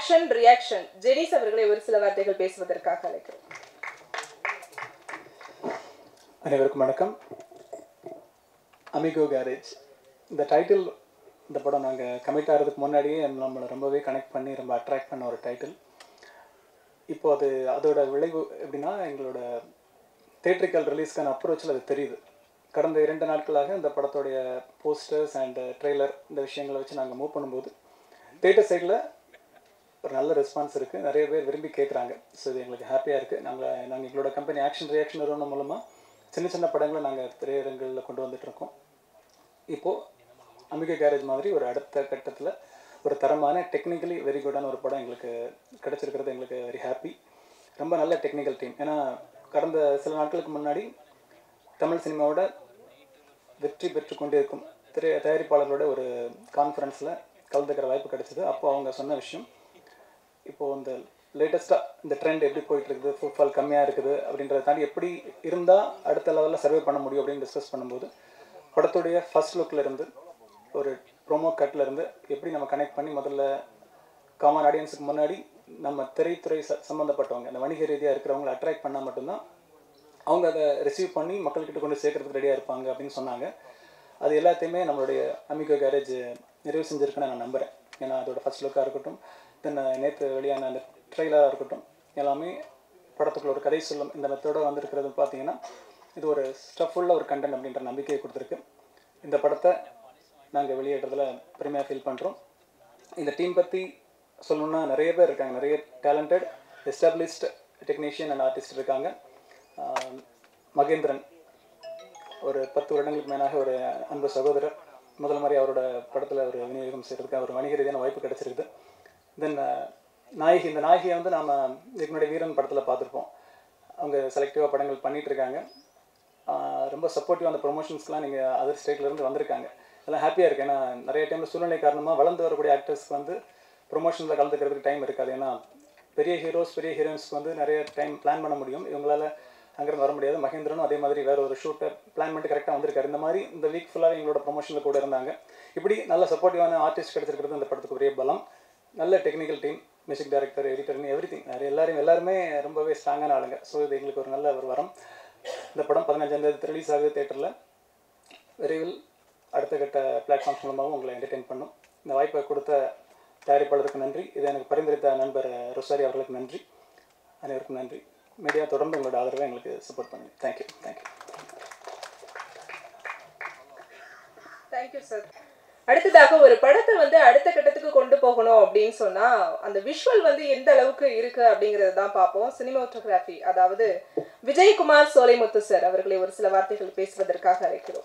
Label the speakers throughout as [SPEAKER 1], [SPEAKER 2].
[SPEAKER 1] Action reaction ஜெனிஸ் அவர்களை ஒரு சில வார்த்தைகள் பேசுவதற்காக அழைக்கிறோம்
[SPEAKER 2] அனைவருக்கும் வணக்கம் அமிகோ கேரேஜ் இந்த டைட்டில் இந்த படம் நாங்கள் கமிட் ஆகிறதுக்கு முன்னாடியே நம்மளை ரொம்பவே கனெக்ட் பண்ணி ரொம்ப அட்ராக்ட் பண்ண ஒரு டைட்டில் இப்போ அது அதோட விளைவு எப்படின்னா எங்களோட தேட்ரிக்கல் ரிலீஸ்க்கான அப்ரோச்சில் அது தெரியுது கடந்த இரண்டு நாட்களாக இந்த படத்தோடைய போஸ்டர்ஸ் அண்ட் ட்ரெய்லர் இந்த விஷயங்களை வச்சு நாங்கள் மூவ் பண்ணும்போது தேட்டர் சைடில் ஒரு நல்ல ரெஸ்பான்ஸ் இருக்குது நிறைய பேர் விரும்பி கேட்குறாங்க ஸோ இது எங்களுக்கு ஹாப்பியாக இருக்குது நாங்கள் நாங்கள் எங்களோட கம்பெனி ஆக்ஷன் ரியாக்ஷன் நிறுவனம் மூலமாக சின்ன சின்ன படங்களை நாங்கள் திரையரங்குகளில் கொண்டு வந்துட்டுருக்கோம் இப்போது அம்பிகை கேரேஜ் மாதிரி ஒரு அடுத்த கட்டத்தில் ஒரு தரமான டெக்னிக்கலி வெரி குட்டான ஒரு படம் எங்களுக்கு கிடச்சிருக்கிறது எங்களுக்கு வெரி ஹாப்பி ரொம்ப நல்ல டெக்னிக்கல் டீம் ஏன்னா கடந்த சில நாட்களுக்கு முன்னாடி தமிழ் சினிமாவோட வெற்றி பெற்று கொண்டிருக்கும் திரை தயாரிப்பாளர்களோட ஒரு கான்ஃபரன்ஸில் கலந்துக்கிற வாய்ப்பு கிடைச்சிது அப்போ அவங்க சொன்ன விஷயம் இப்போது இந்த லேட்டஸ்ட்டாக இந்த ட்ரெண்ட் எப்படி போயிட்டு இருக்குது ஃபுட்ஃபால் கம்மியாக இருக்குது அப்படின்றத தாண்டி எப்படி இருந்தால் அடுத்த லெவலில் சர்வே பண்ண முடியும் அப்படின்னு டிஸ்கஸ் பண்ணும்போது படத்துடைய ஃபர்ஸ்ட் லுக்கில் இருந்து ஒரு ப்ரோமோ கட்டில் இருந்து எப்படி நம்ம கனெக்ட் பண்ணி முதல்ல காமன் ஆடியன்ஸுக்கு முன்னாடி நம்ம திரைத்துறை ச சம்மந்தப்பட்டவங்க இந்த வணிக ரீதியாக இருக்கிறவங்களை அட்ராக்ட் பண்ணால் மட்டும்தான் அவங்க அதை ரிசீவ் பண்ணி மக்கள்கிட்ட கொண்டு சேர்க்கறதுக்கு ரெடியாக இருப்பாங்க அப்படின்னு சொன்னாங்க அது எல்லாத்தையுமே நம்மளுடைய அமிகோ கேரேஜ் நிறைவு செஞ்சுருக்குன்னு நான் நம்புகிறேன் ஏன்னா அதோட ஃபர்ஸ்ட் லுக்காக இருக்கட்டும் தென் நேற்று வெளியான அந்த ட்ரெய்லராக இருக்கட்டும் எல்லாமே படத்துக்குள்ள ஒரு கதை சொல்லும் இந்த மெத்தோட வந்திருக்கிறது பார்த்தீங்கன்னா இது ஒரு ஸ்டஃபுள்ள ஒரு கண்டென்ட் அப்படின்ற நம்பிக்கையை கொடுத்துருக்கு இந்த படத்தை நாங்கள் வெளியிடுறதுல பெருமையாக ஃபீல் பண்ணுறோம் இந்த டீம் பற்றி சொல்லணுன்னா நிறைய பேர் இருக்காங்க நிறைய talented established technician and artist இருக்காங்க ஆஹ் மகேந்திரன் ஒரு பத்து வருடங்களுக்கு மேலாக ஒரு அன்பு சகோதரர் முதல் மாதிரி அவரோட படத்தில் ஒரு விநியோகம் செய்கிறதுக்கு அவர் வணிக ரீதியான வாய்ப்பு கிடைச்சிருக்குது தென் நாயகி இந்த நாயகியை வந்து நாம் இதுக்கு முன்னாடி வீரன் படத்தில் பார்த்துருப்போம் அவங்க செலக்டிவாக படங்கள் பண்ணிட்டு இருக்காங்க ஆஹ் ரொம்ப சப்போர்ட்டிவ் அந்த ப்ரொமோஷன்ஸ்க்குலாம் நீங்கள் அதர் ஸ்டேட்லேருந்து வந்திருக்காங்க அதெல்லாம் ஹாப்பியாக இருக்கு ஏன்னா நிறைய டைமில் சூழ்நிலை காரணமாக வளர்ந்து வரக்கூடிய ஆக்டர்ஸ்க்கு வந்து ப்ரொமோஷனில் கலந்துக்கிறதுக்கு டைம் இருக்காது ஏன்னா பெரிய ஹீரோஸ் பெரிய ஹீரோயின்ஸ்க்கு வந்து நிறைய டைம் பிளான் பண்ண முடியும் இவங்களால அங்கேருந்து வர முடியாது மகேந்திரனும் அதே மாதிரி வேற ஒரு ஷூட்டை பிளான் பண்ணிட்டு கரெக்டாக வந்திருக்காரு இந்த மாதிரி இந்த வீக் ஃபுல்லாக எங்களோட ப்ரொமோஷனில் கூட இருந்தாங்க இப்படி நல்ல சப்போர்ட்டிவான ஆர்டிஸ்ட் கிடைச்சிருக்கிறது இந்த படத்துக்கு பெரிய பலம் நல்ல டெக்னிக்கல் டீம் மியூசிக் டைரக்டர் எடிட்டர்னு எவ்ரி திங் எல்லாரும் எல்லாருமே ரொம்பவே ஸ்ட்ராங்கான ஆளுங்க ஸோ இது எங்களுக்கு ஒரு நல்ல ஒரு வரம் இந்த படம் பதினஞ்சாம் தேதி ரிலீஸ் ஆகுது தேட்டரில் விரைவில் அடுத்த கட்ட பிளாட்ஃபார்ம்ஸ் மூலமாகவும் உங்களை என்டர்டெயின் பண்ணும் இந்த வாய்ப்பை கொடுத்த தயாரிப்பாளருக்கு நன்றி இதை எனக்கு பரிந்துரைத்த நண்பர் ரொசாரி அவர்களுக்கு நன்றி அனைவருக்கும் நன்றி மீடியா தொடர்ந்து உங்களோட ஆதரவை எங்களுக்கு சப்போர்ட் பண்ணுங்க தேங்க்யூ தேங்க்யூ
[SPEAKER 1] தேங்க்யூ சார் அடுத்ததாக ஒரு படத்தை வந்து அடுத்த கட்டத்துக்கு கொண்டு போகணும் அப்படின்னு சொன்னா அந்த விஷுவல் வந்து எந்த அளவுக்கு இருக்கு அப்படிங்கறத தான் பார்ப்போம் சினிமாட்டோகிராஃபி அதாவது விஜயகுமார் சோலைமுத்து சார் அவர்களை ஒரு சில வார்த்தைகள் பேசுவதற்காக அழைக்கிறோம்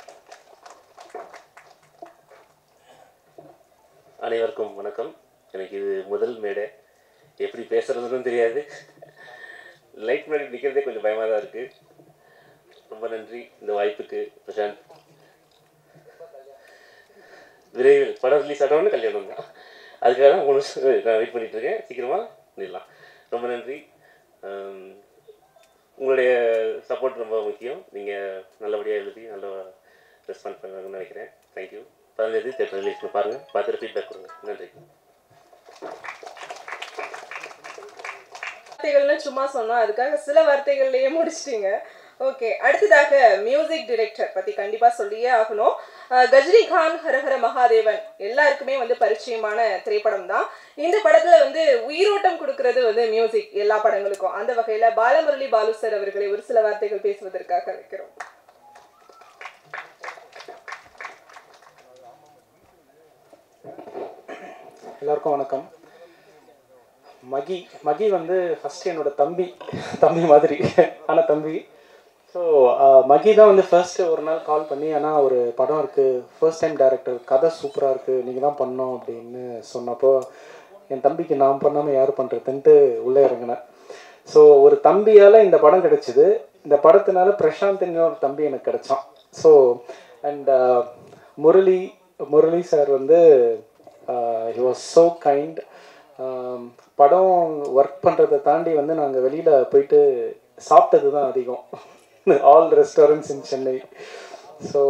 [SPEAKER 3] அனைவருக்கும் வணக்கம் எனக்கு இது முதல் மேடை எப்படி பேசுறதுன்னு தெரியாது லைட் முன்னாடி நிற்கிறதே கொஞ்சம் பயமாக தான் இருக்குது ரொம்ப நன்றி இந்த வாய்ப்புக்கு பிரசாந்த் விரைவில் படம் ரிலீஸ் ஆனவொன்னு கல்யாணம் தான் அதுக்காக தான் மூணு வருஷம் நான் வெயிட் பண்ணிட்டு இருக்கேன் சீக்கிரமாக நிடலாம் ரொம்ப நன்றி ஆம், உங்களுடைய சப்போர்ட் ரொம்ப முக்கியம் நீங்கள் நல்லபடியாக எழுதி நல்ல ரெஸ்பாண்ட் பண்ணுவாங்கன்னு நினைக்கிறேன் தேங்க்யூ பதினஞ்சு தேட்டர் ரிலீஸ் பாருங்கள் பார்த்துட்டு ஃபீட்பேக் கொடுங்க நன்றி
[SPEAKER 1] வார்த்தைகள்னு சும்மா சொன்னோம் அதுக்காக சில வார்த்தைகள்லயே முடிச்சிட்டீங்க ஓகே அடுத்ததாக மியூசிக் டைரக்டர் பத்தி கண்டிப்பா சொல்லியே ஆகணும் அஹ் கஜினிகாந்த் ஹரஹர மகாதேவன் எல்லாருக்குமே வந்து பரிச்சயமான திரைப்படம் தான் இந்த படத்துல வந்து உயிரோட்டம் கொடுக்கறது வந்து மியூசிக் எல்லா படங்களுக்கும் அந்த வகையில பாலமுரளி பாலு சார் அவர்களை ஒரு சில வார்த்தைகள் பேசுவதற்காக வைக்கிறோம்
[SPEAKER 2] எல்லாருக்கும் வணக்கம் மகி மகி வந்து ஃபர்ஸ்ட் என்னோட தம்பி தம்பி மாதிரி ஆனால் தம்பி ஸோ மகி தான் வந்து ஃபர்ஸ்ட் ஒரு நாள் கால் பண்ணி ஆனால் ஒரு படம் இருக்குது ஃபர்ஸ்ட் டைம் டேரக்டர் கதை சூப்பராக இருக்குது நீங்கள் தான் பண்ணோம் அப்படின்னு சொன்னப்போ என் தம்பிக்கு நான் பண்ணாமல் யார் பண்ணுறதுன்ட்டு உள்ளே இறங்கினேன் ஸோ ஒரு தம்பியால் இந்த படம் கிடைச்சிது இந்த படத்தினால பிரசாந்த்னு ஒரு தம்பி எனக்கு கிடைச்சான் so and Murali Murali sir வந்து ஹி வாஸ் ஸோ கைண்ட் படம் ஒர்க் பண்ணுறதை தாண்டி வந்து நாங்கள் வெளியில் போயிட்டு சாப்பிட்டது தான் அதிகம் all restaurants in Chennai so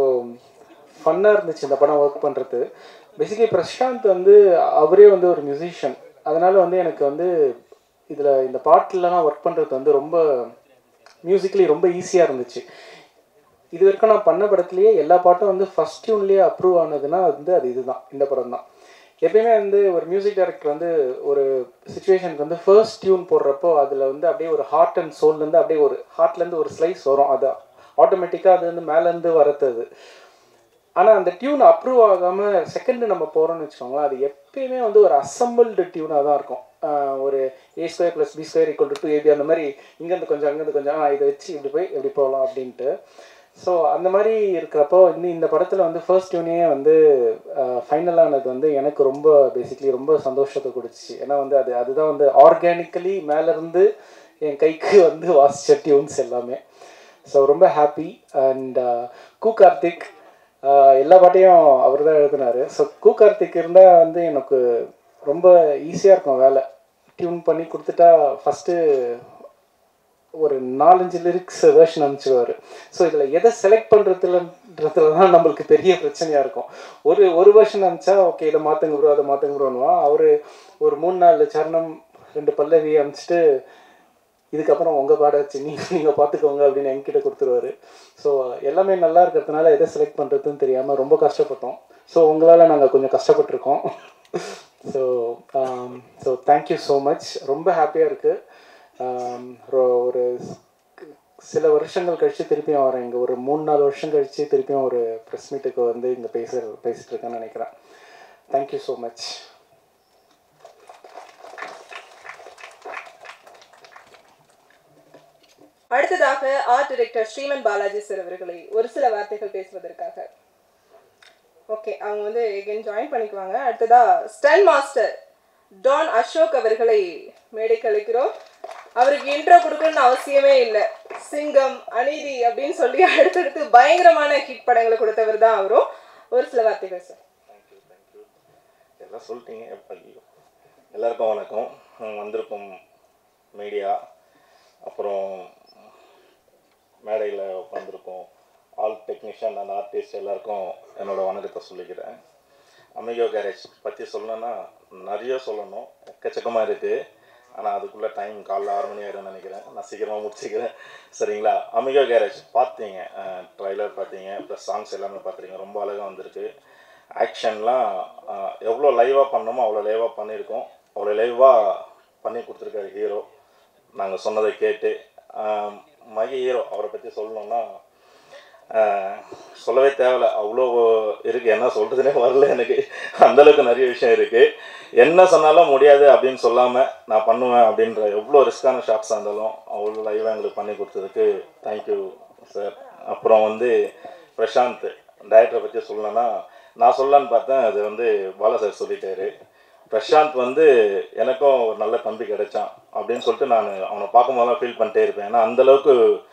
[SPEAKER 2] ஃபன்னாக இருந்துச்சு இந்த படம் ஒர்க் பண்ணுறது பேசிக்கலி பிரசாந்த் வந்து அவரே வந்து ஒரு மியூசிஷியன் அதனால் வந்து எனக்கு வந்து இதில் இந்த பாட்டிலலாம் ஒர்க் பண்ணுறது வந்து ரொம்ப மியூசிக்கலி ரொம்ப ஈஸியாக இருந்துச்சு இது வரைக்கும் நான் பண்ண படத்துலேயே எல்லா பாட்டும் வந்து ஃபஸ்ட் டியூன்லேயே அப்ரூவ் ஆனதுன்னா வந்து அது இதுதான் இந்த படம் தான் எப்பயுமே வந்து ஒரு மியூசிக் டைரக்டர் வந்து ஒரு சுச்சுவேஷனுக்கு வந்து ஃபர்ஸ்ட் டியூன் போடுறப்போ அதில் வந்து அப்படியே ஒரு ஹார்ட் அண்ட் சோல்லேருந்து அப்படியே ஒரு ஹார்ட்லேருந்து ஒரு ஸ்லைஸ் வரும் அது ஆட்டோமேட்டிக்காக அது வந்து மேலேருந்து வரது ஆனால் அந்த டியூன் அப்ரூவ் ஆகாமல் செகண்டு நம்ம போகிறோம்னு வச்சுக்கோங்களேன் அது எப்பயுமே வந்து ஒரு அசம்பிள்டு டியூனாக தான் இருக்கும் ஆஹ் ஒரு A square plus B square equal to two AB அந்த மாதிரி இங்கேருந்து கொஞ்சம் அங்கேருந்து கொஞ்சம் ஆ, இதை வச்சு இப்படி போய் இப்படி போகலாம் அப்படின்ட்டு ஸோ அந்த மாதிரி இருக்கிறப்போ இன்னும் இந்த படத்தில் வந்து ஃபர்ஸ்ட் டியூனே வந்து ஃபைனலானது வந்து எனக்கு ரொம்ப பேசிக்லி ரொம்ப சந்தோஷத்தை கொடுத்துச்சு ஏன்னா வந்து அது அதுதான் வந்து ஆர்கானிக்கலி மேலேருந்து என் கைக்கு வந்து வாசிச்ச டியூன்ஸ் எல்லாமே ஸோ ரொம்ப ஹாப்பி அண்ட் கு கார்த்திக் ஆஹ் எல்லா பாட்டையும் அவர் தான் எழுதினாரு ஸோ கு கார்த்திக் இருந்தால் வந்து எனக்கு ரொம்ப ஈஸியாக இருக்கும் வேலை டியூன் பண்ணி கொடுத்துட்டா ஃபஸ்ட்டு ஒரு நாலஞ்சு லிரிக்ஸ் வேர்ஷன் அனுப்பிச்சிடுவார் ஸோ இதில் எதை செலக்ட் பண்ணுறதுலன்றதுல தான் நம்மளுக்கு பெரிய பிரச்சனையாக இருக்கும் ஒரு ஒரு வேர்ஷன் அனுப்பிச்சா ஓகே இதை மாற்றுங்க ப்ரோ அதை மாற்றுங்க ப்ரோன்னுவா அவர் ஒரு மூணு நாலு சரணம் ரெண்டு பல்லவி அனுப்பிச்சிட்டு இதுக்கப்புறம் உங்கள் பாட வச்சு நீங்கள் நீங்கள் பார்த்துக்கோங்க அப்படின்னு என்கிட்ட கொடுத்துருவாரு ஸோ எல்லாமே நல்லா இருக்கிறதுனால எதை செலக்ட் பண்ணுறதுன்னு தெரியாமல் ரொம்ப கஷ்டப்பட்டோம் ஸோ உங்களால் நாங்கள் கொஞ்சம் கஷ்டப்பட்டிருக்கோம் so so thank you so much ரொம்ப ஹாப்பியாக இருக்குது ஒரு சில வருஷங்கள் கழித்து திருப்பியும் வரேன் இங்கே ஒரு மூணு நாலு வருஷம் கழித்து திருப்பியும் ஒரு ப்ரெஸ் மீட்டுக்கு வந்து இங்கே பேச பேசிகிட்டு இருக்கேன்னு நினைக்கிறேன் தேங்க்யூ ஸோ மச்
[SPEAKER 1] அடுத்ததாக art director Sriman Balaji sir அவர்களை ஒரு சில வார்த்தைகள் பேசுவதற்காக ஓகே அவங்க வந்து எகைன் ஜாயின் பண்ணிக்குவாங்க அடுத்ததா ஸ்டன் மாஸ்டர் டான் அசோக் அவர்களை மேடைக்கு அழைக்கிறோம் அவருக்கு இன்ட்ரோ கொடுக்கணும்னு அவசியமே இல்லை சிங்கம் அநீதி அப்படின்னு சொல்லி அடுத்தடுத்து பயங்கரமான ஹிட் படங்களை கொடுத்தவர் தான் அவரும் ஒரு சில வார்த்தைகள் சார்
[SPEAKER 4] எல்லாம் சொல்லிட்டீங்க ஐயோ எல்லாருக்கும் வணக்கம் ஹம், வந்திருக்கும் மீடியா அப்புறம் மேடையில் உட்காந்துருக்கோம் ஆல் டெக்னீஷியன் அண்ட் ஆர்டிஸ்ட் எல்லாருக்கும் என்னோட வணக்கத்தை சொல்லிக்கிறேன் அமிகோ கேரேஜ் பற்றி சொல்லணும்னா நிறைய சொல்லணும் எக்கச்சக்கமாக இருக்குது ஆனால் அதுக்குள்ளே டைம் காலைல ஆறு மணி ஆயிடும்னு நினைக்கிறேன் நான் சீக்கிரமாக முடிச்சுக்கிறேன் சரிங்களா அமிகோ கேரேஜ் பார்த்தீங்க ட்ரைலர் பார்த்தீங்க ப்ளஸ் சாங்ஸ் எல்லாமே பார்த்துருங்க ரொம்ப அழகாக வந்திருக்கு ஆக்ஷன்லாம் எவ்வளோ லைவாக பண்ணோமோ அவ்வளோ லைவாக பண்ணியிருக்கோம் அவ்வளோ லைவாக பண்ணி கொடுத்துருக்காரு ஹீரோ நாங்கள் சொன்னதை கேட்டு ஆஹ் மகி ஹீரோ அவரை பற்றி சொல்லணும்னா ஆஹ் சொல்லவே தேவையில்ல அவ்வளோ இருக்குது என்ன சொல்கிறதுனே வரல எனக்கு அந்தளவுக்கு நிறைய விஷயம் இருக்குது என்ன சொன்னாலும் முடியாது அப்படின்னு சொல்லாமல் நான் பண்ணுவேன் அப்படின்ற எவ்வளோ ரிஸ்க்கான ஷாப்ஸாக இருந்தாலும் அவ்வளோ லைவாக எங்களுக்கு பண்ணி கொடுத்ததுக்கு தேங்க்யூ சார் அப்புறம் வந்து பிரசாந்த் டைரக்டரை பற்றி சொல்லணும்னா நான் சொல்லலான்னு பார்த்தேன் அது வந்து பாலா சார் சொல்லிட்டாரு பிரசாந்த் வந்து எனக்கும் ஒரு நல்ல தம்பி கிடைச்சான் அப்படின்னு சொல்லிட்டு நான் அவனை பார்க்கும்போதெல்லாம் ஃபீல் பண்ணிட்டே இருப்பேன் ஏன்னா அந்தளவுக்கு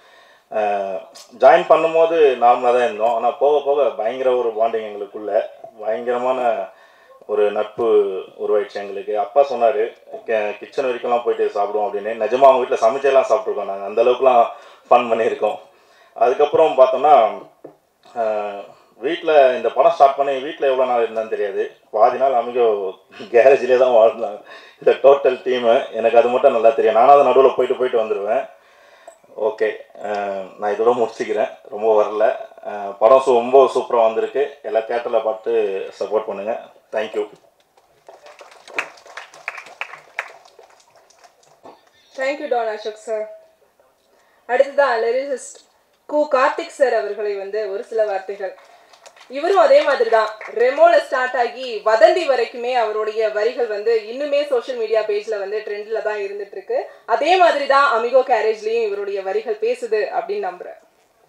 [SPEAKER 4] ஜாயின் பண்ணும்போது நார்மலாக தான் இருந்தோம் ஆனால் போக போக பயங்கர ஒரு பாண்டிங் எங்களுக்குள்ள பயங்கரமான ஒரு நட்பு உருவாயிடுச்சு எங்களுக்கு அப்பா சொன்னார் கிச்சன் வரைக்கும்லாம் போயிட்டு சாப்பிடுவோம் அப்படின்னு நிஜமாக அவங்க வீட்டில் சமைச்செல்லாம் சாப்பிட்ருக்கோம் நாங்கள் அந்த அளவுக்குலாம் ஃபன் பண்ணியிருக்கோம் அதுக்கப்புறம் பார்த்தோம்னா வீட்டில் இந்த படம் ஸ்டார்ட் பண்ணி வீட்டில் எவ்வளோ நாள் இருந்தான்னு தெரியாது பாதி நாள் அமைகோ கேரேஜ்லேயே தான் வாழ்ந்தாங்க இந்த டோட்டல் டீமு எனக்கு அது மட்டும் நல்லா தெரியும் நானும் அது நடுவில் போயிட்டு போயிட்டு வந்துடுவேன் ஓகே நான் இதோட முடிச்சுக்கிறேன் ரொம்ப வரல அஹ் படம் சு ரொம்ப சூப்பராக வந்திருக்கு எல்லா தேட்டரில் பார்த்து சப்போர்ட் பண்ணுங்கள் thank you
[SPEAKER 1] thank you Don Ashok sir அடுத்ததான் லிரிசிஸ்ட் கு கார்த்திக் சார் அவர்களை வந்து ஒரு சில வார்த்தைகள் இவரும் அதே மாதிரி தான் ரெமோல ஸ்டார்ட் ஆகி வதந்தி வரைக்குமே அவருடைய வரிகள் வந்து இன்னுமே சோஷியல் மீடியா பேஜ்ல வந்து ட்ரெண்ட்ல தான் இருந்துட்டு இருக்கு அதே மாதிரி தான் அமிகோ கேரேஜ்லயும் இவருடைய வரிகள் பேசுது அப்படின்னு நம்புறேன்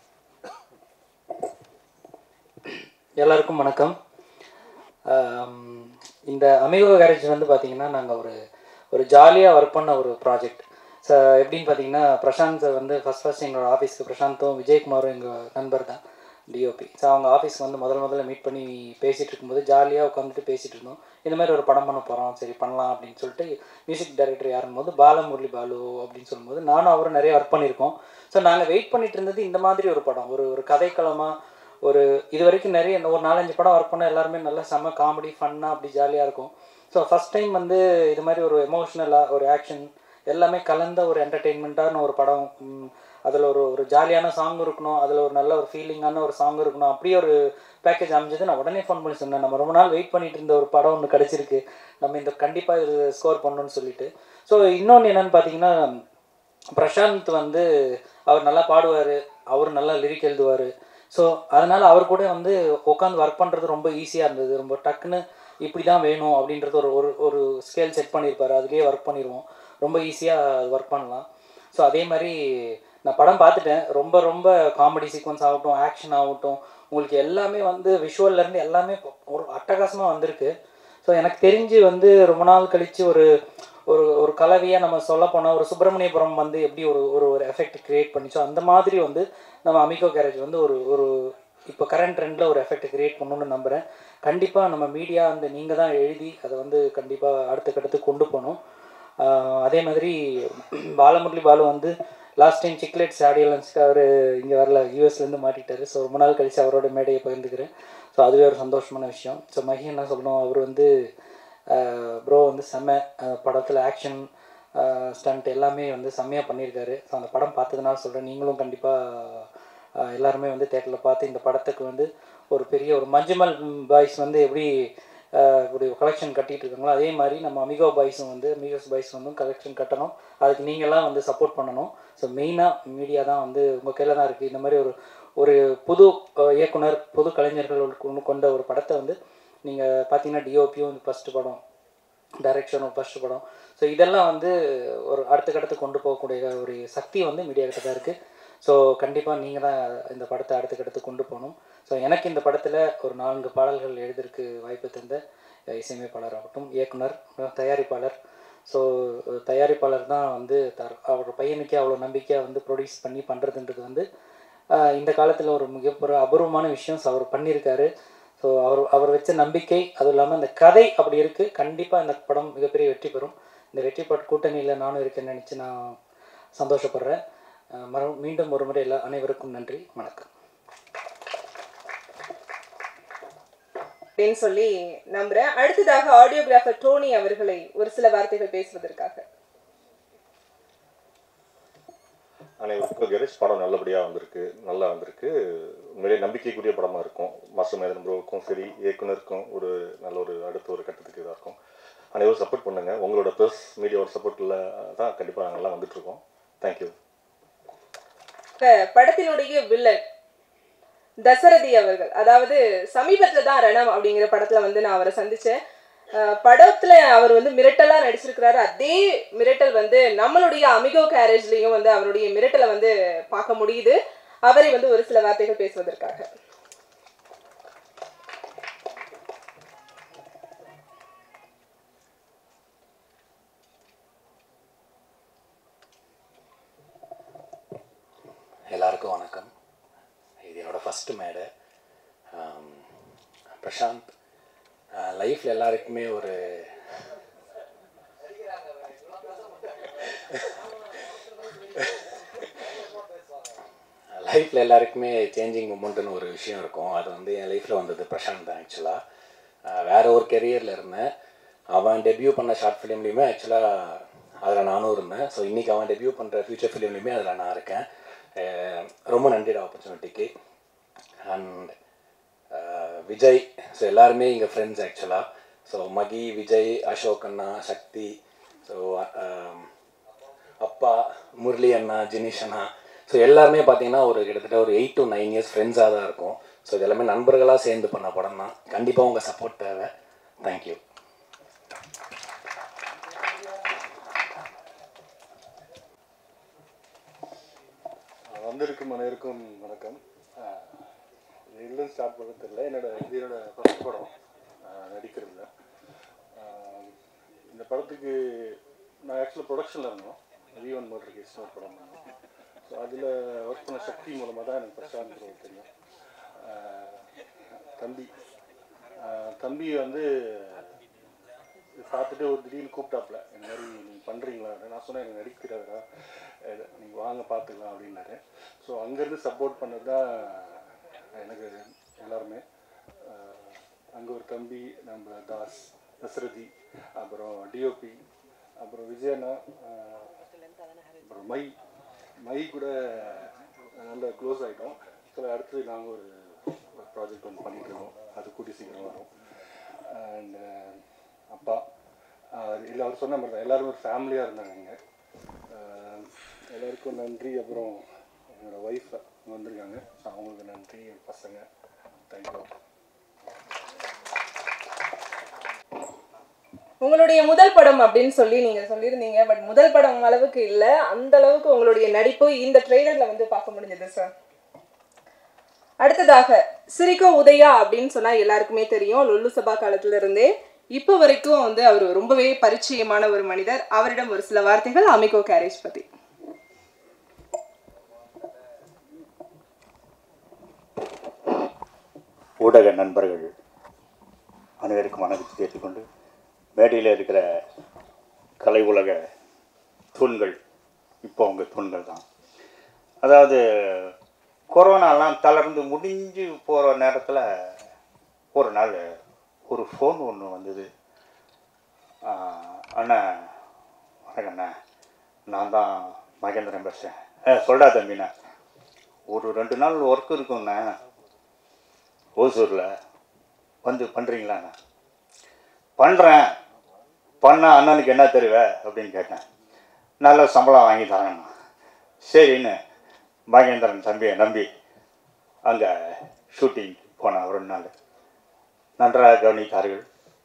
[SPEAKER 5] எல்லாருக்கும் வணக்கம் ஆம், இந்த அமிகோ கேரேஜ் வந்து பார்த்தீங்கன்னா நாங்கள் ஒரு ஒரு ஜாலியாக ஒர்க் பண்ண ஒரு ப்ராஜெக்ட் ஸோ எப்படின்னு பார்த்தீங்கன்னா பிரசாந்த் சார் வந்து ஃபஸ்ட் ஃபஸ்ட் எங்களோட ஆஃபீஸ்க்கு பிரசாந்தும் விஜயகுமாரும் எங்கள் நண்பர் தான் டிஓபி ஸோ அவங்க ஆஃபீஸ்க்கு வந்து முதல்ல முதல்ல மீட் பண்ணி பேசிகிட்டு இருக்கும்போது ஜாலியாக உட்காந்துட்டு பேசிகிட்டு இருந்தோம் இந்த மாதிரி ஒரு படம் பண்ண போகிறோம் சரி பண்ணலாம் அப்படின்னு சொல்லிட்டு மியூசிக் டைரக்டர் யாரும் போது பாலமுரளி பாலு அப்படின்னு சொல்லும்போது நானும் அவரும் நிறைய ஒர்க் பண்ணியிருக்கோம் ஸோ நாங்கள் வெயிட் பண்ணிட்டு இருந்தது இந்த மாதிரி ஒரு படம் ஒரு ஒரு கதைக்களமாக ஒரு இது வரைக்கும் நிறைய ஒரு நாலஞ்சு படம் ஒர்க் பண்ண எல்லாருமே நல்ல செம்ம காமெடி ஃபன்னாக அப்படி ஜாலியாக இருக்கும் ஸோ ஃபஸ்ட் டைம் வந்து இது மாதிரி ஒரு எமோஷ்னலாக ஒரு ஆக்ஷன் எல்லாமே கலந்த ஒரு என்டர்டெயின்மெண்ட்டான ஒரு படம் அதில் ஒரு ஒரு ஜாலியான சாங் இருக்கணும் அதில் ஒரு நல்ல ஒரு ஃபீலிங்கான ஒரு சாங் இருக்கணும் அப்படியே ஒரு பேக்கேஜ் அமைஞ்சது நான் உடனே ஃபோன் பண்ணி சொன்னேன் நம்ம ரொம்ப நாள் வெயிட் பண்ணிட்டு இருந்த ஒரு படம் ஒன்று கிடச்சிருக்கு நம்ம இந்த கண்டிப்பாக இது ஸ்கோர் பண்ணணும்னு சொல்லிட்டு ஸோ இன்னொன்று என்னென்னு பார்த்தீங்கன்னா பிரசாந்த் வந்து அவர் நல்லா பாடுவார் அவர் நல்லா லிரிக் எழுதுவார் ஸோ அதனால் அவர் கூட வந்து உட்காந்து ஒர்க் பண்ணுறது ரொம்ப ஈஸியாக இருந்தது ரொம்ப டக்குன்னு இப்படி தான் வேணும் அப்படின்றது ஒரு ஒரு ஒரு ஸ்கேல் செட் பண்ணியிருப்பார் அதுலேயே ஒர்க் பண்ணிடுவோம் ரொம்ப ஈஸியாக ஒர்க் பண்ணலாம் ஸோ அதே மாதிரி நான் படம் பார்த்துட்டேன் ரொம்ப ரொம்ப காமெடி சீக்வன்ஸ் ஆகட்டும் ஆக்ஷன் ஆகட்டும் உங்களுக்கு எல்லாமே வந்து விஷுவல்லேருந்து எல்லாமே ஒரு அட்டகாசமாக வந்திருக்கு ஸோ எனக்கு தெரிஞ்சு வந்து ரொம்ப நாள் கழித்து ஒரு ஒரு ஒரு கலவையாக நம்ம சொல்ல போனால் ஒரு சுப்பிரமணியபுரம் வந்து எப்படி ஒரு ஒரு ஒரு எஃபெக்ட் க்ரியேட் பண்ணிச்சோ அந்த மாதிரி வந்து நம்ம அமிகோ கேரேஜ் வந்து ஒரு ஒரு இப்போ கரண்ட் ட்ரெண்டில் ஒரு எஃபெக்ட் க்ரியேட் பண்ணணும்னு நம்புகிறேன் கண்டிப்பாக நம்ம மீடியா அந்த நீங்கள் தான் எழுதி அதை வந்து கண்டிப்பாக அடுத்துக்கடுத்து கொண்டு போகணும் ஆஹ் அதே மாதிரி பாலமுரளி பாலு வந்து லாஸ்ட் டைம் சிக்லெட்ஸ் ஆடியன்ஸ்க்கு அவர் இங்கே வரல யூஎஸ்லேருந்து மாட்டிட்டாரு ஸோ ரொம்ப நாள் கழிச்சு அவரோட மேடையை பகிர்ந்துக்கிறேன் ஸோ அதுவே ஒரு சந்தோஷமான விஷயம் ஸோ மகி என்ன சொல்லணும் அவர் வந்து ப்ரோ வந்து செம்ம படத்தில் ஆக்ஷன் ஸ்டண்ட் எல்லாமே வந்து செம்மையாக பண்ணியிருக்காரு ஸோ அந்த படம் பார்த்ததுனால சொல்கிறேன் நீங்களும் கண்டிப்பாக எல்லாருமே வந்து தேட்டரில் பார்த்து இந்த படத்துக்கு வந்து ஒரு பெரிய ஒரு மஞ்சுமல் பாய்ஸ் வந்து எப்படி ஆஹ் இப்படி கலெக்ஷன் கட்டிட்டு இருக்காங்களோ அதே மாதிரி நம்ம அமிகோ பாய்ஸும் வந்து அமிகோஸ் பாய்ஸ் வந்து கலெக்ஷன் கட்டணும் அதுக்கு நீங்கள்லாம் வந்து சப்போர்ட் பண்ணணும் ஸோ மெயினாக மீடியா தான் வந்து உங்கள் கையில் தான் இருக்குது இந்த மாதிரி ஒரு ஒரு புது ஆஹ் இயக்குனர் புது கலைஞர்கள் கொண்டு- கொண்ட ஒரு படத்தை வந்து நீங்கள் பார்த்தீங்கன்னா டிஓபியும் ஃபஸ்ட்டு படம் டைரக்ஷனும் ஃபஸ்ட்டு படம் ஸோ இதெல்லாம் வந்து ஒரு அடுத்தக்கடுத்து கொண்டு போகக்கூடிய ஒரு சக்தி வந்து மீடியா கிட்ட தான் இருக்குது ஸோ கண்டிப்பாக நீங்கள் தான் இந்த படத்தை அடுத்தக்கடுத்து கொண்டு போகணும் ஸோ எனக்கு இந்த படத்தில் ஒரு நான்கு பாடல்கள் எழுதிருக்கு வாய்ப்பு தந்த அஹ், இசையமைப்பாளர் ஆகட்டும் இயக்குனர் அஹ், தயாரிப்பாளர் ஸோ தயாரிப்பாளர் தான் வந்து தர் அவர் பையனுக்கே அவ்வளோ நம்பிக்கையாக வந்து ப்ரொடியூஸ் பண்ணி பண்ணுறதுன்றது வந்து ஆஹ், இந்த காலத்தில் ஒரு மிகப்பெரிய அபூர்வமான விஷயம் ஸோ அவர் பண்ணியிருக்காரு ஸோ அவர் அவர் வச்ச நம்பிக்கை அதுவும் இல்லாமல் இந்த கதை அப்படி இருக்குது கண்டிப்பாக இந்த படம் மிகப்பெரிய வெற்றி பெறும் இந்த வெற்றி பெற்ற கூட்டணியில் நானும் இருக்கேன்னு நினச்சி நான் சந்தோஷப்படுறேன் அஹ் மறு மீண்டும் ஒரு முறை எல்லா அனைவருக்கும் நன்றி வணக்கம்
[SPEAKER 1] அப்படின்னு சொல்லி நம்புறேன் அடுத்ததாக ஆடியோகிராஃபர் டோனி அவர்களை ஒரு சில வார்த்தைகள் பேசுவதற்காக
[SPEAKER 4] அனைவருக்கும் கணேஷ் படம் நல்லபடியாக வந்திருக்கு நல்லா வந்திருக்கு உண்மையிலேயே நம்பிக்கைக்குரிய படமாக இருக்கும் மாஸ்டர் மேதன் ப்ரோவுக்கும் சரி இயக்குனருக்கும் ஒரு நல்ல ஒரு அடுத்த ஒரு கட்டத்துக்கு இதாக இருக்கும் அனைவரும் சப்போர்ட் பண்ணுங்க உங்களோட ப்ளஸ் மீடியாவோட சப்போர்ட்டில் தான் கண்டிப்பாக நாங்கள்லாம் வந்துட்டுருக்கோம் தேங்க்யூ
[SPEAKER 1] க- படத்தினுடைய வில்லன் தசரதி அவர்கள் அதாவது சமீபத்துல தான் ரணம் அப்படிங்கிற படத்துல வந்து நான் அவரை சந்திச்சேன் அஹ் படத்துல அவர் வந்து மிரட்டலா நடிச்சிருக்கிறாரு அதே மிரட்டல் வந்து நம்மளுடைய அமிகோ கேரேஜ்லயும் வந்து அவருடைய மிரட்டலை வந்து பார்க்க முடியுது அவரை வந்து ஒரு சில வார்த்தைகள் பேசுவதற்காக
[SPEAKER 6] எல்லாருக்கும் வணக்கம் இது என்னோட ஃபஸ்ட்டு மேடை ஆம், பிரசாந்த் லைஃப்பில் எல்லாருக்குமே ஒரு லைஃப்பில் எல்லாருக்குமே சேஞ்சிங் மூமெண்ட்னு ஒரு விஷயம் இருக்கும் அது வந்து என் லைஃப்பில் வந்தது பிரசாந்த் தான் ஆக்சுவலாக வேறு ஒரு கெரியரில் இருந்தேன் அவன் டெபியூ பண்ண ஷார்ட் ஃபிலிம்லேயுமே ஆக்சுவலாக அதில் நானும் இருந்தேன் ஸோ இன்றைக்கி அவன் டெபியூ பண்ணுற ஃபியூச்சர் ஃபிலிம்லேயுமே அதில் நான் இருக்கேன் அஹ் ரொம்ப நன்றிடா ஆப்பர்ச்சுனிட்டிக்கு அண்ட் விஜய் ஸோ எல்லாருமே இங்கே ஃப்ரெண்ட்ஸ் ஆக்சுவலாக ஸோ மகி விஜய் அசோக் அண்ணா சக்தி ஸோ அப்பா முரளி அண்ணா ஜினிஷ் அண்ணா ஸோ எல்லாருமே பார்த்தீங்கன்னா ஒரு கிட்டத்தட்ட ஒரு எயிட் டு நைன் இயர்ஸ் ஃப்ரெண்ட்ஸாக தான் இருக்கும் ஸோ இது எல்லாமே நண்பர்களாக சேர்ந்து பண்ண படம் தான் கண்டிப்பாக உங்கள் சப்போர்ட் தேவை தேங்க்யூ
[SPEAKER 7] வந்திருக்கும் அனைவருக்கும் வணக்கம் எல்லாம் ஸ்டார்ட் பண்ண தெரியல என்னோட இது என்னோட ஃபஸ்ட் படம் ஆஹ் நடிக்கிறதுல ஆஹ் இந்த படத்துக்கு நான் ஆக்சுவலாக ப்ரொடக்ஷனில் இருந்தோம் வி ஒன் மோட்டர் கேஸ்னு ஒரு படம் பண்ணோம் ஸோ அதில் ஒர்க் பண்ண சக்தி மூலமாக தான் எனக்கு பிரசாந்த் ப்ரோ தெரியும் ஆஹ் தம்பி ஆஹ் தம்பி வந்து இது பார்த்துட்டு ஒரு திடீர்னு கூப்பிட்டாப்புல இந்த மாதிரி நீங்கள் பண்ணுறீங்களா நான் சொன்னேன் எனக்கு நடிக்க தெரியாதுடா நீங்கள் வாங்க பார்த்துக்கலாம் அப்படின்னாரு ஸோ அங்கேருந்து சப்போர்ட் பண்ணது தான் எனக்கு எல்லாருமே அங்கே ஒரு தம்பி நம்ம தாஸ் தசரதி அப்புறம் டிஓபி அப்புறம் விஜயண்ணா ஆஹ், அப்புறம் மை மை கூட நல்ல க்ளோஸ் ஆகிட்டோம் ஸோ அடுத்து நாங்கள் ஒரு ப்ராஜெக்ட் ஒன்று பண்ணிட்டு இருக்கோம் அது கூடி சீக்கிரம் வரும் அண்ட் அப்பா ஆஹ், இல்லை அவர் சொன்ன மாதிரி தான் எல்லாரும் ஒரு ஃபேமிலியாக இருந்தாங்க இங்கே எல்லாருக்கும் நன்றி அப்புறம் என்னோடய ஒய்ஃப் வந்திருக்காங்க ஸோ அவங்களுக்கு நன்றி என் பசங்க தேங்க்யூ
[SPEAKER 1] உங்களுடைய முதல் படம் அப்படின்னு சொல்லி நீங்க சொல்லியிருந்தீங்க பட் முதல் படம் அளவுக்கு இல்ல அந்த அளவுக்கு உங்களுடைய நடிப்பு இந்த ட்ரெய்லர்ல வந்து பார்க்க முடிஞ்சது சார் அடுத்ததாக சிரிக்கோ உதயா அப்படின்னு சொன்னா எல்லாருக்குமே தெரியும் லுல்லு சபா காலத்துல இருந்தே இப்போ வரைக்கும் வந்து அவர் ரொம்பவே பரிச்சயமான ஒரு மனிதர் அவரிடம் ஒரு சில வார்த்தைகள் அமிகோ கேரேஜ் பத்தி
[SPEAKER 8] ஊடக நண்பர்கள் அனைவருக்கும் வணக்கத்தை கேட்டுக்கொண்டு மேடையில் இருக்கிற கலை உலக தூண்கள் இப்போ அவங்க தூண்கள் தான் அதாவது கொரோனாலாம் தளர்ந்து முடிஞ்சு போகிற நேரத்தில் ஒரு நாள் ஒரு ஃபோன் ஒன்று வந்தது ஆஹ், அண்ணா வணக்கம் அண்ணா நான் தான் மகேந்திரன் பேசுகிறேன் ஏ சொல்டா தம்பிண்ணா ஒரு ரெண்டு நாள் ஒர்க் இருக்குண்ணே ஓசூரில் வந்து பண்ணுறீங்களாண்ணா பண்ணுறேன் பண்ணால் அண்ணனுக்கு என்ன தருவ அப்படின்னு கேட்டேன் நல்ல சம்பளம் வாங்கி தரேண்ணா சரின்னு மகேந்திரன் தம்பியை நம்பி அங்கே ஷூட்டிங் போனேன் ஒரு நாள் நன்றாக கவனித்தார்கள்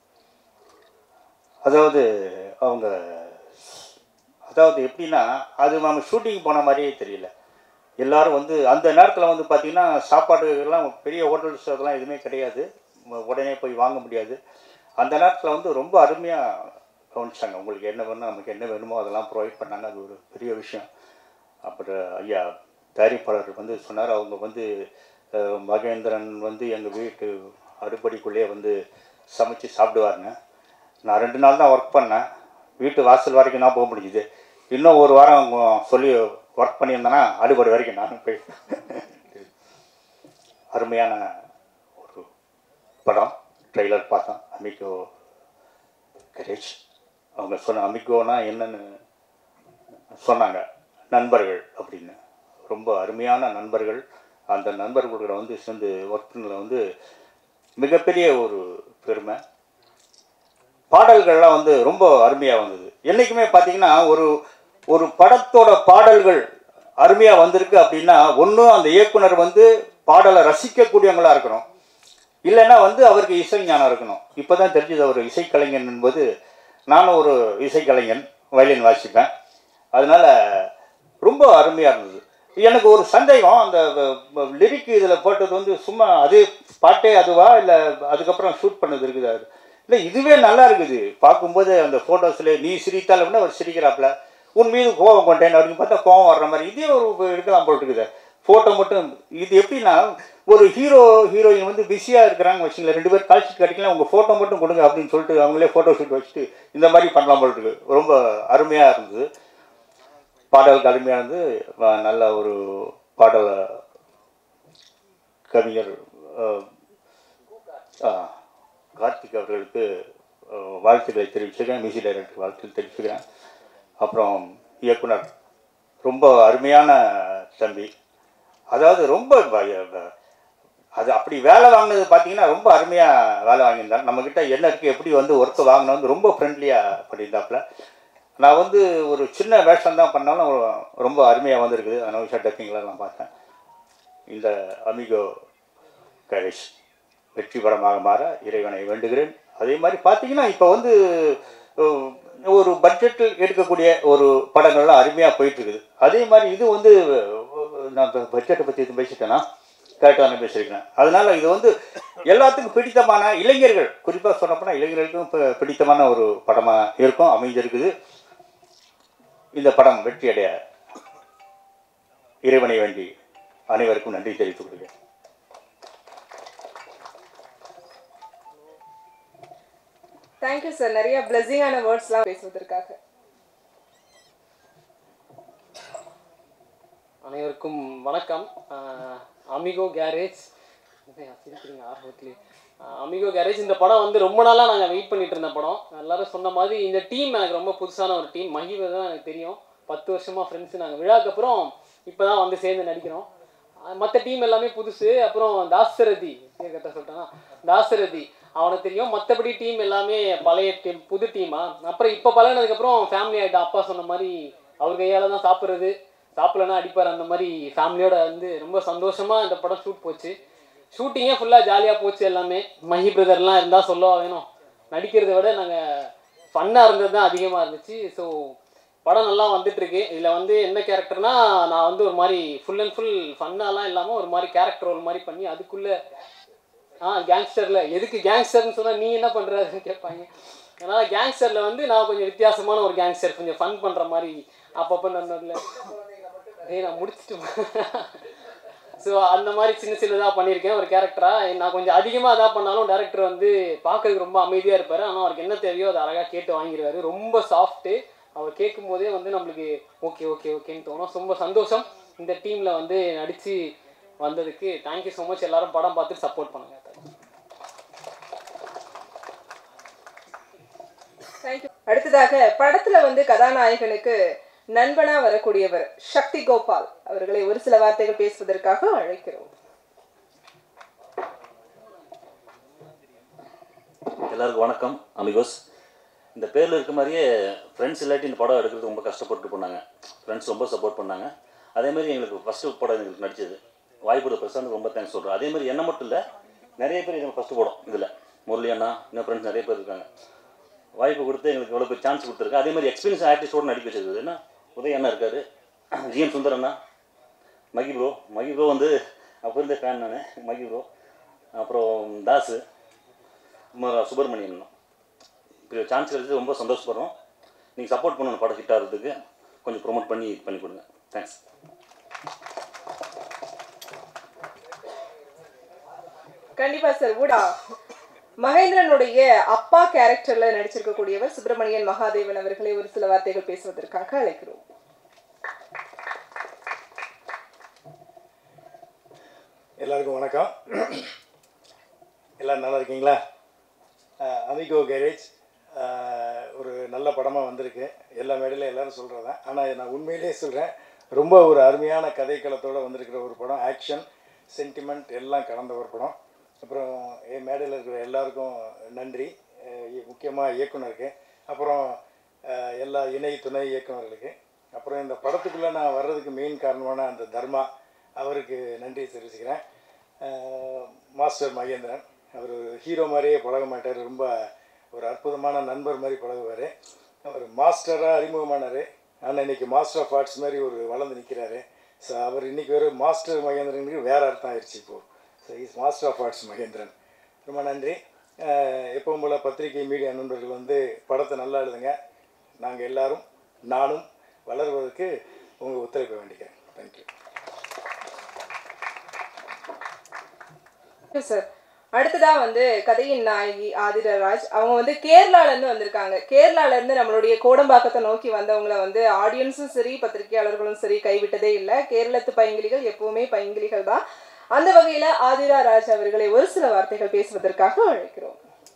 [SPEAKER 8] அதாவது அவங்க அதாவது எப்படின்னா அது நம்ம ஷூட்டிங் போன மாதிரியே தெரியல எல்லாரும் வந்து அந்த நேரத்தில் வந்து பார்த்திங்கன்னா சாப்பாடு எல்லாம் பெரிய ஹோட்டல்ஸ் அதெல்லாம் எதுவுமே கிடையாது உ- உடனே போய் வாங்க முடியாது அந்த நேரத்தில் வந்து ரொம்ப அருமையாக கவனிச்சாங்க உங்களுக்கு என்ன வேணும் நமக்கு என்ன வேணுமோ அதெல்லாம் ப்ரொவைட் பண்ணாங்க அது ஒரு பெரிய விஷயம் அப்புறம் ஐயா தயாரிப்பாளர் வந்து சொன்னார் அவங்க வந்து அஹ், மகேந்திரன் வந்து எங்கள் வீட்டு அடுப்படிக்குள்ளேயே வந்து சமைச்சு சாப்பிடுவாருங்க நான் ரெண்டு நாள் தான் ஒர்க் பண்ணேன் வீட்டு வாசல் வரைக்கும் தான் போக முடிஞ்சுது இன்னும் ஒரு வாரம் அவங்க சொல்லி ஒர்க் பண்ணியிருந்தேன்னா அடுபடி வரைக்கும் நானும் போய் அருமையான ஒரு படம் ட்ரெய்லர் பார்த்தோம் அமிகோ கரேஜ் அவங்க சொன்ன அமிகோனா என்னன்னு சொன்னாங்க நண்பர்கள் அப்படின்னு ரொம்ப அருமையான நண்பர்கள் அந்த நண்பர்களோட வந்து சேர்ந்து ஒர்க்கில் வந்து மிகப்பெரிய ஒரு பெருமை பாடல்கள்லாம் வந்து ரொம்ப அருமையாக வந்தது என்றைக்குமே பார்த்தீங்கன்னா ஒரு ஒரு படத்தோட பாடல்கள் அருமையாக வந்திருக்கு அப்படின்னா ஒன்றும் அந்த இயக்குனர் வந்து பாடலை ரசிக்கக்கூடியவங்களா இருக்கணும் இல்லைன்னா வந்து அவருக்கு இசை ஞானம் இருக்கணும் இப்போ தான் தெரிஞ்சது அவர் இசைக்கலைஞன் என்பது நானும் ஒரு இசைக்கலைஞன் வயலின் வாசிப்பேன் அதனால் ரொம்ப அருமையாக இருந்தது எனக்கு ஒரு சந்தேகம் அந்த லிரிக் இதில் போட்டது வந்து சும்மா அது பாட்டே அதுவா இல்லை அதுக்கப்புறம் ஷூட் பண்ணது இருக்குது அது இல்லை இதுவே நல்லா இருக்குது பார்க்கும்போது அந்த ஃபோட்டோஸில் நீ சிரித்தால் அப்படின்னா அவர் சிரிக்கிறாப்புல உன் மீது கோபம் கொண்டேன் அப்படின்னு பார்த்தா கோபம் வர்ற மாதிரி இதே ஒரு இருக்கலாம் போல் இருக்குது ஃபோட்டோ மட்டும் இது எப்படின்னா ஒரு ஹீரோ ஹீரோயின் வந்து பிஸியாக இருக்கிறாங்க வச்சுங்களேன் ரெண்டு பேர் கால் ஷீட் கிடைக்கல உங்கள் ஃபோட்டோ மட்டும் கொடுங்க அப்படின்னு சொல்லிட்டு அவங்களே ஃபோட்டோ ஷூட் வச்சுட்டு இந்த மாதிரி பண்ணலாம் போல் இருக்கு ரொம்ப அருமையாக இருந்தது பாடலுக்கு அருமையானது வ- நல்ல ஒரு பாடல் கவிஞர் அஹ், ஆ, கார்த்திக் அவர்களுக்கு அஹ், வாழ்த்துக்களை தெரிவிச்சுக்கிறேன் மியூசிக் டைரக்டர் வாழ்த்துக்கள் தெரிவிச்சுக்கிறேன் அப்புறம் இயக்குனர் ரொம்ப அருமையான தம்பி அதாவது ரொம்ப ப- ப- அது அப்படி வேலை வாங்கினது பார்த்தீங்கன்னா ரொம்ப அருமையாக வேலை வாங்கியிருந்தார் நம்மக்கிட்ட என்ன இருக்குது எப்படி வந்து ஒர்க்கு வாங்கினா வந்து ரொம்ப ஃப்ரெண்ட்லியாக பண்ணியிருந்தாப்புல நான் வந்து ஒரு சின்ன வேஷம் தான் பண்ணாலும் ரொம்ப அருமையாக வந்திருக்குது அனௌஷா டப்பிங்லாம் நான் பார்த்தேன் இந்த அமிகோ கணேஷ் வெற்றி படமாக மாற இறைவனை வேண்டுகிறேன் அதே மாதிரி பார்த்தீங்கன்னா இப்போ வந்து அஹ், ஒரு பட்ஜெட்டில் எடுக்கக்கூடிய ஒரு படங்கள்லாம் அருமையாக போயிட்டுருக்குது அதே மாதிரி இது வந்து அஹ், நான் பட்ஜெட்டை பற்றி எதுவும் பேசிட்டேன்னா கரெக்டாக நான் பேசியிருக்கிறேன் அதனால் இது வந்து எல்லாத்துக்கும் பிடித்தமான இளைஞர்கள் குறிப்பாக சொல்லப்போனால் இளைஞர்களுக்கும் இப்போ பிடித்தமான ஒரு படமாக இருக்கும் அமைஞ்சிருக்குது இந்த படம் வெற்றி அடைய இறைவனை வேண்டி அனைவருக்கும் நன்றி தெரிவித்துக் கொள்கிறேன்
[SPEAKER 1] தேங்க்யூ சார் நிறைய பிளஸிங்கான வேர்ட்ஸ்லாம் பேசுவதற்காக
[SPEAKER 9] அனைவருக்கும் வணக்கம் அமிகோ கேரேஜ் என்னய்யா சிரிக்கிறீங்க ஆர்வத்துலேயே அமிகோ கேரேஜ் இந்த படம் வந்து ரொம்ப நாளாக நாங்கள் வெயிட் பண்ணிட்டு இருந்த படம் எல்லாரும் சொன்ன மாதிரி இந்த டீம் எனக்கு ரொம்ப புதுசான ஒரு டீம் மகிவை தான் எனக்கு தெரியும் பத்து வருஷமாக ஃப்ரெண்ட்ஸு நாங்கள் விழாக்கு அப்புறம் இப்போ தான் வந்து சேர்ந்து நடிக்கிறோம் மற்ற டீம் எல்லாமே புதுசு அப்புறம் தாசரதி கரெக்டாக சொல்லிட்டேன்னா தாசரதி அவனுக்கு தெரியும் மற்றபடி டீம் எல்லாமே பழைய டீம் புது டீமா அப்புறம் இப்போ பழகினதுக்கப்புறம் ஃபேமிலி ஆகிட்டா அப்பா சொன்ன மாதிரி அவர் கையால் தான் சாப்பிட்றது சாப்பிடலன்னா அடிப்பார் அந்த மாதிரி ஃபேமிலியோட வந்து ரொம்ப சந்தோஷமாக இந்த படம் ஷூட் போச்சு ஷூட்டிங்கே ஃபுல்லாக ஜாலியாக போச்சு எல்லாமே மஹி பிரதர்லாம் இருந்தால் சொல்லவா வேணும் நடிக்கிறதை விட நாங்கள் ஃபன்னாக இருந்தது தான் அதிகமாக இருந்துச்சு ஸோ படம் நல்லா வந்துட்டு இருக்கு இதில் வந்து என்ன கேரக்டர்னா நான் வந்து ஒரு மாதிரி ஃபுல் அண்ட் ஃபுல் ஃபன்னாலாம் இல்லாமல் ஒரு மாதிரி கேரக்டர் ரோல் மாதிரி பண்ணி அதுக்குள்ளே ஆ கேங்ஸ்டரில் எதுக்கு கேங்ஸ்டர்னு சொன்னால் நீ என்ன பண்ணுறதுன்னு கேட்பாங்க அதனால் கேங்ஸ்டரில் வந்து நான் கொஞ்சம் வித்தியாசமான ஒரு கேங்ஸ்டர் கொஞ்சம் ஃபன் பண்ணுற மாதிரி அப்பப்போ நடந்ததில்ல ஏய் நான் முடிச்சுட்டு ஸோ அந்த மாதிரி சின்ன சின்னதாக பண்ணியிருக்கேன் ஒரு கேரக்டராக நான் கொஞ்சம் அதிகமாக அதாக பண்ணாலும் டேரக்டர் வந்து பார்க்கறதுக்கு ரொம்ப அமைதியாக இருப்பார் ஆனால் அவருக்கு என்ன தேவையோ அதை அழகாக கேட்டு வாங்கிடுவாரு ரொம்ப சாஃப்ட்டு அவர் கேட்கும் போதே வந்து நம்மளுக்கு ஓகே ஓகே ஓகேன்னு தோணும் ரொம்ப சந்தோஷம் இந்த டீமில் வந்து நடித்து வந்ததுக்கு தேங்க்யூ ஸோ மச் எல்லாரும் படம் பார்த்து சப்போர்ட் பண்ணுங்க
[SPEAKER 1] தேங்க்யூ அடுத்ததாக படத்துல வந்து கதாநாயகனுக்கு நண்பனா வரக்கூடியவர் சக்தி கோபால் அவர்களை ஒரு சில வார்த்தைகள் பேசுவதற்காக அழைக்கிறோம்
[SPEAKER 10] எல்லாருக்கும் வணக்கம் அமிகோஸ் இந்த பேரில் இருக்க மாதிரியே ஃப்ரெண்ட்ஸ் இல்லாட்டி இந்த படம் எடுக்கிறது ரொம்ப கஷ்டப்பட்டு பண்ணாங்க ஃப்ரெண்ட்ஸ் ரொம்ப சப்போர்ட் பண்ணாங்க அதேமாதிரி எங்களுக்கு ஃபஸ்ட்டு படம் எங்களுக்கு நடிச்சது வாய்ப்பு பிரசாந்த் ரொம்ப தேங்க்ஸ் சொல்கிறேன் அதேமாதிரி என்ன மட்டும் இல்லை நிறைய பேர் எங்களுக்கு ஃபஸ்ட்டு படம் இதில் முரளி அண்ணா இன்னும் ஃப்ரெண்ட்ஸ் நிறைய பேர் இருக்காங்க வாய்ப்பு கொடுத்து எங்களுக்கு எவ்வளோ பேர் சான்ஸ் கொடுத்துருக்கு அதே மாதிரி எக்ஸ்பீரியன்ஸ் ஆர்டிஸ்டோடு நடிக்க வச்சிருக்குது என்ன உதய அண்ணா இருக்காரு ஜிஎம் சுந்தர் அண்ணா மகி ப்ரோ மகி ப்ரோ வந்து அப்போ இருந்தே ஃபேன் நான் மகி ப்ரோ அப்புறம் தாஸு ம- சுப்பிரமணியன் அண்ணா. இப்படி சான்ஸ் கிடைச்சது ரொம்ப சந்தோஷப்படுறோம் நீங்கள் சப்போர்ட் பண்ணணும் படம் ஹிட் ஆகிறதுக்கு கொஞ்சம் ப்ரொமோட் பண்ணி இது பண்ணி கொடுங்க தேங்க்ஸ்
[SPEAKER 1] கண்டிப்பா சார் ஊடா மகேந்திரனுடைய அப்பா கேரக்டர்ல நடிச்சிருக்கக்கூடியவர் சுப்பிரமணியன் மகாதேவன் அவர்களை ஒரு சில வார்த்தைகள் பேசுவதற்காக அழைக்கிறோம்
[SPEAKER 11] எல்லாருக்கும் வணக்கம் எல்லோரும் நல்லா இருக்கீங்களா அமிகோ கேரேஜ் ஒரு நல்ல படமாக வந்திருக்கு எல்லா மேடையிலும் எல்லாரும் சொல்கிறது தான் ஆனால் நான் உண்மையிலேயே சொல்கிறேன் ரொம்ப ஒரு அருமையான கதைக்களத்தோடு வந்திருக்கிற ஒரு படம் ஆக்ஷன் சென்டிமெண்ட் எல்லாம் கலந்த ஒரு படம் அப்புறம் என் மேடையில் இருக்கிற எல்லாருக்கும் நன்றி முக்கியமாக இயக்குனருக்கு அப்புறம் அஹ், எல்லா இணை துணை இயக்குனர்களுக்கு அப்புறம் இந்த படத்துக்குள்ளே நான் வர்றதுக்கு மெயின் காரணமான அந்த தர்மா அவருக்கு நன்றி தெரிவிச்சுக்கிறேன் அஹ், மாஸ்டர் மகேந்திரன் அவர் ஹீரோ மாதிரியே பழக மாட்டார் ரொம்ப ஒரு அற்புதமான நண்பர் மாதிரி பழகுவார் அவர் மாஸ்டராக அறிமுகமானார் ஆனால் இன்னைக்கு மாஸ்டர் ஆஃப் ஆர்ட்ஸ் மாதிரி ஒரு வளர்ந்து நிற்கிறாரு ஸோ அவர் இன்னைக்கு ஒரு மாஸ்டர் மகேந்திரனுக்கு வேறு அர்த்தம் ஆயிடுச்சு இப்போது so is master of arts Mahendran ரொம்ப நன்றி அஹ், எப்பவும் போல் பத்திரிகை மீடியா நண்பர்கள் வந்து படத்தை நல்லா எழுதுங்க நாங்கள் எல்லாரும் நானும் வளர்வதற்கு உங்கள் ஒத்துழைப்பை வேண்டிக்கிறேன் தேங்க்யூ
[SPEAKER 1] சார் அடுத்ததா வந்து கதையின் நாயகி ஆதிரராஜ் அவங்க வந்து கேரளால இருந்து வந்திருக்காங்க கேரளால இருந்து நம்மளுடைய கோடம்பாக்கத்தை நோக்கி வந்தவங்கள வந்து ஆடியன்ஸும் சரி பத்திரிகையாளர்களும் சரி கைவிட்டதே இல்லை கேரளத்து பைங்கிலிகள் எப்பவுமே பைங்கிலிகள் தான் அந்த வகையில ஆதிரா ராஜ் அவர்களை ஒரு சில வார்த்தைகள் பேசுவதற்காக அழைக்கிறோம்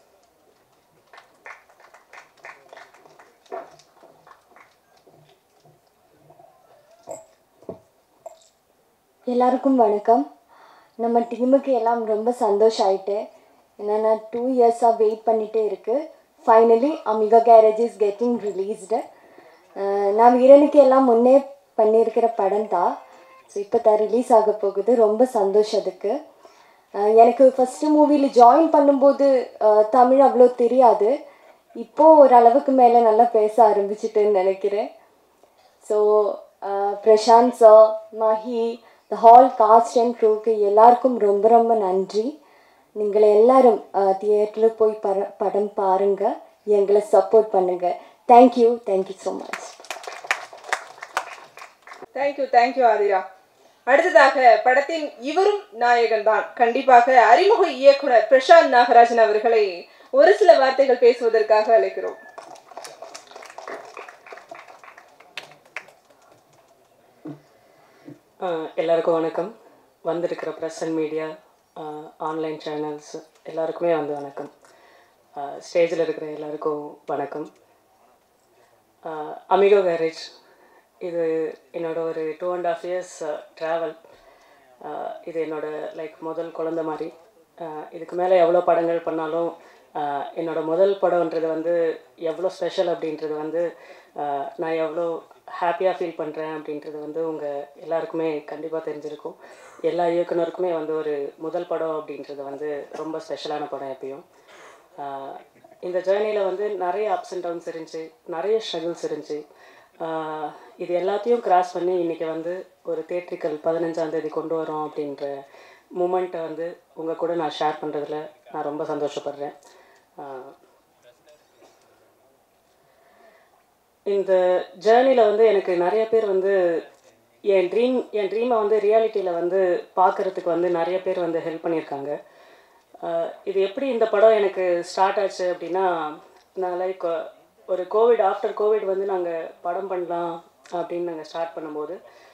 [SPEAKER 12] எல்லாருக்கும் வணக்கம் நம்ம டீமுக்கு எல்லாம் ரொம்ப சந்தோஷம் ஆயிட்டு என்னென்னா டூ இயர்ஸாக வெயிட் பண்ணிகிட்டே இருக்குது finally Amigo Garage is getting released நான் வீரனுக்கு எல்லாம் முன்னே பண்ணியிருக்கிற படம் தான் ஸோ இப்போ தான் ரிலீஸ் ஆக போகுது ரொம்ப சந்தோஷம் அதுக்கு அஹ் எனக்கு ஃபஸ்ட்டு மூவியில் ஜாயின் பண்ணும்போது அஹ், தமிழ் அவ்வளோ தெரியாது இப்போது ஓரளவுக்கு மேலே நல்லா பேச ஆரம்பிச்சிட்டேன்னு நினைக்கிறேன் so Prasanth sir Mahi the hall cast and க்ரூக்கு எல்லாருக்கும் ரொம்ப ரொம்ப நன்றி நீங்கள் எல்லாரும் தியேட்டரில் போய் பர படம் பாருங்கள் எங்களை சப்போர்ட் பண்ணுங்கள் thank you thank you so much
[SPEAKER 1] thank you thank you Aadhira அடுத்ததாக படத்தின் இவரும் நாயகன் தான் கண்டிப்பாக அறிமுக இயக்குனர் பிரசாந்த் நாகராஜன் அவர்களை ஒரு சில வார்த்தைகள் பேசுவதற்காக அழைக்கிறோம்
[SPEAKER 13] ஆஹ் எல்லாருக்கும் வணக்கம் வந்திருக்கிற press and media online channels எல்லாருக்குமே வந்து வணக்கம் ஸ்டேஜில் இருக்கிற எல்லாருக்கும் வணக்கம் அமிகோ கேரேஜ் இது என்னோட ஒரு two and half years travel இது என்னோட லைக் முதல் குழந்த மாதிரி ஆஹ் இதுக்கு மேலே எவ்வளோ படங்கள் பண்ணாலும் ஆஹ் என்னோட முதல் படம்ன்றது வந்து எவ்வளோ ஸ்பெஷல் அப்படின்றது வந்து ஆஹ் நான் எவ்வளோ ஹாப்பியாக ஃபீல் பண்ணுறேன் அப்படின்றது வந்து உங்கள் எல்லாருக்குமே கண்டிப்பாக தெரிஞ்சிருக்கும் எல்லா இயக்குனருக்குமே வந்து ஒரு முதல் படம் அப்படின்றது வந்து ரொம்ப ஸ்பெஷலான படம் எப்பயும் ஆஹ் இந்த ஜேர்னியில் வந்து நிறைய அப்ஸ் அண்ட் டவுன்ஸ் இருந்துச்சு நிறைய ஸ்ட்ரகிள்ஸ் இருந்துச்சு ஆஹ் இது எல்லாத்தையும் கிராஸ் பண்ணி இன்றைக்கி வந்து ஒரு தேட்ரிக்கல் பதினஞ்சாம் தேதி கொண்டு வரோம் அப்படின்ற மூமெண்ட்டை வந்து உங்கள் கூட நான் ஷேர் பண்ணுறதுல நான் ரொம்ப சந்தோஷப்படுறேன் ஆஹ் இந்த ஜேர்னியில் வந்து எனக்கு நிறைய பேர் வந்து என் ட்ரீம் என் ட்ரீமை வந்து ரியாலிட்டியில் வந்து பார்க்குறதுக்கு வந்து நிறைய பேர் வந்து ஹெல்ப் பண்ணியிருக்காங்க ஆஹ் இது எப்படி இந்த படம் எனக்கு ஸ்டார்ட் ஆச்சு அப்படின்னா நான் லைக் ஒரு கோவிட் ஆஃப்டர் கோவிட் வந்து நாங்கள் படம் பண்ணலாம் அப்படின்னு நாங்கள் ஸ்டார்ட் பண்ணும்போது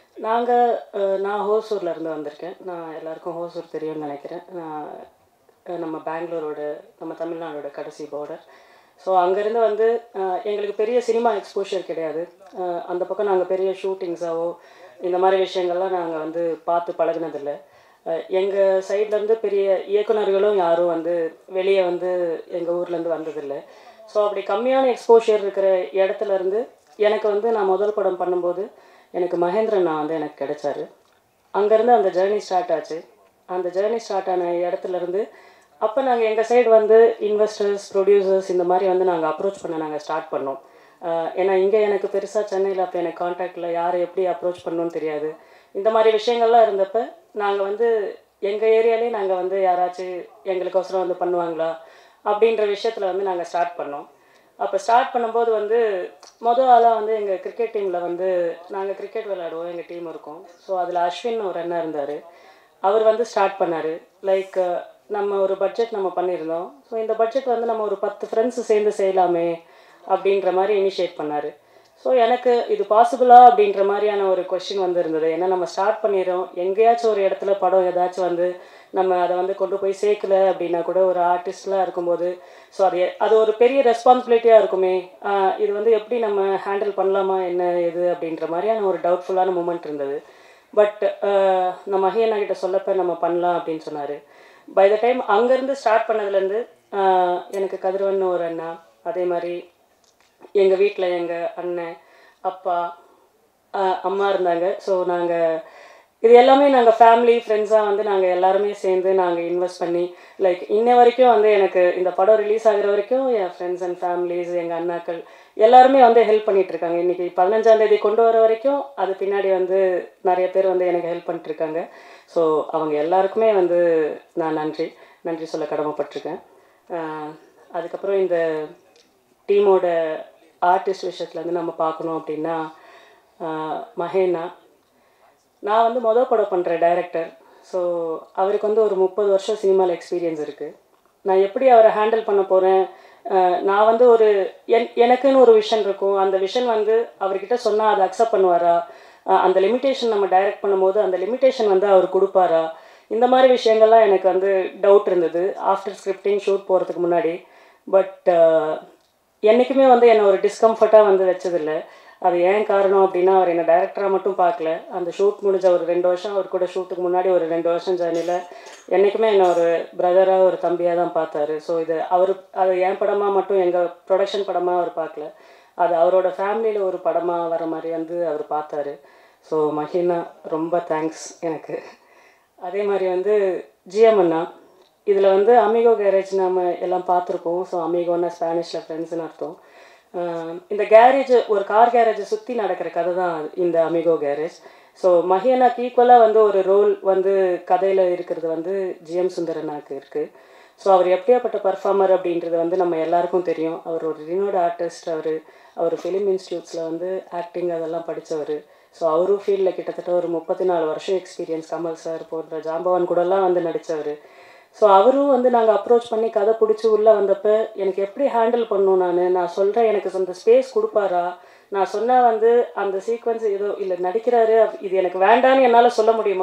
[SPEAKER 13] நாங்கள் நான் ஹோசூரில் இருந்து வந்திருக்கேன் நான் எல்லாருக்கும் ஹோசூர் தெரியும்னு நினைக்கிறேன் நான் அஹ் நம்ம பெங்களூரோட நம்ம தமிழ்நாடோட கடைசி பார்டர் ஸோ அங்கேருந்து வந்து அஹ் எங்களுக்கு பெரிய சினிமா எக்ஸ்போஷர் கிடையாது அஹ் அந்த பக்கம் நாங்கள் பெரிய ஷூட்டிங்ஸாவோ இந்த மாதிரி விஷயங்கள்லாம் நாங்கள் வந்து பார்த்து பழகுனதில்லை எங்கள் சைட்லேருந்து பெரிய இயக்குனர்களும் யாரும் வந்து வெளியே வந்து எங்கள் ஊர்லேருந்து வந்ததில்லை ஸோ அப்படி கம்மியான எக்ஸ்போஷர் இருக்கிற இடத்துல இருந்து எனக்கு வந்து நான் முதல் படம் பண்ணும்போது எனக்கு மகேந்திரன் நான் வந்து எனக்கு கிடைச்சாரு அங்கேருந்து அந்த ஜேர்னி ஸ்டார்ட் ஆச்சு அந்த ஜேர்னி ஸ்டார்ட் ஆன இடத்துல இருந்து அப்போ நாங்கள் எங்கள் சைடு வந்து இன்வெஸ்டர்ஸ் ப்ரொடியூசர்ஸ் இந்த மாதிரி வந்து நாங்கள் அப்ரோச் பண்ண நாங்கள் ஸ்டார்ட் பண்ணோம் ஆஹ் ஏன்னா இங்கே எனக்கு பெருசாக சென்னையில் அப்போ எனக்கு காண்டாக்டில் யாரை எப்படி அப்ரோச் பண்ணணும்னு தெரியாது இந்த மாதிரி விஷயங்கள்லாம் இருந்தப்ப நாங்கள் வந்து எங்கள் ஏரியாலே நாங்கள் வந்து யாராச்சும் எங்களுக்கோசரம் வந்து பண்ணுவாங்களா அப்படின்ற விஷயத்தில் வந்து நாங்கள் ஸ்டார்ட் பண்ணோம் அப்போ ஸ்டார்ட் பண்ணும்போது வந்து மொதல் ஆளாக வந்து எங்கள் கிரிக்கெட் டீமில் வந்து நாங்கள் கிரிக்கெட் விளையாடுவோம் எங்கள் டீம் இருக்கும் ஸோ அதில் அஸ்வின் ஒரு அண்ணா இருந்தார் அவர் வந்து ஸ்டார்ட் பண்ணார் லைக் நம்ம ஒரு பட்ஜெட் நம்ம பண்ணியிருந்தோம் ஸோ இந்த பட்ஜெட் வந்து நம்ம ஒரு பத்து ஃப்ரெண்ட்ஸ் சேர்ந்து செய்யலாமே அப்படின்ற மாதிரி இனிஷியேட் பண்ணார் ஸோ எனக்கு இது பாசிபிளா அப்படின்ற மாதிரியான ஒரு கொஷின் வந்து இருந்தது ஏன்னா நம்ம ஸ்டார்ட் பண்ணிடுறோம் எங்கேயாச்சும் ஒரு இடத்துல படம் ஏதாச்சும் வந்து நம்ம அதை வந்து கொண்டு போய் சேர்க்கல அப்படின்னா கூட ஒரு ஆர்டிஸ்ட்லாம் இருக்கும்போது ஸோ அது எ- அது ஒரு பெரிய ரெஸ்பான்சிபிலிட்டியாக இருக்குமே ஆஹ் இது வந்து எப்படி நம்ம ஹேண்டில் பண்ணலாமா என்ன எது அப்படின்ற மாதிரியான ஒரு டவுட்ஃபுல்லான மூமெண்ட் இருந்தது பட் நம்ம மஹியண்ணா கிட்ட சொல்லப்ப நம்ம பண்ணலாம் அப்படின்னு சொன்னார் பை த டைம் அங்கேருந்து ஸ்டார்ட் பண்ணதுலேருந்து எனக்கு கதிரவன் ஒரு அண்ணா அதே மாதிரி எங்கள் வீட்டில் எங்கள் அண்ணன் அப்பா ஆஹ் அம்மா இருந்தாங்க ஸோ நாங்கள் இது எல்லாமே நாங்கள் ஃபேமிலி ஃப்ரெண்ட்ஸாக வந்து நாங்கள் எல்லாருமே சேர்ந்து நாங்கள் இன்வெஸ்ட் பண்ணி லைக் இன்ன வரைக்கும் வந்து எனக்கு இந்த படம் ரிலீஸ் ஆகுற வரைக்கும் என் ஃப்ரெண்ட்ஸ் அண்ட் ஃபேமிலிஸ் எங்கள் அண்ணாக்கள் எல்லாருமே வந்து ஹெல்ப் பண்ணிட்டு இருக்காங்க இன்னைக்கு பதினஞ்சாம் தேதி கொண்டு வர வரைக்கும் அது பின்னாடி வந்து நிறைய பேர் வந்து எனக்கு ஹெல்ப் பண்ணிட்டு இருக்காங்க ஸோ அவங்க எல்லாருக்குமே வந்து நான் நன்றி நன்றி சொல்ல கடமைப்பட்டிருக்கேன் ஆஹ் அதுக்கப்புறம் இந்த டீமோட ஆர்டிஸ்ட் விஷயத்துல வந்து நம்ம பார்க்கணும் அப்படின்னா ஆஹ் மகேனா நான் வந்து மொதல் படம் பண்ணுற டைரக்டர் ஸோ அவருக்கு வந்து ஒரு முப்பது வருஷம் சினிமாவில் எக்ஸ்பீரியன்ஸ் இருக்குது நான் எப்படி அவரை ஹேண்டில் பண்ண போகிறேன் நான் வந்து ஒரு என் எனக்குன்னு ஒரு விஷன் இருக்கும் அந்த விஷன் வந்து அவர்கிட்ட சொன்னால் அதை அக்செப்ட் பண்ணுவாரா அஹ் அந்த லிமிட்டேஷன் நம்ம டைரக்ட் பண்ணும்போது அந்த லிமிட்டேஷன் வந்து அவர் கொடுப்பாரா இந்த மாதிரி விஷயங்கள்லாம் எனக்கு வந்து டவுட் இருந்தது ஆஃப்டர் ஸ்கிரிப்டிங் ஷூட் போகிறதுக்கு முன்னாடி பட் என்றைக்குமே வந்து என்னை ஒரு டிஸ்கம்ஃபர்ட்டாக வந்து வச்சதில்லை அது ஏன் காரணம் அப்படின்னா அவர் என்னை டைரக்டராக மட்டும் பார்க்கல அந்த ஷூட் முடிஞ்ச ஒரு ரெண்டு வருஷம் அவர் கூட ஷூட்டுக்கு முன்னாடி ஒரு ரெண்டு வருஷம் ஜேர்னியில் என்றைக்குமே என்னை ஒரு பிரதராக ஒரு தம்பியாக தான் பார்த்தாரு ஸோ இது அவர் அது என் படமாக மட்டும் எங்கள் ப்ரொடக்ஷன் படமாக அவர் பார்க்கல அது அவரோட ஃபேமிலியில் ஒரு படமாக வர மாதிரி வந்து அவர் பார்த்தாரு ஸோ மஹினா ரொம்ப தேங்க்ஸ் எனக்கு அதே மாதிரி வந்து ஜிஎம் அண்ணா இதில் வந்து அமிகோ கேரேஜ் நம்ம எல்லாம் பார்த்துருப்போம் ஸோ அமிகோன்னா ஸ்பானிஷில் ஃப்ரெண்ட்ஸ்னு அர்த்தம் ஆஹ் இந்த கேரேஜ் ஒரு கார் கேரேஜை சுற்றி நடக்கிற கதை தான் இந்த அமிகோ கேரேஜ் ஸோ மஹியனாக்கு ஈக்குவலாக வந்து ஒரு ரோல் வந்து கதையில் இருக்கிறது வந்து ஜிஎம் சுந்தரனாக்கு இருக்குது ஸோ அவர் எப்படியாப்பட்ட பர்ஃபார்மர் அப்படின்றது வந்து நம்ம எல்லாருக்கும் தெரியும் அவர் ஒரு ரினோட ஆர்டிஸ்ட் அவர் அவர் ஃபிலிம் இன்ஸ்டியூட்ஸில் வந்து ஆக்டிங் அதெல்லாம் படித்தவர் ஸோ அவரும் ஃபீல்டில் கிட்டத்தட்ட ஒரு முப்பத்தி நாலு வருஷம் எக்ஸ்பீரியன்ஸ் கமல் சார் போன்ற ஜாம்பவான் கூடலாம் வந்து நடித்தவர் ஸோ அவரும் வந்து நாங்கள் அப்ரோச் பண்ணி கதை பிடிச்சி உள்ளே வந்தப்ப எனக்கு எப்படி ஹேண்டில் பண்ணணும் நான் நான் சொல்கிறேன் எனக்கு அந்த ஸ்பேஸ் கொடுப்பாரா நான் சொன்னால் வந்து அந்த சீக்வன்ஸ் ஏதோ இல்லை நடிக்கிறாரு அப்- இது எனக்கு வேண்டான்னு என்னால் சொல்ல முடியுமா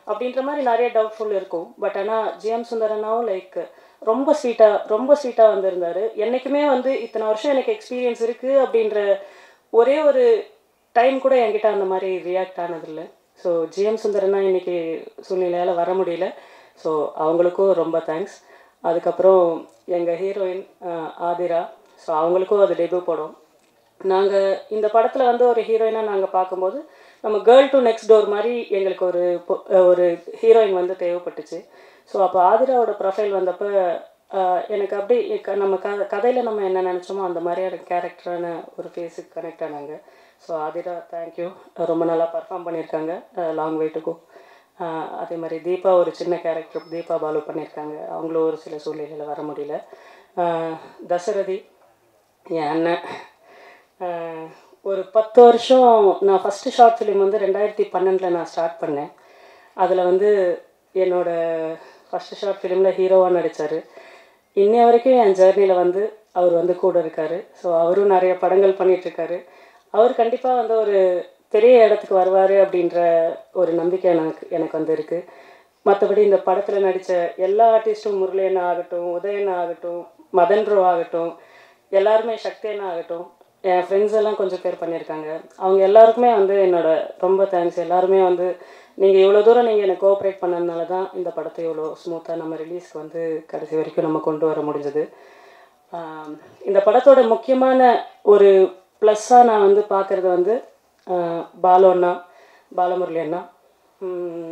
[SPEAKER 13] அப்படின்ற மாதிரி நிறைய டவுட்ஃபுல் இருக்கும் பட் ஆனால் ஜிஎம் சுந்தரனாவும் லைக் ரொம்ப ஸ்வீட்டாக ரொம்ப ஸ்வீட்டாக வந்திருந்தாரு என்றைக்குமே வந்து இத்தனை வருஷம் எனக்கு எக்ஸ்பீரியன்ஸ் இருக்குது அப்படின்ற ஒரே ஒரு டைம் கூட என்கிட்ட அந்த மாதிரி ரியாக்ட் ஆனதில்லை ஸோ ஜிஎம் சுந்தரனா இன்னைக்கு சூழ்நிலையால் வர முடியல ஸோ அவங்களுக்கும் ரொம்ப தேங்க்ஸ் அதுக்கப்புறம் எங்கள் ஹீரோயின் ஆதிரா ஸோ அவங்களுக்கும் அது டெபியூ படம் நாங்கள் இந்த படத்தில் வந்து ஒரு ஹீரோயினாக நாங்கள் பார்க்கும்போது நம்ம கேர்ள் டு நெக்ஸ்ட் டோர் மாதிரி எங்களுக்கு ஒரு பொ- ஒரு ஹீரோயின் வந்து தேவைப்பட்டுச்சு ஸோ அப்போ ஆதிராவோட ப்ரொஃபைல் வந்தப்போ ஆஹ், எனக்கு அப்படி க- நம்ம க கதையில் நம்ம என்ன நினச்சோமோ அந்த மாதிரியான கேரக்டரான ஒரு ஃபேஸுக்கு கனெக்ட் ஆனாங்க ஸோ ஆதிரா தேங்க்யூ ரொம்ப நல்லா பர்ஃபார்ம் பண்ணியிருக்காங்க லாங் வே டு கோ அதே மாதிரி தீபா ஒரு சின்ன கேரக்டர் தீபா பாலு பண்ணியிருக்காங்க அவங்களும் ஒரு சில சூழ்நிலையில் வர முடியல ஆஹ், தசரதி என் அண்ணன் ஆஹ், ஒரு பத்து வருஷம் நான் ஃபஸ்ட்டு ஷார்ட் ஃபிலிம் வந்து ரெண்டாயிரத்தி பன்னெண்டில் நான் ஸ்டார்ட் பண்ணேன் அதில் வந்து என்னோட ஃபஸ்ட்டு ஷார்ட் ஃபிலிமில் ஹீரோவாக நடித்தார் இன்னைய வரைக்கும் என் ஜேர்னியில் வந்து அவர் வந்து கூட இருக்கார் ஸோ அவரும் நிறைய படங்கள் பண்ணிகிட்ருக்காரு அவர் கண்டிப்பாக வந்து ஒரு பெரிய இடத்துக்கு வருவார் அப்படின்ற ஒரு நம்பிக்கை எனக்கு எனக்கு வந்து இருக்குது மற்றபடி இந்த படத்தில் நடித்த எல்லா ஆர்டிஸ்ட்டும் முரளியண்ணா ஆகட்டும் உதயண்ணா ஆகட்டும் மதன் ப்ரோ ஆகட்டும் எல்லாருமே சக்தி அண்ணா ஆகட்டும் என் ஃப்ரெண்ட்ஸ் எல்லாம் கொஞ்சம் பேர் பண்ணியிருக்காங்க அவங்க எல்லாருக்குமே வந்து என்னோட ரொம்ப தேங்க்ஸ் எல்லாருமே வந்து நீங்கள் இவ்வளோ தூரம் நீங்கள் எனக்கு கோஆப்ரேட் பண்ணதுனால தான் இந்த படத்தை இவ்வளோ ஸ்மூத்தாக நம்ம ரிலீஸ்க்கு வந்து கடைசி வரைக்கும் நம்ம கொண்டு வர முடிஞ்சது ஆம், இந்த படத்தோட முக்கியமான ஒரு ப்ளஸ்ஸாக நான் வந்து பார்க்குறது வந்து ஆஹ், பாலு அண்ணா பாலமுரளி அண்ணா உம்,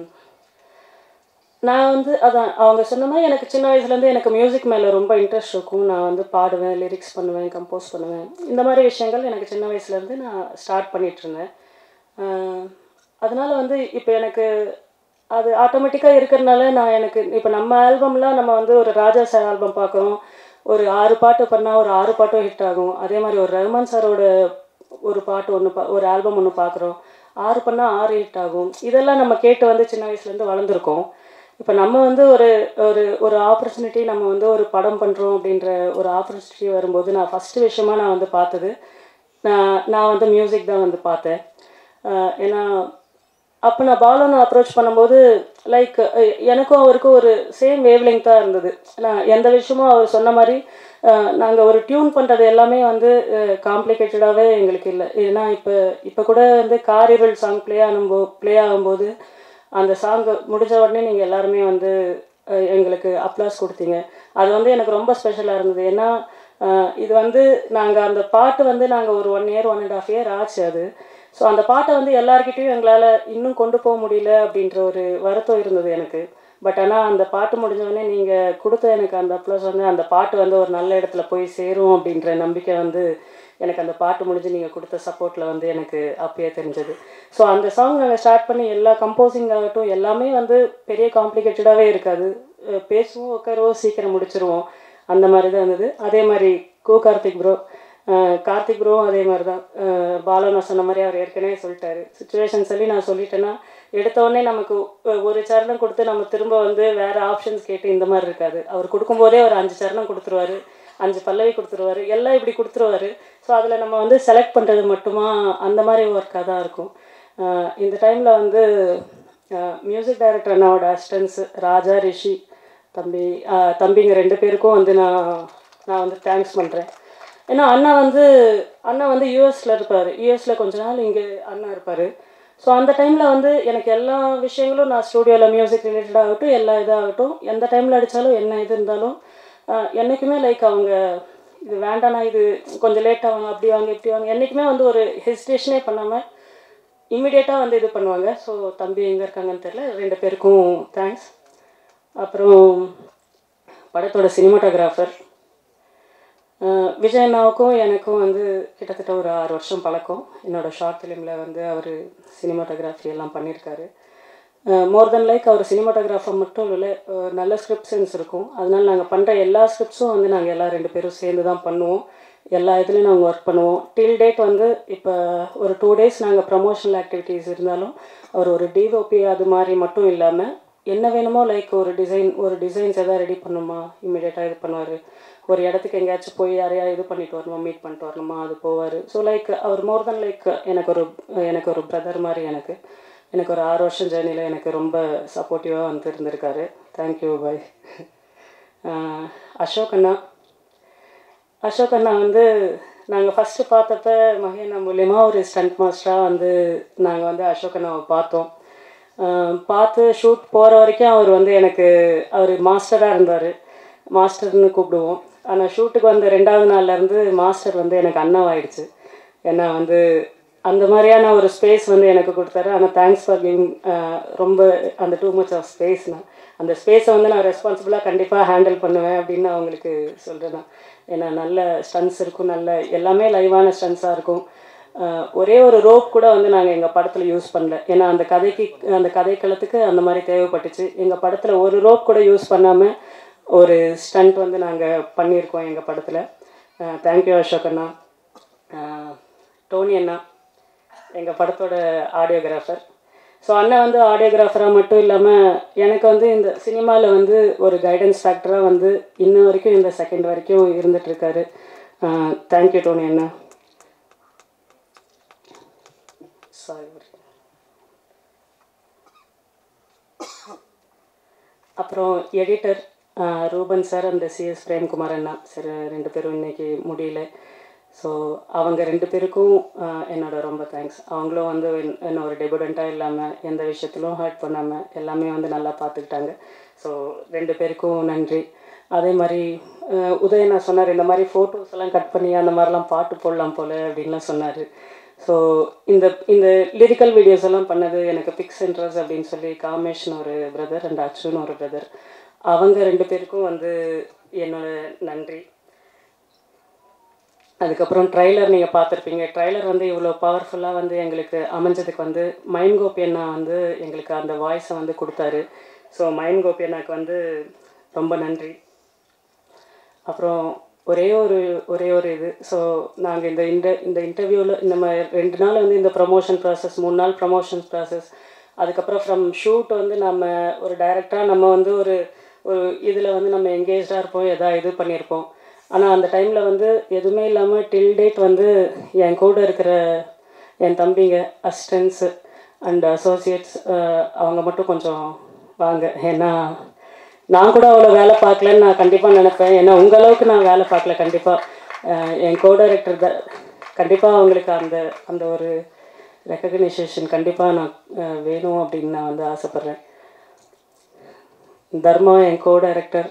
[SPEAKER 13] நான் வந்து அதான் அவங்க சொன்ன மாதிரி எனக்கு சின்ன வயசுலேருந்து எனக்கு மியூசிக் மேலே ரொம்ப இன்ட்ரெஸ்ட் இருக்கும் நான் வந்து பாடுவேன் லிரிக்ஸ் பண்ணுவேன் கம்போஸ் பண்ணுவேன் இந்த மாதிரி விஷயங்கள் எனக்கு சின்ன வயசுலேருந்து நான் ஸ்டார்ட் பண்ணிட்டு இருந்தேன் ஆஹ் அதனால வந்து இப்போ எனக்கு அது ஆட்டோமேட்டிக்காக இருக்கிறதுனால நான் எனக்கு இப்போ நம்ம ஆல்பம்லாம் நம்ம வந்து ஒரு ராஜா சார் ஆல்பம் பார்க்குறோம் ஒரு ஆறு பாட்டு பண்ணால் ஒரு ஆறு பாட்டும் ஹிட் ஆகும் அதே மாதிரி ஒரு ரஹ்மான் சாரோட ஒரு பாட்டு ஒன்று பா ஒரு ஆல்பம் ஒன்று பார்க்குறோம் ஆறு பண்ணால் ஆறு ஹிட் ஆகும் இதெல்லாம் நம்ம கேட்டு வந்து சின்ன வயசுலேருந்து வளர்ந்துருக்கோம் இப்போ நம்ம வந்து ஒரு ஒரு ஒரு ஆப்பர்ச்சுனிட்டி நம்ம வந்து ஒரு படம் பண்ணுறோம் அப்படின்ற ஒரு ஆப்பர்ச்சுனிட்டி வரும்போது நான் ஃபஸ்ட்டு விஷயமா நான் வந்து பார்த்தது நான் நான் வந்து மியூசிக் தான் வந்து பார்த்தேன் ஆஹ் ஏன்னா அப்போ நான் பாலனை அப்ரோச் பண்ணும்போது லைக் எனக்கும் அவருக்கும் ஒரு சேம் வேவ் லெங்க்த்தாக இருந்தது நான் எந்த விஷயமும் அவர் சொன்ன மாதிரி நாங்கள் ஒரு டியூன் பண்ணுறது எல்லாமே வந்து காம்ப்ளிகேட்டடாகவே எங்களுக்கு இல்லை ஏன்னா இப்போ இப்போ கூட வந்து காரிரல் சாங் ப்ளே ஆகும்போ ப்ளே ஆகும்போது அந்த சாங் முடிஞ்ச உடனே நீங்கள் எல்லாருமே வந்து அஹ், எங்களுக்கு அப்ளாஸ் கொடுத்தீங்க அது வந்து எனக்கு ரொம்ப ஸ்பெஷலாக இருந்தது ஏன்னா அஹ், இது வந்து நாங்கள் அந்த பாட்டு வந்து நாங்கள் ஒரு one year one and half year ஆச்சு அது ஸோ அந்த பாட்டை வந்து எல்லார்கிட்டயும் எங்களால் இன்னும் கொண்டு போக முடியல அப்படின்ற ஒரு வருத்தம் இருந்தது எனக்கு பட் ஆனால் அந்த பாட்டு முடிஞ்ச உடனே நீங்கள் கொடுத்த எனக்கு அந்த ப்ளஸ் வந்து அந்த பாட்டு வந்து ஒரு நல்ல இடத்துல போய் சேரும் அப்படின்ற நம்பிக்கை வந்து எனக்கு அந்த பாட்டு முடிஞ்சு நீங்கள் கொடுத்த சப்போர்ட்டில் வந்து எனக்கு அப்பயே தெரிஞ்சது ஸோ அந்த சாங் நாங்கள் ஸ்டார்ட் பண்ணி எல்லா கம்போசிங் ஆகட்டும் எல்லாமே வந்து பெரிய காம்ப்ளிகேட்டடாகவே இருக்காது அஹ் பேசுவோம் உட்காருவோம் சீக்கிரம் முடிச்சிருவோம் அந்த மாதிரி தான் இருந்தது அதே மாதிரி கோ கார்த்திக் ப்ரோ கார்த்திக் ப்ரோவும் அதே மாதிரி தான் பாலா நான் சொன்ன மாதிரி அவர் ஏற்கனவே சொல்லிட்டாரு சுச்சுவேஷன் சொல்லி நான் சொல்லிட்டேன்னா எடுத்த உடனே நமக்கு ஒ- ஒரு சரணம் கொடுத்து நம்ம திரும்ப வந்து வேற ஆப்ஷன்ஸ் கேட்டு இந்த மாதிரி இருக்காது அவர் கொடுக்கும்போதே ஒரு அஞ்சு சரணம் கொடுத்துருவாரு அஞ்சு பல்லவி கொடுத்துருவாரு எல்லாம் இப்படி கொடுத்துருவாரு ஸோ அதில் நம்ம வந்து செலக்ட் பண்ணுறது மட்டுமா அந்த மாதிரி ஒர்க்காக தான் இருக்கும் அஹ் இந்த டைமில் வந்து மியூசிக் டைரக்டர் அண்ணாவோட அசிஸ்டன்ஸ் ராஜா ரிஷி தம்பி அஹ் தம்பிங்க ரெண்டு பேருக்கும் வந்து நான் நான் வந்து தேங்க்ஸ் பண்ணுறேன் ஏன்னா அண்ணா வந்து அண்ணா வந்து யூஎஸில் இருப்பார் யூஎஸில் கொஞ்ச நாள் இங்கே அண்ணா இருப்பார் ஸோ அந்த டைமில் வந்து எனக்கு எல்லா விஷயங்களும் நான் ஸ்டூடியோவில் மியூசிக் ரிலேட்டட் ஆகட்டும் எல்லா இதாகட்டும் எந்த டைமில் அடித்தாலும் என்ன இது இருந்தாலும் ஆஹ் என்றைக்குமே லைக் அவங்க இது வேண்டாண்ணா இது கொஞ்சம் லேட் ஆவாங்க அப்படி வாங்க இப்படி வாங்க என்றைக்குமே வந்து ஒரு ஹெசிடேஷனே பண்ணாமல் இம்மிடியேட்டாக வந்து இது பண்ணுவாங்க ஸோ தம்பி எங்கே இருக்காங்கன்னு தெரில ரெண்டு பேருக்கும் தேங்க்ஸ் அப்புறம் படத்தோட சினிமாட்டோகிராஃபர் விஜய் அண்ணாவுக்கும் எனக்கும் வந்து கிட்டத்தட்ட ஒரு ஆறு வருஷம் பழக்கம் என்னோட ஷார்ட் ஃபிலிமில் வந்து அவர் சினிமாட்டோகிராஃபி எல்லாம் பண்ணியிருக்காரு மோர் தென் லைக் அவர் சினிமாட்டோகிராஃபர் மட்டும் இல்லை அஹ் நல்ல ஸ்கிரிப்ட் சென்ஸ் இருக்கும் அதனால நாங்கள் பண்ணுற எல்லா ஸ்கிரிப்ட்ஸும் வந்து நாங்கள் எல்லா ரெண்டு பேரும் சேர்ந்து தான் பண்ணுவோம் எல்லா இதுலேயும் நாங்கள் ஒர்க் பண்ணுவோம் டில் டேட் வந்து இப்போ ஒரு டூ டேஸ் நாங்கள் ப்ரமோஷனல் ஆக்டிவிட்டீஸ் இருந்தாலும் அவர் ஒரு டிஓபி அது மாதிரி மட்டும் இல்லாமல் என்ன வேணுமோ லைக் ஒரு டிசைன் ஒரு டிசைன்ஸ் எதாவது ரெடி பண்ணுமா இம்மிடியேட்டாக இது பண்ணுவார் ஒரு இடத்துக்கு எங்கேயாச்சும் போய் யாரையா இது பண்ணிட்டு வரணுமா மீட் பண்ணிட்டு வரணுமா அது போவார் ஸோ லைக் அவர் மோர் தென் லைக் எனக்கு ஒரு எனக்கு ஒரு பிரதர் மாதிரி எனக்கு எனக்கு ஒரு ஆறு வருஷம் ஜேர்னியில் எனக்கு ரொம்ப சப்போர்ட்டிவாக வந்து இருந்திருக்காரு தேங்க்யூ பாய் அசோக் அண்ணா அசோக் அண்ணா வந்து நாங்கள் ஃபஸ்ட்டு பார்த்தப்ப மகேனா மூலயமா ஒரு ஸ்டண்ட் மாஸ்டராக வந்து நாங்கள் வந்து அசோக் அண்ணாவை பார்த்தோம் ஆஹ் பார்த்து ஷூட் போகிற வரைக்கும் அவர் வந்து எனக்கு அவர் மாஸ்டராக இருந்தார் மாஸ்டர்னு கூப்பிடுவோம் ஆனால் ஷூட்டுக்கு வந்த ரெண்டாவது நாள்லேருந்து மாஸ்டர் வந்து எனக்கு அண்ணாவாயிடுச்சு ஏன்னா வந்து அந்த மாதிரியான ஒரு ஸ்பேஸ் வந்து எனக்கு கொடுத்தாரு ஆனால் தேங்க்ஸ் ஃபார் கிவிங் ரொம்ப அந்த டூ மச் ஆஃப் ஸ்பேஸ்னா அந்த ஸ்பேஸை வந்து நான் ரெஸ்பான்சிபிளாக கண்டிப்பாக ஹேண்டில் பண்ணுவேன் அப்படின்னு அவங்களுக்கு சொல்கிறேன் நான் ஏன்னா நல்ல ஸ்டன்ஸ் இருக்கும் நல்ல எல்லாமே லைவான ஸ்டன்ஸாக இருக்கும் ஆஹ் ஒரே ஒரு ரோப் கூட வந்து நாங்கள் எங்கள் படத்தில் யூஸ் பண்ணல ஏன்னா அந்த கதைக்கு அந்த கதைக்களத்துக்கு அந்த மாதிரி தேவைப்பட்டுச்சு எங்கள் படத்தில் ஒரு ரோப் கூட யூஸ் பண்ணாமல் ஒரு ஸ்டண்ட் வந்து நாங்கள் பண்ணியிருக்கோம் எங்கள் படத்தில் தேங்க்யூ அசோக் அண்ணா ஆஹ் டோனி அண்ணா எங்கள் படத்தோட ஆடியோகிராஃபர் ஸோ அண்ணன் வந்து ஆடியோகிராஃபராக மட்டும் இல்லாமல் எனக்கு வந்து இந்த சினிமாவில் வந்து ஒரு கைடன்ஸ் ஃபேக்டராக வந்து இன்ன வரைக்கும் இந்த செகண்ட் வரைக்கும் இருந்துகிட்ருக்காரு தேங்க்யூ டோனி அண்ணா சாரி அப்புறம் எடிட்டர் ரூபன் சார் அந்த சிஎஸ் பிரேம்குமார் அண்ணா சார் ரெண்டு பேரும் இன்னைக்கு முடியல ஸோ அவங்க ரெண்டு பேருக்கும் ஆஹ் என்னோட ரொம்ப தேங்க்ஸ் அவங்களும் வந்து என்- என்ன ஒரு டெபுடண்ட்டாக இல்லாமல் எந்த விஷயத்திலும் ஹர்ட் பண்ணாமல் எல்லாமே வந்து நல்லா பார்த்துக்கிட்டாங்க ஸோ ரெண்டு பேருக்கும் நன்றி அதே மாதிரி ஆஹ் உதய நான் சொன்னார் இந்த மாதிரி ஃபோட்டோஸ் எல்லாம் கட் பண்ணி அந்த மாதிரிலாம் பாட்டு போடலாம் போல் அப்படின்லாம் சொன்னார் ஸோ இந்த இந்த லிரிக்கல் வீடியோஸ் எல்லாம் பண்ணது எனக்கு பிக்ஸ் இன்ட்ரஸ் அப்படின்னு சொல்லி காமேஷ்னு ஒரு பிரதர் அண்ட் அச்சுன்னு ஒரு பிரதர் அவங்க ரெண்டு பேருக்கும் வந்து என்னோட நன்றி அதுக்கப்புறம் ட்ரைலர் நீங்கள் பார்த்துருப்பீங்க ட்ரைலர் வந்து இவ்வளோ பவர்ஃபுல்லாக வந்து எங்களுக்கு அமைஞ்சதுக்கு வந்து மைம் கோபி அண்ணா வந்து எங்களுக்கு அந்த வாய்ஸை வந்து கொடுத்தாரு ஸோ மைம் கோபி அண்ணாக்கு வந்து ரொம்ப நன்றி அப்புறம் ஒரே ஒரு ஒரே ஒரு இது ஸோ நாங்கள் இந்த இந்த இந்த இன்டர்வியூவில் நம்ம ரெண்டு நாள் வந்து இந்த ப்ரமோஷன் ப்ராசஸ் மூணு நாள் ப்ரமோஷன் ப்ராசஸ் அதுக்கப்புறம் ஃப்ரம் ஷூட் வந்து நம்ம ஒரு டைரக்டாக நம்ம வந்து ஒரு ஒரு இதில் வந்து நம்ம எங்கேஜாக இருப்போம் எதா இது பண்ணியிருப்போம் ஆனால் அந்த டைமில் வந்து எதுவுமே இல்லாமல் டில் டேட் வந்து என் கூட இருக்கிற என் தம்பிங்க அசிஸ்டன்ஸு அண்ட் அசோசியேட்ஸ் அவங்க மட்டும் கொஞ்சம் வாங்க ஏன்னா நான் கூட அவ்வளோ வேலை பார்க்கலன்னு நான் கண்டிப்பாக நினைப்பேன் ஏன்னா உங்கள் அளவுக்கு நான் வேலை பார்க்கல கண்டிப்பாக என் கோ டைரக்டர் த கண்டிப்பாக அவங்களுக்கு அந்த அந்த ஒரு ரெக்கக்னைசேஷன் கண்டிப்பாக நான் அஹ், வேணும் அப்படின்னு நான் வந்து ஆசைப்பட்றேன் தர்மா என் கோ டைரக்டர்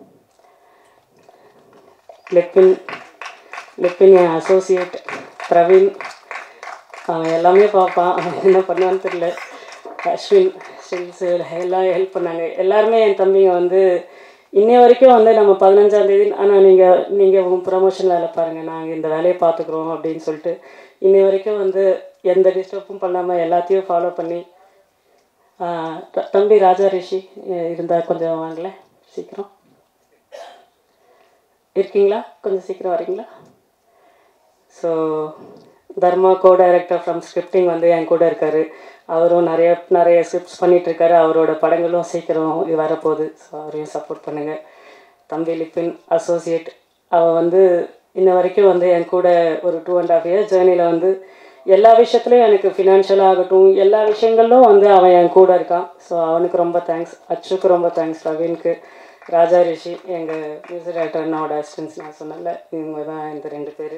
[SPEAKER 13] லிப்பின் லிப்பின் என் அசோசியேட் பிரவீன் அவன் எல்லாமே பார்ப்பான் அவன் என்ன பண்ணுவான்னு தெரியல அஸ்வின் ஸ்டில்ஸ் எல்லாம் ஹெல்ப் பண்ணாங்க எல்லாருமே என் தம்பிங்க வந்து இன்னைய வரைக்கும் வந்து நம்ம பதினஞ்சாம் தேதி ஆனால் நீங்கள் நீங்கள் உங்கள் ப்ரமோஷன் வேலை பாருங்கள் நாங்கள் இந்த வேலையை பார்த்துக்குறோம் அப்படின்னு சொல்லிட்டு இன்னை வரைக்கும் வந்து எந்த டிஸ்டர்பும் பண்ணாமல் எல்லாத்தையும் ஃபாலோ பண்ணி ஆஹ் த- தம்பி ராஜா ரிஷி இருந்தால் கொஞ்சம் வாங்களேன் சீக்கிரம் இருக்கீங்களா கொஞ்சம் சீக்கிரம் வரீங்களா so Dharma co director from scripting வந்து என் கூட இருக்கார் அவரும் நிறைய நிறைய ஸ்கிரிப்ட்ஸ் பண்ணிட்டு இருக்காரு அவரோட படங்களும் சீக்கிரம் வரப்போகுது ஸோ அவரையும் சப்போர்ட் பண்ணுங்கள் தம்பி லிப்பின் அசோசியேட் அவன் வந்து இன்ன வரைக்கும் வந்து என் கூட ஒரு டூ அண்ட் ஹாஃப் இயர்ஸ் ஜேர்னியில் வந்து எல்லா விஷயத்துலையும் எனக்கு ஃபினான்ஷியலாக ஆகட்டும் எல்லா விஷயங்களிலும் வந்து அவன் என் கூட இருக்கான் ஸோ அவனுக்கு ரொம்ப தேங்க்ஸ் அச்சுக்கு ரொம்ப தேங்க்ஸ் ரவீனுக்கு ராஜா ரிஷி எங்கள் மியூசிக் டைரக்டர் அண்ணாவோட அசிஸ்டன்ஸ் நான் சொன்னல இவங்க தான் இந்த ரெண்டு பேர்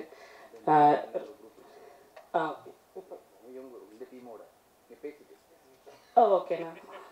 [SPEAKER 13] ஆ ஓகேண்ணா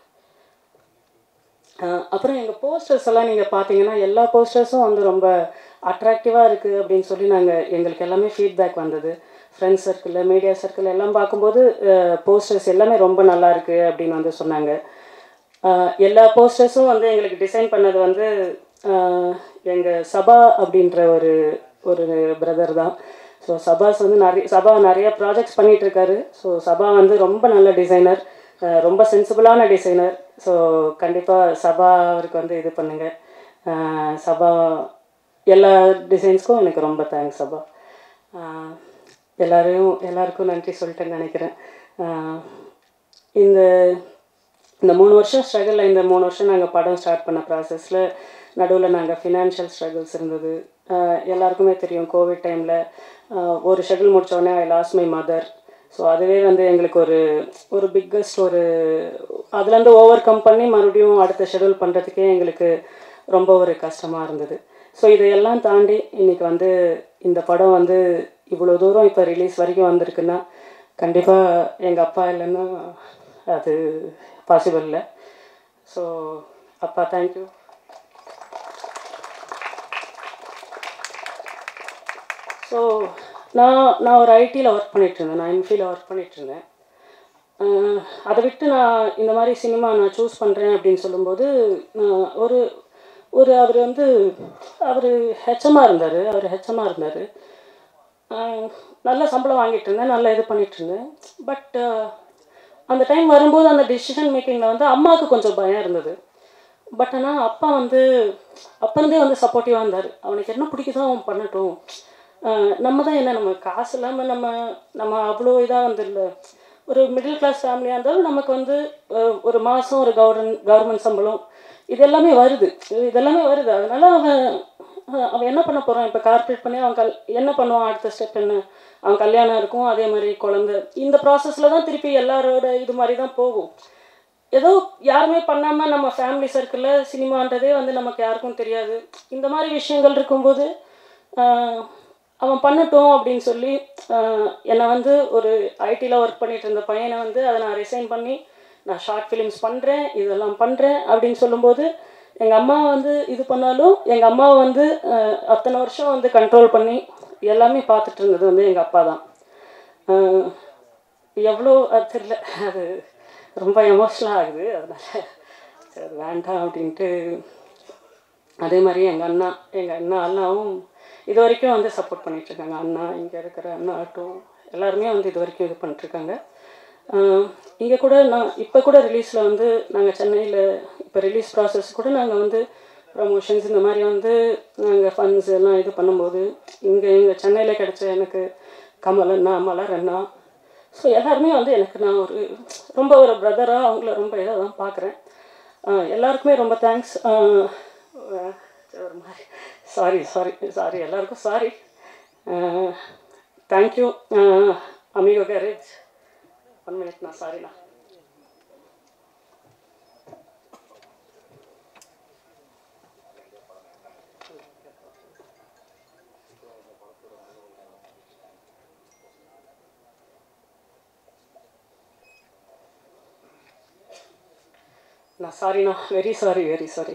[SPEAKER 13] அப்புறம் எங்கள் போஸ்டர்ஸ் எல்லாம் நீங்கள் பார்த்தீங்கன்னா எல்லா போஸ்டர்ஸும் வந்து ரொம்ப அட்ராக்டிவாக இருக்குது அப்படின்னு சொல்லி நாங்கள் எங்களுக்கு எல்லாமே ஃபீட்பேக் வந்தது ஃப்ரெண்ட்ஸ் சர்க்கிளில் மீடியா சர்க்கிள் எல்லாம் பார்க்கும்போது போஸ்டர்ஸ் எல்லாமே ரொம்ப நல்லா இருக்குது அப்படின்னு வந்து சொன்னாங்க அஹ், எல்லா போஸ்டர்ஸும் வந்து எங்களுக்கு டிசைன் பண்ணது வந்து எங்கள் சபா அப்படின்ற ஒரு ஒரு பிரதர் தான் ஸோ சபாஸ் வந்து நிறைய சபா நிறைய ப்ராஜெக்ட்ஸ் பண்ணிட்டு இருக்காரு ஸோ சபா வந்து ரொம்ப நல்ல டிசைனர் ரொம்ப சென்சிபிளான டிசைனர் ஸோ கண்டிப்பாக சபா அவருக்கு வந்து இது பண்ணுங்க அஹ், சபா எல்லா டிசைன்ஸ்க்கும் எனக்கு ரொம்ப தேங்க்ஸ் சபா அஹ், எல்லாரையும் எல்லாருக்கும் நன்றி சொல்லிட்டேன்னு நினைக்கிறேன் அஹ், இந்த இந்த மூணு வருஷம் ஸ்ட்ரகிளில் இந்த மூணு வருஷம் நாங்கள் படம் ஸ்டார்ட் பண்ண ப்ராசஸில் நடுவில் நாங்கள் ஃபினான்ஷியல் ஸ்ட்ரகிள்ஸ் இருந்தது ஆஹ் எல்லாருக்குமே தெரியும் கோவிட் டைமில் ஒரு ஷெடியூல் முடித்தோடனே I lost my mother so அதுவே வந்து எங்களுக்கு ஒரு ஒரு பிக்கஸ்ட் ஒரு அதுலேருந்து ஓவர் கம் பண்ணி மறுபடியும் அடுத்த ஷெடியூல் பண்ணுறதுக்கே எங்களுக்கு ரொம்ப ஒரு கஷ்டமாக இருந்தது ஸோ இதையெல்லாம் தாண்டி இன்றைக்கி வந்து இந்த படம் வந்து இவ்வளோ தூரம் இப்போ ரிலீஸ் வரைக்கும் வந்திருக்குன்னா கண்டிப்பாக எங்கள் அப்பா இல்லைன்னா அது பாசிபிள் இல்லை ஸோ அப்பா தேங்க்யூ ஸோ நான் நான் ஒரு ஐடியில் ஒர்க் பண்ணிகிட்ருந்தேன் நான் எம்ஃபியில் ஒர்க் பண்ணிகிட்ருந்தேன் அதை விட்டு நான் இந்த மாதிரி சினிமா நான் சூஸ் பண்ணுறேன் அப்படின்னு சொல்லும்போது நான் ஒரு ஒரு அவர் வந்து அவர் ஹெச்எம்மாக இருந்தார் அவர் ஹெச்எம்மாக இருந்தார் நல்ல சம்பளம் வாங்கிட்டு இருந்தேன் நல்லா இது பண்ணிட்டு இருந்தேன் பட் அந்த டைம் வரும்போது அந்த டிசிஷன் மேக்கிங்கில் வந்து அம்மாவுக்கு கொஞ்சம் பயம் இருந்தது பட் ஆனால் அப்பா வந்து அப்போருந்தே வந்து சப்போர்ட்டிவாக இருந்தார் அவனுக்கு என்ன பிடிக்குதோ அவன் பண்ணட்டும் ஆஹ் நம்ம தான் என்ன நம்ம காசு இல்லாமல் நம்ம நம்ம அவ்வளோ இதாக வந்து இல்லை ஒரு மிடில் கிளாஸ் ஃபேமிலியாக இருந்தாலும் நமக்கு வந்து ஆஹ் ஒரு மாதம் ஒரு கவர்மெண்ட் கவர்மெண்ட் சம்பளம் இது எல்லாமே வருது இதெல்லாமே வருது அதனால அவன் ஆஹ் அவன் என்ன பண்ண போகிறான் இப்போ கார்ப்பரேட் பண்ணி அவன் கல் என்ன பண்ணுவான் அடுத்த ஸ்டெப் என்ன அவன் கல்யாணம் இருக்கும் அதே மாதிரி குழந்தை இந்த ப்ராசஸில் தான் திருப்பி எல்லாரோட இது மாதிரி தான் போகும் ஏதோ யாருமே பண்ணாமல் நம்ம ஃபேமிலி சர்க்கிளில் சினிமான்றதே வந்து நமக்கு யாருக்கும் தெரியாது இந்த மாதிரி விஷயங்கள் இருக்கும்போது ஆஹ் அவன் பண்ணட்டும் அப்படின்னு சொல்லி ஆஹ் என்னை வந்து ஒரு ஐடியில் ஒர்க் பண்ணிட்டு இருந்த பையனை வந்து அதை நான் ரிசைன் பண்ணி நான் ஷார்ட் ஃபிலிம்ஸ் பண்ணுறேன் இதெல்லாம் பண்ணுறேன் அப்படின்னு சொல்லும்போது எங்கள் அம்மா வந்து இது பண்ணாலும் எங்கள் அம்மாவை வந்து ஆஹ் அத்தனை வருஷம் வந்து கண்ட்ரோல் பண்ணி எல்லாமே பார்த்துட்டு இருந்தது வந்து எங்கள் அப்பா தான் ஆஹ் எவ்வளோ அது தெரியல அது ரொம்ப எமோஷ்னலாக ஆகுது அதனால சரி வேண்டாம் அப்படின்ட்டு அதே மாதிரி எங்கள் அண்ணா எங்கள் அண்ணா அண்ணாவும் இது வரைக்கும் வந்து சப்போர்ட் பண்ணிகிட்ருக்காங்க அண்ணா இங்கே இருக்கிற அண்ணா ஆட்டும் எல்லாருமே வந்து இது வரைக்கும் இது பண்ணிட்டுருக்காங்க இங்கே கூட நான் இப்போ கூட ரிலீஸில் வந்து நாங்கள் சென்னையில் இப்போ ரிலீஸ் ப்ராசஸ் கூட நாங்கள் வந்து ப்ரமோஷன்ஸ் இந்த மாதிரி வந்து நாங்கள் ஃபண்ட்ஸ் எல்லாம் இது பண்ணும்போது இங்கே எங்கள் சென்னையில் கிடச்ச எனக்கு கமல் அண்ணா மலர் அண்ணா ஸோ எல்லாருமே வந்து எனக்கு நான் ஒரு ரொம்ப ஒரு பிரதராக அவங்கள ரொம்ப இதாக தான் பார்க்குறேன் எல்லாருக்குமே ரொம்ப தேங்க்ஸ் ஒரு மாதிரி சாரி சாரி சாரி எல்லாருக்கும் sorry thank you Amigo Garage one minute நான் சாரிண்ணா நான் சாரிண்ணா வெரி சாரி வெரி சாரி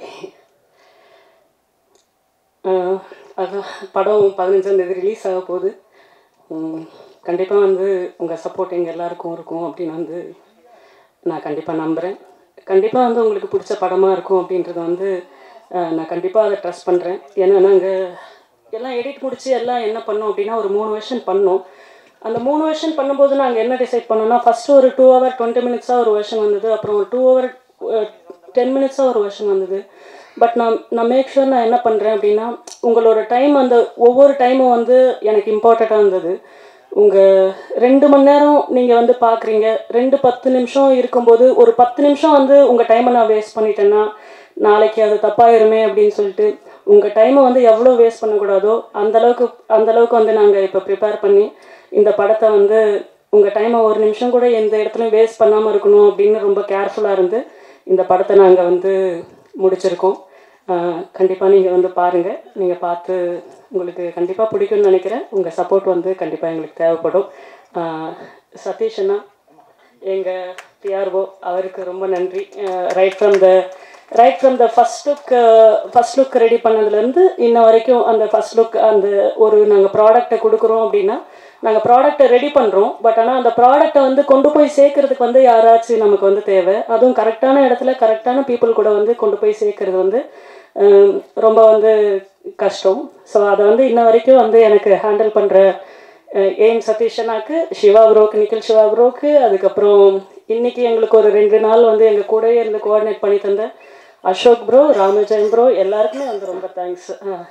[SPEAKER 13] அதான் படம் பதினஞ்சாந்தேதி ரிலீஸ் ஆக போகுது கண்டிப்பாக வந்து உங்கள் சப்போர்ட் எங்கள் எல்லாருக்கும் இருக்கும் அப்படின்னு வந்து நான் கண்டிப்பாக நம்புகிறேன் கண்டிப்பாக வந்து உங்களுக்கு பிடிச்ச படமாக இருக்கும் அப்படின்றத வந்து அஹ், நான் கண்டிப்பாக அதை ட்ரஸ்ட் பண்ணுறேன் ஏன்னா நாங்கள் எல்லாம் எடிட் முடிச்சு எல்லாம் என்ன பண்ணோம் அப்படின்னா ஒரு மூணு வருஷன் பண்ணோம் அந்த மூணு வருஷன் பண்ணும்போது நாங்கள் என்ன டிசைட் பண்ணோம்னா ஃபஸ்ட்டு ஒரு டூ ஹவர் டுவெண்ட்டி மினிட்ஸாக ஒரு வருஷன் வந்தது அப்புறம் ஒரு டூ ஹவர் டென் மினிட்ஸாக ஒரு வருஷன் வந்தது பட் நான் நான் மேக் ஷூர் நான் என்ன பண்ணுறேன் அப்படின்னா உங்களோட டைம் அந்த ஒவ்வொரு டைமும் வந்து எனக்கு இம்பார்ட்டண்ட்டாக இருந்தது உங்கள் ரெண்டு மணி நேரம் நீங்கள் வந்து பார்க்குறீங்க ரெண்டு பத்து நிமிஷம் இருக்கும்போது ஒரு பத்து நிமிஷம் வந்து உங்கள் டைமை நான் வேஸ்ட் பண்ணிட்டேன்னா நாளைக்கு அது தப்பாயிருமே அப்படின்னு சொல்லிட்டு உங்கள் டைமை வந்து எவ்வளோ வேஸ்ட் பண்ணக்கூடாதோ அந்தளவுக்கு அந்தளவுக்கு வந்து நாங்கள் இப்போ ப்ரிப்பேர் பண்ணி இந்த படத்தை வந்து உங்கள் டைமை ஒரு நிமிஷம் கூட எந்த இடத்துலையும் வேஸ்ட் பண்ணாமல் இருக்கணும் அப்படின்னு ரொம்ப கேர்ஃபுல்லாக இருந்து இந்த படத்தை நாங்கள் வந்து முடிச்சிருக்கோம் கண்டிப்பாக நீங்கள் வந்து பாருங்கள் நீங்கள் பார்த்து உங்களுக்கு கண்டிப்பாக பிடிக்கும்னு நினைக்கிறேன் உங்கள் சப்போர்ட் வந்து கண்டிப்பாக எங்களுக்கு தேவைப்படும் ஆஹ் சதீஷ் அண்ணா எங்கள் பிஆர்ஓ அவருக்கு ரொம்ப நன்றி right from the right from the first look first look ready பண்ணதுலேருந்து இன்ன வரைக்கும் அந்த ஃபஸ்ட் லுக் அந்த ஒரு நாங்கள் ப்ராடக்டை கொடுக்குறோம் அப்படின்னா நாங்கள் ப்ராடக்டை ரெடி பண்ணுறோம் பட் ஆனால் அந்த ப்ராடக்டை வந்து கொண்டு போய் சேர்க்கறதுக்கு வந்து யாராச்சும் நமக்கு வந்து தேவை அதுவும் கரெக்டான இடத்துல கரெக்டான பீப்புள் கூட வந்து கொண்டு போய் சேர்க்கறது வந்து ஹம், ரொம்ப வந்து கஷ்டம் ஸோ அதை வந்து இன்ன வரைக்கும் வந்து எனக்கு ஹேண்டில் பண்ணுற எய்ம் சதீஷனாக்கு சிவா ப்ரோக்கு நிக்கில் சிவா ப்ரோக்கு அதுக்கப்புறம் இன்னைக்கு எங்களுக்கு ஒரு ரெண்டு நாள் வந்து எங்கள் கூடவே இருந்து கோஆர்டினேட் பண்ணி தந்த அசோக் ப்ரோ ராமஜெயம் ப்ரோ எல்லாருக்குமே வந்து ரொம்ப தேங்க்ஸ்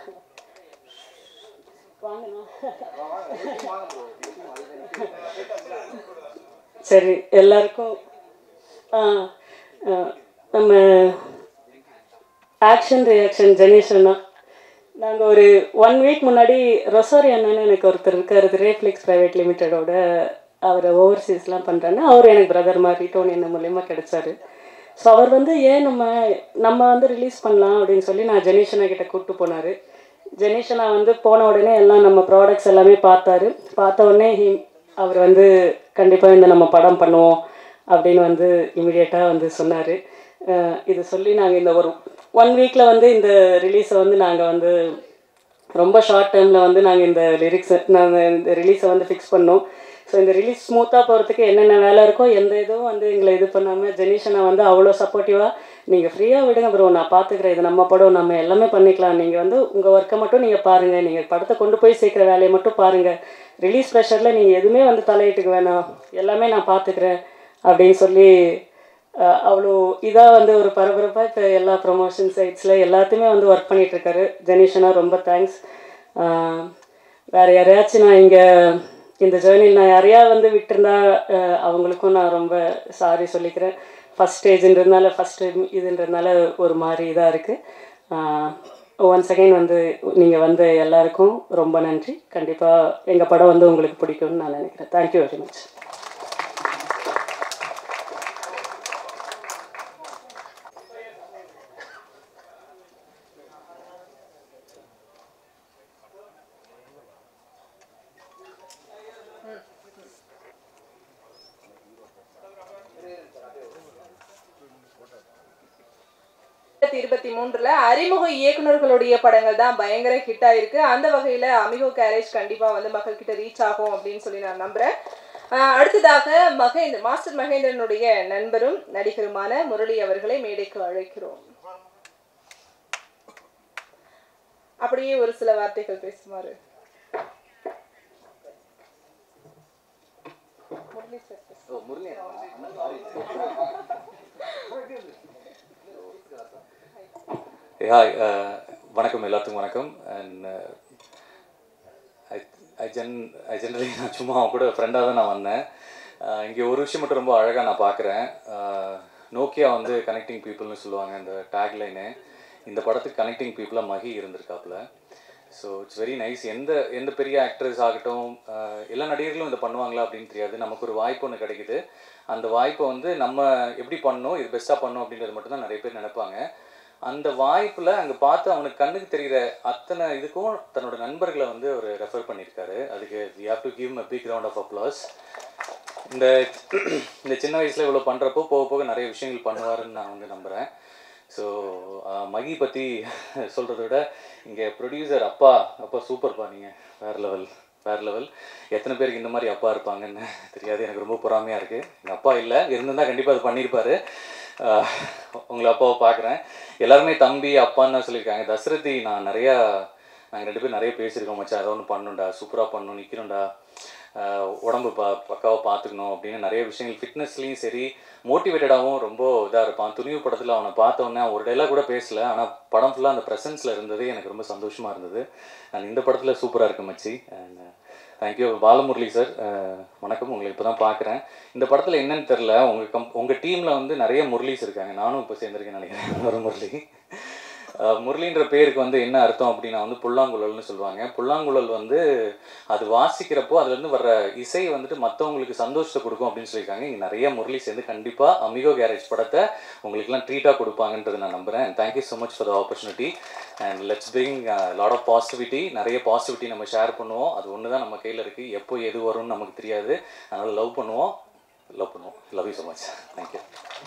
[SPEAKER 13] சரி எல்லாருக்கும் ஆ, ஆ, நம்ம ஆக்ஷன் ரியாக்ஷன் ஜெனேஷ் அண்ணா நாங்கள் ஒரு ஒன் வீக் முன்னாடி ரொசாரி அண்ணன் எனக்கு ஒருத்தர் இருக்கார் ரேஃப்ளிக்ஸ் ப்ரைவேட் லிமிட்டடோட அவர் ஓவர்சீஸ்லாம் பண்ணுறேன்னு அவர் எனக்கு பிரதர் மாதிரி டோனி என்ன மூலயமா கிடைச்சாரு ஸோ அவர் வந்து ஏன் நம்ம நம்ம வந்து ரிலீஸ் பண்ணலாம் அப்படின்னு சொல்லி நான் ஜெனீஷனா கிட்ட கூப்பிட்டு போனார் ஜெனீஷனா வந்து போன உடனே எல்லாம் நம்ம ப்ராடக்ட்ஸ் எல்லாமே பார்த்தாரு பார்த்த உடனே he அவர் வந்து கண்டிப்பாக இந்த நம்ம படம் பண்ணுவோம் அப்படின்னு வந்து இமிடியேட்டாக வந்து சொன்னார் இது சொல்லி நாங்கள் இந்த ஒரு ஒன் வீக்கில் வந்து இந்த ரிலீஸை வந்து நாங்கள் வந்து ரொம்ப ஷார்ட் டைமில் வந்து நாங்கள் இந்த லிரிக்ஸை நாங்கள் இந்த ரிலீஸை வந்து ஃபிக்ஸ் பண்ணோம் ஸோ இந்த ரிலீஸ் ஸ்மூத்தாக போகிறதுக்கு என்னென்ன வேலை இருக்கோ எந்த இதுவும் வந்து எங்களை இது பண்ணாமல் ஜெனிஷனை வந்து அவ்வளோ சப்போர்ட்டிவாக நீங்கள் ஃப்ரீயாக விடுங்க ப்ரோ நான் பார்த்துக்கிறேன் இது நம்ம படம் நம்ம எல்லாமே பண்ணிக்கலாம் நீங்கள் வந்து உங்கள் ஒர்க்கை மட்டும் நீங்கள் பாருங்கள் நீங்கள் படத்தை கொண்டு போய் சேர்க்குற வேலையை மட்டும் பாருங்கள் ரிலீஸ் ப்ரெஷரில் நீங்கள் எதுவுமே வந்து தலையிட்டுக்க வேணாம் எல்லாமே நான் பார்த்துக்கிறேன் அப்படின்னு சொல்லி அஹ், அவ்வளோ இதாக வந்து ஒரு பரபரப்பாக இப்போ எல்லா ப்ரொமோஷன் சைட்ஸில் எல்லாத்தையுமே வந்து ஒர்க் பண்ணிகிட்ருக்காரு ஜெனிஷனா ரொம்ப தேங்க்ஸ் வேறு யாரையாச்சும் நான் இங்கே இந்த ஜேர்னியில் நான் யாரையா வந்து விட்டிருந்தா அஹ், அவங்களுக்கும் நான் ரொம்ப சாரி சொல்லிக்கிறேன் ஃபஸ்ட் ஸ்டேஜ்ன்றதுனால ஃபஸ்ட்டு இதுன்றதுனால ஒரு மாதிரி இதாக இருக்குது ஒன் செகண்ட் வந்து நீங்கள் வந்த எல்லாருக்கும் ரொம்ப நன்றி கண்டிப்பாக எங்கள் படம் வந்து உங்களுக்கு பிடிக்கும்னு நான் நினைக்கிறேன் தேங்க்யூ வெரி மச்
[SPEAKER 1] ரெண்டாயிரத்தி இருபத்தி மூன்றுல அறிமுக இயக்குனர்களுடைய படங்கள் தான் பயங்கர ஹிட் ஆயிருக்கு அந்த வகையில அமிகோ கேரேஜ் கண்டிப்பா வந்து மக்கள் கிட்ட ரீச் ஆகும் அப்படின்னு சொல்லி நான் நம்புறேன் ஆஹ் அடுத்ததாக மகேந்திர மாஸ்டர் மகேந்திரனுடைய நண்பரும் நடிகருமான முரளி அவர்களை மேடைக்கு அழைக்கிறோம் அப்படியே ஒரு சில வார்த்தைகள் பேசுமாறு முரளி சார்
[SPEAKER 14] ஹாய் வணக்கம் எல்லாத்துக்கும் வணக்கம் and I I gen I generally நான் சும்மா அவன் கூட ஃப்ரெண்டாக தான் நான் வந்தேன் இங்கே ஒரு விஷயம் மட்டும் ரொம்ப அழகாக நான் பார்க்குறேன் நோக்கியா வந்து கனெக்டிங் பீப்புள்னு சொல்லுவாங்க இந்த டேக்லைனு இந்த படத்துக்கு கனெக்டிங் பீப்புளாக மகி இருந்திருக்காப்புல ஸோ இட்ஸ் வெரி நைஸ் எந்த எந்த பெரிய ஆக்டர்ஸ் ஆகட்டும் ஆஹ் எல்லா நடிகர்களும் இதை பண்ணுவாங்களா அப்படின்னு தெரியாது நமக்கு ஒரு வாய்ப்பு ஒன்று கிடைக்குது அந்த வாய்ப்பை வந்து நம்ம எப்படி பண்ணணும் இது பெஸ்ட்டாக பண்ணணும் அப்படின்றது மட்டும் தான் நிறைய பேர் நினைப்பாங்க அந்த வாய்ப்பில் அங்கே பார்த்து அவனுக்கு கண்ணுக்கு தெரிகிற அத்தனை இதுக்கும் தன்னோட நண்பர்களை வந்து அவர் ரெஃபர் பண்ணியிருக்காரு அதுக்கு we have to give a big round of applause இந்த இந்த சின்ன வயசில் இவ்வளோ பண்ணுறப்போ போக போக நிறைய விஷயங்கள் பண்ணுவாருன்னு நான் வந்து நம்புகிறேன் ஸோ மகி பற்றி சொல்கிறத விட இங்கே ப்ரொடியூசர் அப்பா அப்பா சூப்பர்ப்பா நீங்கள் வேறு லெவல் வேறு லெவல் எத்தனை பேருக்கு இந்த மாதிரி அப்பா இருப்பாங்கன்னு தெரியாது எனக்கு ரொம்ப பொறாமையாக இருக்குது எங்கள் அப்பா இல்லை இருந்திருந்தால் கண்டிப்பாக அது பண்ணியிருப்பாரு ஆஹ் உங்களை அப்பாவை பார்க்குறேன் எல்லாருமே தம்பி அப்பான்னு தான் சொல்லியிருக்காங்க தசரதி நான் நிறையா நாங்கள் ரெண்டு பேரும் நிறைய பேசியிருக்கோம் மச்சான் அதை ஒன்று பண்ணணும்டா சூப்பராக பண்ணணும் நிற்கணும்டா ஆஹ் உடம்பு பா பக்காவாக பார்த்துக்கணும் அப்படின்னு நிறைய விஷயங்கள் ஃபிட்னஸ்லேயும் சரி மோட்டிவேட்டடாகவும் ரொம்ப இதாக இருப்பான் துணிவு படத்தில் அவனை பார்த்த உடனே அவன் ஒரு டைலாக் கூட பேசல ஆனால் படம் ஃபுல்லாக அந்த ப்ரெசன்ஸில் இருந்ததே எனக்கு ரொம்ப சந்தோஷமாக இருந்தது அண்ட் இந்த படத்தில் சூப்பராக இருக்கு மச்சி அண்ட் தேங்க்யூ பாலமுரளி சார் வணக்கம் உங்களை இப்போ தான் பார்க்குறேன் இந்த படத்தில் என்னன்னு தெரில உங்கள் கம் உங்கள் டீமில் வந்து நிறைய முரளிஸ் இருக்காங்க நானும் இப்போ சேர்ந்துருக்கேன்னு நினைக்கிறேன் ஒரு முரளி அஹ் முரளின்ற பேருக்கு வந்து என்ன அர்த்தம் அப்படின்னா வந்து புல்லாங்குழல்னு சொல்லுவாங்க புல்லாங்குழல் வந்து அது வாசிக்கிறப்போ அதுலேருந்து வர்ற இசை வந்துட்டு மற்றவங்களுக்கு சந்தோஷத்தை கொடுக்கும் அப்படின்னு சொல்லியிருக்காங்க இங்கே நிறைய முரளி சேர்ந்து கண்டிப்பாக அமிகோ கேரேஜ் படத்தை உங்களுக்குலாம் ட்ரீட்டாக கொடுப்பாங்கன்றது நான் நம்புகிறேன் and thank you so much for the opportunity and let's bring lot of positivity நிறைய பாசிட்டிவிட்டி நம்ம ஷேர் பண்ணுவோம் அது ஒன்று தான் நம்ம கையில் இருக்குது எப்போ எது வரும்னு நமக்கு தெரியாது அதனால் லவ் பண்ணுவோம் லவ் பண்ணுவோம் love you so much thank you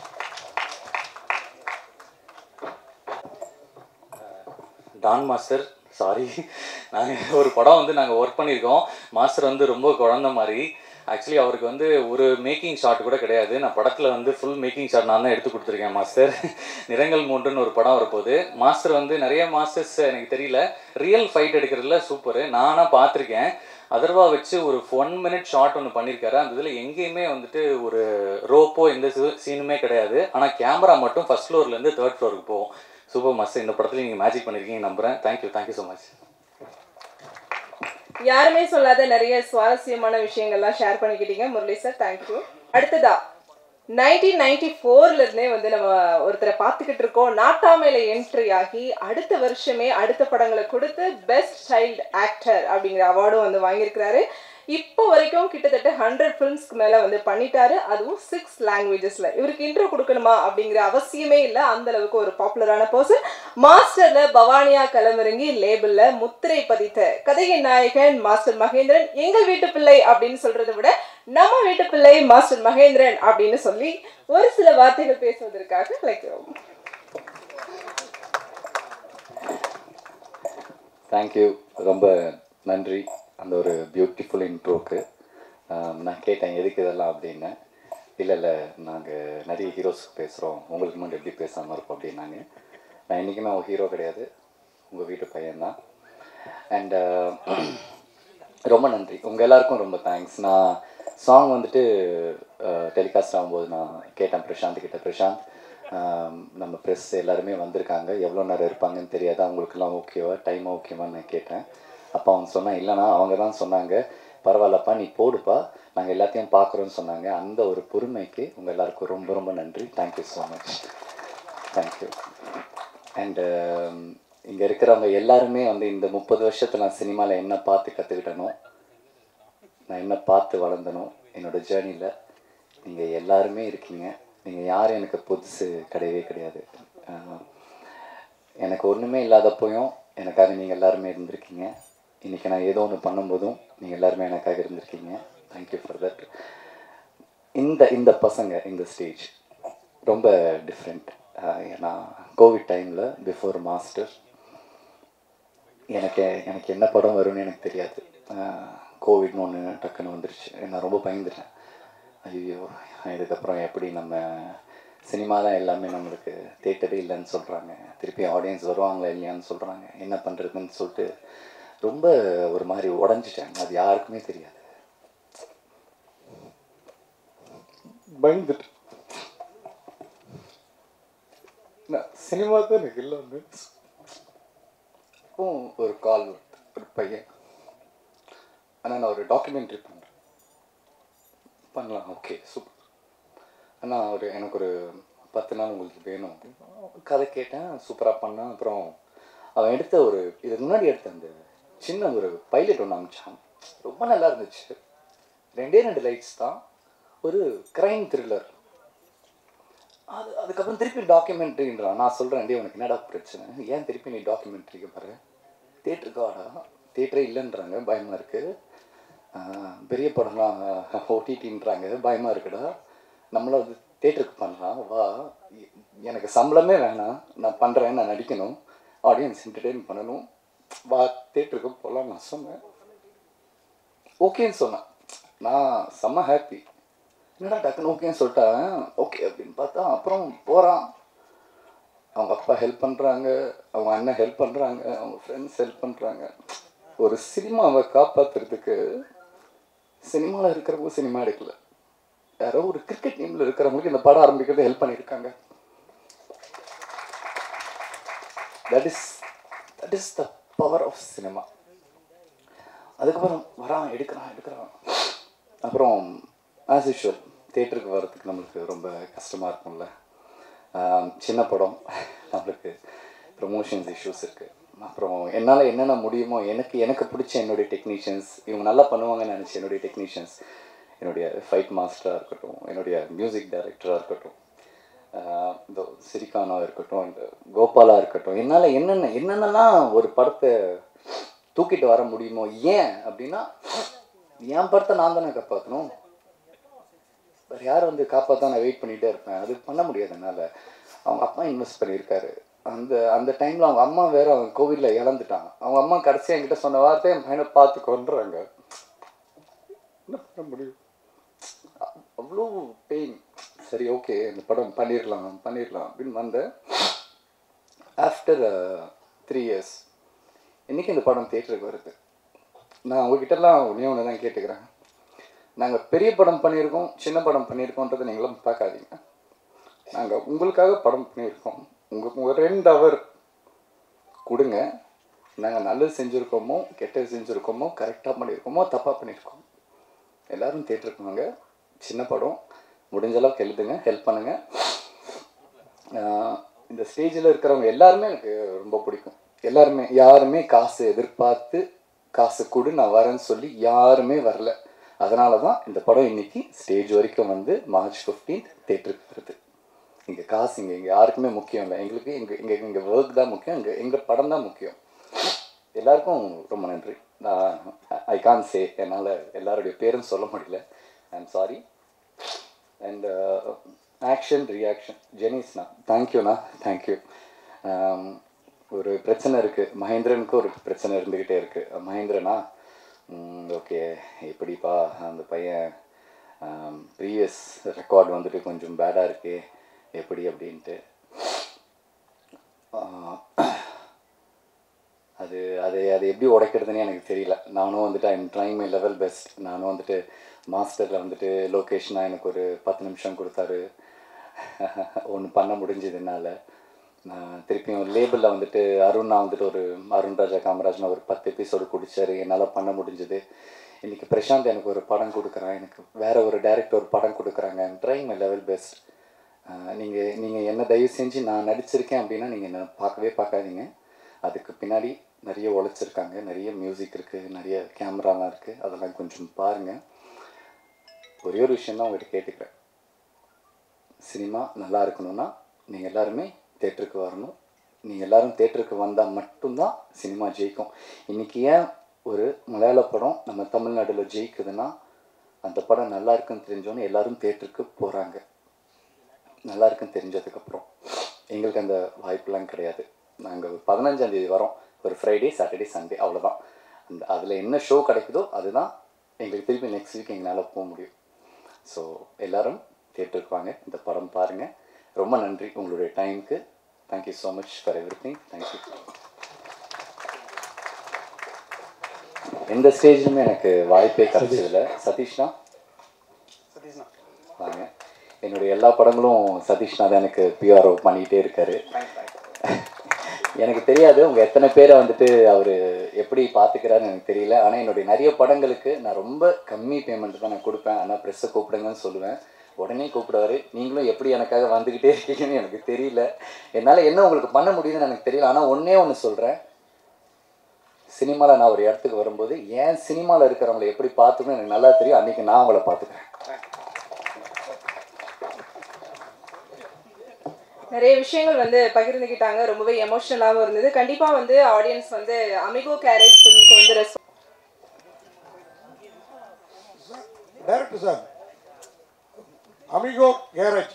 [SPEAKER 14] Don master sorry நாங்கள் ஒரு படம் வந்து நாங்கள் ஒர்க் பண்ணியிருக்கோம் மாஸ்டர் வந்து ரொம்ப குழந்த மாதிரி ஆக்சுவலி அவருக்கு வந்து ஒரு மேக்கிங் ஷாட் கூட கிடையாது நான் படத்தில் வந்து ஃபுல் மேக்கிங் ஷாட் நான் தான் எடுத்து கொடுத்துருக்கேன் மாஸ்டர் நிறங்கள் மூன்றுன்னு ஒரு படம் வரப்போகுது மாஸ்டர் வந்து நிறைய மாஸ்டர்ஸ் எனக்கு தெரியல ரியல் ஃபைட் எடுக்கிறதுல சூப்பரு நானாக பார்த்துருக்கேன் அதர்வா வச்சு ஒரு ஒன் மினிட் ஷாட் ஒன்று பண்ணியிருக்காரு அந்த இதில் எங்கேயுமே வந்துட்டு ஒரு ரோப்போ எந்த சீனுமே கிடையாது ஆனால் கேமரா மட்டும் ஃபஸ்ட் ஃப்ளோர்லேருந்து தேர்ட் ஃப்ளோருக்கு போகும் சூப்பர் மாஸ்டர் இந்த படத்தில் நீங்கள் மேஜிக் பண்ணியிருக்கீங்க நம்புகிறேன் தேங்க்யூ தேங்க்யூ ஸோ மச்
[SPEAKER 1] யாருமே சொல்லாத நிறைய சுவாரஸ்யமான விஷயங்கள்லாம் ஷேர் பண்ணிக்கிட்டீங்க முரளி சார் தேங்க்யூ அடுத்ததா நைன்டீன் நைன்டி ஃபோர்ல இருந்தே வந்து நம்ம ஒருத்தரை பார்த்துக்கிட்டு இருக்கோம் நாட்டாமையில என்ட்ரி ஆகி அடுத்த வருஷமே அடுத்த படங்களை கொடுத்து பெஸ்ட் சைல்டு ஆக்டர் அப்படிங்கிற அவார்டும் வந்து வாங்கியிருக்கிறாரு இப்போ வரைக்கும் கிட்டத்தட்ட ஹண்ட்ரட் ஃபிலிம்ஸ்க்கு மேலே வந்து பண்ணிட்டாரு அதுவும் சிக்ஸ் லாங்குவேஜஸில் இவருக்கு இன்ட்ரோ கொடுக்கணுமா அப்படிங்கிற அவசியமே இல்லை அந்த அளவுக்கு ஒரு பாப்புலரான பர்சன் மாஸ்டரில் பவானியா களமிறங்கி லேபிளில் முத்திரை பதித்த கதையின் நாயகன் மாஸ்டர் மகேந்திரன் எங்கள் வீட்டு பிள்ளை அப்படின்னு சொல்றதை விட நம்ம வீட்டு பிள்ளை மாஸ்டர் மகேந்திரன் அப்படின்னு சொல்லி ஒரு சில வார்த்தைகள் பேசுவதற்காக அழைக்கிறோம்
[SPEAKER 14] தேங்க்யூ ரொம்ப நன்றி அந்த ஒரு பியூட்டிஃபுல் இன்ட்ரோக்கு நான் கேட்டேன் எதுக்கு இதெல்லாம் அப்படின்னு இல்லை இல்லை நாங்கள் நிறைய ஹீரோஸ்க்கு பேசுகிறோம் உங்களுக்கு மட்டும் எப்படி பேசாமல் இருப்போம் அப்படின்னாங்க நான் இன்றைக்குமே ஒரு ஹீரோ கிடையாது உங்கள் வீட்டு பையன்தான் அண்டு ரொம்ப நன்றி உங்கள் எல்லாருக்கும் ரொம்ப தேங்க்ஸ் நான் சாங் வந்துட்டு டெலிகாஸ்ட் ஆகும்போது நான் கேட்டேன் பிரசாந்த் கிட்ட பிரசாந்த் ஆம், நம்ம ப்ரெஸ் எல்லாருமே வந்திருக்காங்க எவ்வளோ நேரம் இருப்பாங்கன்னு தெரியாது அவங்களுக்குலாம் ஓகேவா டைம் ஓகேவான்னு நான் கேட்டேன் அப்போ அவங்க சொன்னான் இல்லைனா அவங்க தான் சொன்னாங்க பரவாயில்லப்பா நீ போடுப்பா நாங்கள் எல்லாத்தையும் பார்க்குறோன்னு சொன்னாங்க அந்த ஒரு பொறுமைக்கு உங்கள் எல்லாருக்கும் ரொம்ப ரொம்ப நன்றி thank you so much thank you and இங்கே இருக்கிறவங்க எல்லாருமே வந்து இந்த முப்பது வருஷத்தில் நான் சினிமாவில் என்ன பார்த்து கற்றுக்கிட்டனோ நான் என்ன பார்த்து வளர்ந்தனோ என்னோட ஜேர்னியில் நீங்கள் எல்லாருமே இருக்கீங்க நீங்கள் யாரும் எனக்கு புதுசு கிடையவே கிடையாது ஆஹ் எனக்கு ஒன்றுமே இல்லாதப்போயும் எனக்காக நீங்கள் எல்லாருமே இருந்திருக்கீங்க இன்றைக்கி நான் ஏதோ ஒன்று பண்ணும்போதும் நீங்கள் எல்லாருமே எனக்காக இருந்திருக்கீங்க தேங்க்யூ ஃபார் தட் இந்த இந்த பசங்க இந்த ஸ்டேஜ் ரொம்ப டிஃப்ரெண்ட் ஏன்னா கோவிட் டைமில் பிஃபோர் மாஸ்டர் எனக்கு எனக்கு என்ன படம் வரும்னு எனக்கு தெரியாது கோவிட்னு ஒன்று டக்குன்னு வந்துருச்சு நான் ரொம்ப பயந்துட்டேன் ஐயோ இதுக்கப்புறம் எப்படி நம்ம சினிமா தான் எல்லாமே நம்மளுக்கு தேட்டரே இல்லைன்னு சொல்கிறாங்க திருப்பி ஆடியன்ஸ் வருவாங்களா இல்லையான்னு சொல்கிறாங்க என்ன பண்ணுறதுன்னு சொல்லிட்டு ரொம்ப ஒரு மாதிரி உடஞ்சிட்டேன் அது யாருக்குமே தெரியாது
[SPEAKER 2] பயந்துட்டு நான் சினிமா தான் எனக்கு எல்லாமே
[SPEAKER 14] அப்போ ஒரு கால் வருது ஒரு பையன் ஆனால் நான் ஒரு டாக்குமெண்ட்ரி பண்ணுறேன் பண்ணலாம் ஓகே சூப்பர் ஆனால் ஒரு எனக்கு ஒரு பத்து நாள் உங்களுக்கு வேணும் அப்படின்னு கதை கேட்டேன் சூப்பராக பண்ணேன் அப்புறம் அவன் எடுத்த ஒரு இதுக்கு முன்னாடி எடுத்த அந்த சின்ன ஒரு பைலட் ஒன்று அமிச்சான் ரொம்ப நல்லா இருந்துச்சு ரெண்டே ரெண்டு லைட்ஸ் தான் ஒரு க்ரைம் த்ரில்லர் அது அதுக்கப்புறம் திருப்பி டாக்குமெண்ட்ரின்றான் நான் சொல்கிறேன் டே உனக்கு என்னடா பிரச்சனை ஏன் திருப்பி நீ டாக்குமெண்ட்ரிக்கு பாரு தேட்டருக்கு வாடா தேட்டரே இல்லைன்றாங்க பயமாக இருக்குது பெரிய படம்லாம் ஓடிடின்றாங்க பயமாக இருக்குடா நம்மளும் அது தேட்டருக்கு பண்ணலாம் வா எ- எனக்கு சம்பளமே வேணாம் நான் பண்ணுறேன் நான் நடிக்கணும் ஆடியன்ஸ் என்டர்டெயின் பண்ணணும் வா தேட்டருக்கு போகலாம் நான் சொன்னேன் ஓகேன்னு சொன்னேன் நான் செம்ம ஹாப்பி என்னடா டக்குன்னு ஓகேன்னு சொல்லிட்டேன் ஓகே அப்படின்னு பார்த்தா அப்புறம் போகிறான் அவங்க அப்பா ஹெல்ப் பண்ணுறாங்க அவங்க அண்ணன் ஹெல்ப் பண்ணுறாங்க அவங்க ஃப்ரெண்ட்ஸ் ஹெல்ப் பண்ணுறாங்க ஒரு சினிமாவை காப்பாற்றுறதுக்கு சினிமாவில் இருக்கிறவங்க சினிமா எடுக்கல யாரோ ஒரு கிரிக்கெட் டீமில் இருக்கிறவங்களுக்கு இந்த படம் ஆரம்பிக்கிறது ஹெல்ப் பண்ணியிருக்காங்க that is that is the power of cinema அதுக்கப்புறம் வரான் எடுக்கிறான் எடுக்கிறான் அப்புறம் ஆஸ் யூஷுவல் தேட்டருக்கு வர்றதுக்கு நம்மளுக்கு ரொம்ப கஷ்டமாக இருக்கும்ல ஆம், சின்ன படம் நம்மளுக்கு ப்ரொமோஷன்ஸ் இஷ்யூஸ் இருக்குது அப்புறம் என்னால் என்னென்ன முடியுமோ எனக்கு எனக்கு பிடிச்ச என்னுடைய டெக்னீஷியன்ஸ் இவங்க நல்லா பண்ணுவாங்கன்னு நினச்சி என்னுடைய டெக்னீஷியன்ஸ் என்னுடைய ஃபைட் மாஸ்டராக இருக்கட்டும் என்னுடைய மியூசிக் டைரக்டராக இருக்கட்டும் ஆஹ் இந்த சிரிகானா இருக்கட்டும் இந்த கோபாலா இருக்கட்டும் என்னால் என்னென்ன என்னென்னலாம் ஒரு படத்தை தூக்கிட்டு வர முடியுமோ ஏன் அப்படின்னா என் படத்தை நான் தானே காப்பாற்றணும் வேறு யார் வந்து காப்பாற்ற நான் வெயிட் பண்ணிகிட்டே இருப்பேன் அது பண்ண முடியாது என்னால் அவங்க அப்பா இன்வெஸ்ட் பண்ணியிருக்காரு அந்த அந்த டைமில் அவங்க அம்மா வேற அவன் கோவிலில் இழந்துட்டான் அவங்க அம்மா கடைசியாக என்கிட்ட சொன்ன வார்த்தை என் பையனை பார்த்து கொண்டுறாங்க என்ன பண்ண முடியும் அ- அவ்வளோ பெயின் சரி ஓகே இந்த படம் பண்ணிடலாம் பண்ணிடலாம் அப்படின்னு வந்தேன் ஆஃப்டர் த்ரீ இயர்ஸ் இன்றைக்கி இந்த படம் தேட்டருக்கு வருது நான் உங்ககிட்டலாம் ஒன்றே ஒன்று தான் கேட்டுக்கிறேன் நாங்கள் பெரிய படம் பண்ணியிருக்கோம் சின்ன படம் பண்ணியிருக்கோன்றதை நீங்களும் பார்க்காதீங்க நாங்கள் உங்களுக்காக படம் பண்ணியிருக்கோம் உங்களுக்கு ஒரு ரெண்டு ஹவர் கொடுங்க நாங்கள் நல்லது செஞ்சுருக்கோமோ கெட்டது செஞ்சுருக்கோமோ கரெக்டாக பண்ணியிருக்கோமோ தப்பாக பண்ணியிருக்கோம் எல்லாரும் தேட்டருக்கு வாங்க சின்ன படம் முடிஞ்ச அளவுக்கு எழுதுங்க ஹெல்ப் பண்ணுங்கள் இந்த ஸ்டேஜில் இருக்கிறவங்க எல்லாருமே எனக்கு ரொம்ப பிடிக்கும் எல்லாருமே யாருமே காசு எதிர்பார்த்து
[SPEAKER 15] காசு கொடு நான் வரேன்னு சொல்லி யாருமே வரல அதனால தான் இந்த படம் இன்னைக்கு ஸ்டேஜ் வரைக்கும் வந்து மார்ச் ஃபிஃப்டீன்த் தேட்டருக்கு வருது இங்கே காசு இங்கே இங்கே யாருக்குமே முக்கியம் இல்லை எங்களுக்கு எங்கள் எங்கள் எங்கள் ஒர்க் தான் முக்கியம் எங்கள் எங்கள் படம் தான் முக்கியம் எல்லாருக்கும் ரொம்ப நன்றி நான் ஐ கான் சே என்னால் எல்லாருடைய பேரும் சொல்ல முடியல I am sorry and action reaction ஜெனிஸ்ண்ணா தேங்க்யூண்ணா தேங்க்யூ ஒரு பிரச்சனை இருக்குது மகேந்திரனுக்கு ஒரு பிரச்சனை இருந்துக்கிட்டே இருக்குது மகேந்திரனா ஓகே எப்படிப்பா அந்த பையன் ப்ரீவியஸ் ரெக்கார்ட் வந்துட்டு கொஞ்சம் பேடாக இருக்கே எப்படி அப்படின்ட்டு ஆஹ், அது அது அது எப்படி உடைக்கிறதுனே எனக்கு தெரியல நானும் வந்துட்டு I'm trying my level best நானும் வந்துட்டு மாஸ்டரில் வந்துட்டு லொக்கேஷனாக எனக்கு ஒரு பத்து நிமிஷம் கொடுத்தாரு ஒன்று பண்ண முடிஞ்சது என்னால் நான் திருப்பியும் லேபிளில் வந்துட்டு அருணா வந்துட்டு ஒரு அருண் ராஜா காமராஜ்னு ஒரு பத்து எபிசோடு குடிச்சாரு என்னால் பண்ண முடிஞ்சது இன்றைக்கி பிரசாந்த் எனக்கு ஒரு படம் கொடுக்குறான் எனக்கு வேற ஒரு டைரக்டர் ஒரு படம் கொடுக்குறாங்க I'm trying my level best நீங்கள் நீங்கள் என்ன தயவு செஞ்சு நான் நடிச்சிருக்கேன் அப்படின்னா நீங்கள் என்ன பார்க்கவே பார்க்காதீங்க அதுக்கு பின்னாடி நிறைய உழைச்சிருக்காங்க நிறைய மியூசிக் இருக்குது நிறைய கேமராலாம் இருக்குது அதெல்லாம் கொஞ்சம் பாருங்கள் ஒரே ஒரு விஷயம் தான் உங்கள்கிட்ட கேட்டுக்கிறேன் சினிமா நல்லா இருக்கணும்னா நீங்கள் எல்லாருமே தேட்டருக்கு வரணும் நீங்கள் எல்லாரும் தேட்டருக்கு வந்தால் மட்டும்தான் சினிமா ஜெயிக்கும் இன்றைக்கி ஏன் ஒரு மலையாள படம் நம்ம தமிழ்நாட்டில் ஜெயிக்குதுன்னா அந்த படம் நல்லா இருக்குன்னு தெரிஞ்சோன்னே எல்லாரும் தேட்டருக்கு போகிறாங்க நல்லா இருக்குன்னு தெரிஞ்சதுக்கப்புறம் எங்களுக்கு அந்த வாய்ப்பெலாம் கிடையாது நாங்கள் பதினஞ்சாம் தேதி வரோம் ஒரு ஃப்ரைடே சாட்டர்டே சண்டே அவ்வளோதான் அந்த அதில் என்ன ஷோ கிடைக்குதோ அதுதான் எங்களுக்கு திருப்பி நெக்ஸ்ட் வீக் எங்களால் போக முடியும் ஸோ எல்லாரும் தேட்டருக்கு வாங்க இந்த படம் பாருங்கள் ரொம்ப நன்றி உங்களுடைய டைமுக்கு thank you so much for everything thank you எந்த ஸ்டேஜ்லையுமே எனக்கு வாய்ப்பே கிடைச்சதில்ல சதீஷ்னா
[SPEAKER 2] சதீஷ்ண்ணா
[SPEAKER 15] வாங்க என்னுடைய எல்லா படங்களும் சதீஷ்னா தான் எனக்கு பிஆர்ஓ பண்ணிக்கிட்டே இருக்காரு எனக்கு தெரியாது உங்கள் எத்தனை பேரை வந்துட்டு அவர் எப்படி பார்த்துக்கிறாருன்னு எனக்கு தெரியல ஆனால் என்னுடைய நிறைய படங்களுக்கு நான் ரொம்ப கம்மி பேமெண்ட் தான் நான் கொடுப்பேன் ஆனால் ப்ரெஸ்ஸை கூப்பிடுங்கன்னு சொல்லுவேன் உடனே கூப்பிடுவாரு நீங்களும் எப்படி எனக்காக வந்துக்கிட்டே இருக்கீங்கன்னு எனக்கு தெரியல என்னால் என்ன உங்களுக்கு பண்ண முடியுதுன்னு எனக்கு தெரியல ஆனால் ஒன்றே ஒன்று சொல்கிறேன் சினிமாவில் நான் ஒரு இடத்துக்கு வரும்போது ஏன் சினிமாவில் இருக்கிறவங்களை எப்படி பார்த்துக்கணும் எனக்கு நல்லா தெரியும் அன்றைக்கி நான் அவங்கள பார்த்துக்கிறேன்
[SPEAKER 1] நிறைய விஷயங்கள் வந்து பகிர்ந்துக்கிட்டாங்க ரொம்பவே எமோஷனலாகவும் இருந்தது கண்டிப்பாக வந்து ஆடியன்ஸ் வந்து அமிகோ கேரேஜ் ஃபிலிமுக்கு வந்து response
[SPEAKER 16] director sir Amigo Garage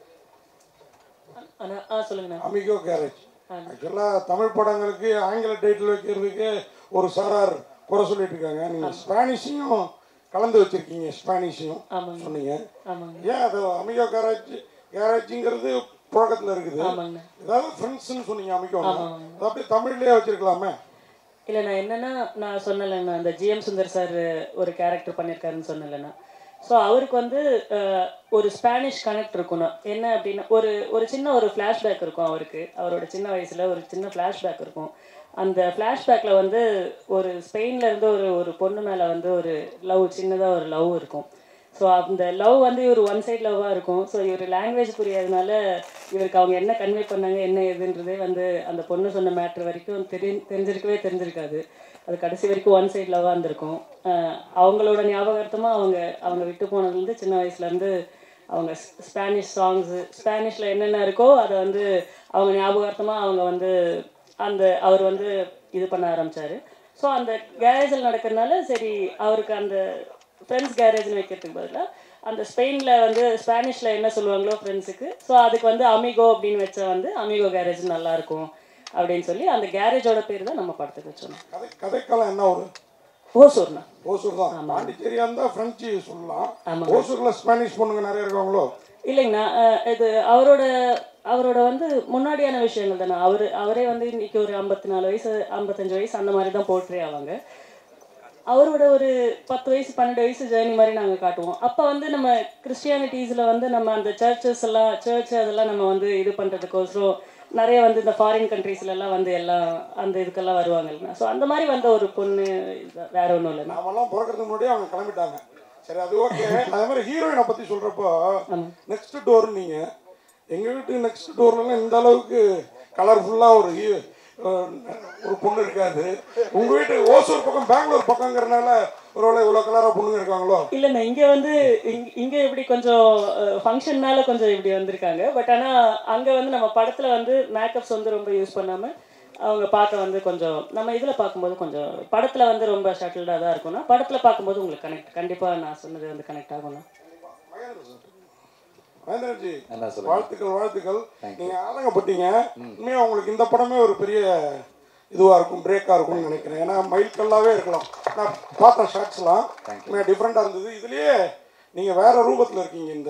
[SPEAKER 13] அண்ணா ஆ சொல்லுங்கண்ணா
[SPEAKER 16] அமிகோ கேரேஜ்
[SPEAKER 13] ஆ.
[SPEAKER 16] ஆக்சுவலாக தமிழ் படங்களுக்கு ஆங்கில டைட்டில் வைக்கிறதுக்கு ஒரு சாரார் குறை சொல்லிட்டு இருக்காங்க நீங்கள் ஸ்பானிஷையும் கலந்து வச்சிருக்கீங்க ஸ்பானிஷையும்
[SPEAKER 13] ஆமாங்க.
[SPEAKER 16] சொன்னீங்க
[SPEAKER 13] ஆமாங்க
[SPEAKER 16] ஏன் அது அமிகோ கேரேஜ் கேரேஜுங்கிறது புழக்கத்தில் இருக்குது
[SPEAKER 13] ஆமாங்க.
[SPEAKER 16] ஏதாவது ஃப்ரெண்ட்ஸ்னு சொன்னீங்க அமிகோ
[SPEAKER 13] ஆமாங்க.
[SPEAKER 16] அது அப்படியே தமிழ்லேயே வச்சிருக்கலாமே
[SPEAKER 13] இல்லை நான் என்னன்னா நான் சொன்னலைண்ணா அந்த ஜிஎம் சுந்தர் சார் ஒரு கேரக்டர் பண்ணியிருக்காருன்னு சொன்னலைண்ணா ஸோ அவருக்கு வந்து அஹ், ஒரு ஸ்பானிஷ் கனெக்ட் இருக்கணும் என்ன அப்படின்னா ஒரு ஒரு சின்ன ஒரு ஃப்ளாஷ்பேக் இருக்கும் அவருக்கு அவரோட சின்ன வயசில் ஒரு சின்ன ஃப்ளாஷ்பேக் இருக்கும் அந்த ஃப்ளாஷ்பேக்கில் வந்து ஒரு ஸ்பெயின்ல இருந்து ஒரு ஒரு பொண்ணு மேலே வந்து ஒரு லவ் சின்னதாக ஒரு லவ் இருக்கும் ஸோ அந்த லவ் வந்து இவர் ஒன் சைட் லவ்வாக இருக்கும் ஸோ இவர் லாங்குவேஜ் புரியாதனால இவருக்கு அவங்க என்ன கன்வே பண்ணாங்க என்ன ஏதுன்றதே வந்து அந்த பொண்ணு சொன்ன மேட்ரு வரைக்கும் தெரி தெரிஞ்சிருக்கவே தெரிஞ்சிருக்காது அது கடைசி வரைக்கும் ஒன் சைட் லவ்வாக இருந்திருக்கும் அஹ் அவங்களோட ஞாபகார்த்தமாக அவங்க அவங்க விட்டு போனதுலேருந்து சின்ன வயசுலேருந்து அவங்க ஸ்- ஸ்பானிஷ் சாங்ஸு ஸ்பானிஷில் என்னென்ன இருக்கோ அதை வந்து அவங்க ஞாபகார்த்தமாக அவங்க வந்து அந்த அவர் வந்து இது பண்ண ஆரம்பிச்சாரு ஸோ அந்த கேரேஜில் நடக்கிறதுனால சரி அவருக்கு அந்த ஃப்ரெண்ட்ஸ் கேரேஜ்னு வைக்கிறதுக்கு பதிலாக அந்த ஸ்பெயினில் வந்து ஸ்பானிஷில் என்ன சொல்லுவாங்களோ ஃப்ரெண்ட்ஸுக்கு ஸோ அதுக்கு வந்து அமிகோ அப்படின்னு வச்சா வந்து அமிகோ கேரேஜ் நல்லாயிருக்கும் அப்படின்னு சொல்லி அந்த கேரேஜோட பேர் தான் நம்ம படத்துக்கு வச்சோம்
[SPEAKER 16] கதை கதைக்காலம் என்ன ஒரு
[SPEAKER 13] ஓசூர்ண்ணா
[SPEAKER 16] ஓசூர் தான் பாண்டிச்சேரியா இருந்தால் ஃப்ரெஞ்சு சொல்லலாம்
[SPEAKER 13] ஆமாங்க.
[SPEAKER 16] ஓசூரில் ஸ்பானிஷ் பொண்ணுங்க நிறைய இருக்காங்களோ
[SPEAKER 13] இல்லைங்கண்ணா அஹ் இது அவரோட அவரோட வந்து முன்னாடியான விஷயங்கள் தானே அவர் அவரே வந்து இன்னைக்கு ஒரு ஐம்பத்தி நாலு வயசு ஐம்பத்தஞ்சு வயசு அந்த மாதிரி தான் போர்ட்ரே ஆவாங்க அவரோட ஒரு பத்து வயசு பன்னெண்டு வயசு ஜேர்னி மாதிரி நாங்கள் காட்டுவோம் அப்போ வந்து நம்ம கிறிஸ்டியானிட்டிஸில் வந்து நம்ம அந்த சர்ச்சஸ் எல்லாம் சர்ச் அதெல்லாம் நம்ம வந்து இது பண்ணுறதுக்கோசரம் நிறைய வந்து இந்த ஃபாரின் கண்ட்ரீஸ்லலாம் வந்து எல்லாம் அந்த இதுக்கெல்லாம் வருவாங்கல்ல ஸோ அந்த மாதிரி வந்த ஒரு பொண்ணு இது- வேற ஒன்றும் இல்லை
[SPEAKER 16] நாமெல்லாம் பிறக்கிறதுக்கு முன்னாடியே அவங்க கிளம்பிட்டாங்க சரி அது ஓகே அதே மாதிரி ஹீரோயினை பற்றி சொல்கிறப்போ நெக்ஸ்ட் டோர் நீங்கள் எங்கள் வீட்டு நெக்ஸ்ட் டோர்லாம் இந்த அளவுக்கு கலர்ஃபுல்லாக ஒரு ஹீ அஹ், ஒரு பொண்ணு இருக்காது உங்கள் வீட்டு ஓசூர் பக்கம் பெங்களூர் பக்கங்கிறனால ஒருவேளை இவ்வளோ கலராக பொண்ணுங்க இருக்காங்களோ
[SPEAKER 13] இல்லைண்ணா இங்கே வந்து இங்க இங்கே இப்படி கொஞ்சம் ஃபங்க்ஷன்னால கொஞ்சம் இப்படி வந்திருக்காங்க பட் ஆனால் அங்கே வந்து நம்ம படத்தில் வந்து மேக்கப்ஸ் வந்து ரொம்ப யூஸ் பண்ணாமல் அவங்க பார்க்க வந்து கொஞ்சம் நம்ம இதில் பார்க்கும்போது கொஞ்சம் படத்தில் வந்து ரொம்ப ஷட்டில்டாக தான் இருக்கும்னா படத்தில் பார்க்கும்போது உங்களுக்கு கனெக்ட் கண்டிப்பாக நான் சொன்னது வந்து கனெக்ட் ஆகும்ண்ணா
[SPEAKER 16] மகேந்திரஜி
[SPEAKER 15] என்ன சொல்லுங்க?
[SPEAKER 16] வாழ்த்துக்கள் வாழ்த்துக்கள்
[SPEAKER 15] Thank you.
[SPEAKER 16] நீங்கள் ஆதங்கப்பட்டீங்க உண்மையாக உங்களுக்கு இந்த படமே ஒரு பெரிய இதுவாக இருக்கும் பிரேக்காக இருக்கும்னு நினைக்கிறேன் ஏன்னா மைல்கல்லாகவே இருக்கலாம் நான் பார்த்தேன் ஷார்ட்ஸ்லாம் உண்மையாக டிஃப்ரெண்ட்டாக இருந்தது இதுலேயே நீங்கள் வேற ரூபத்தில் இருக்கீங்க இந்த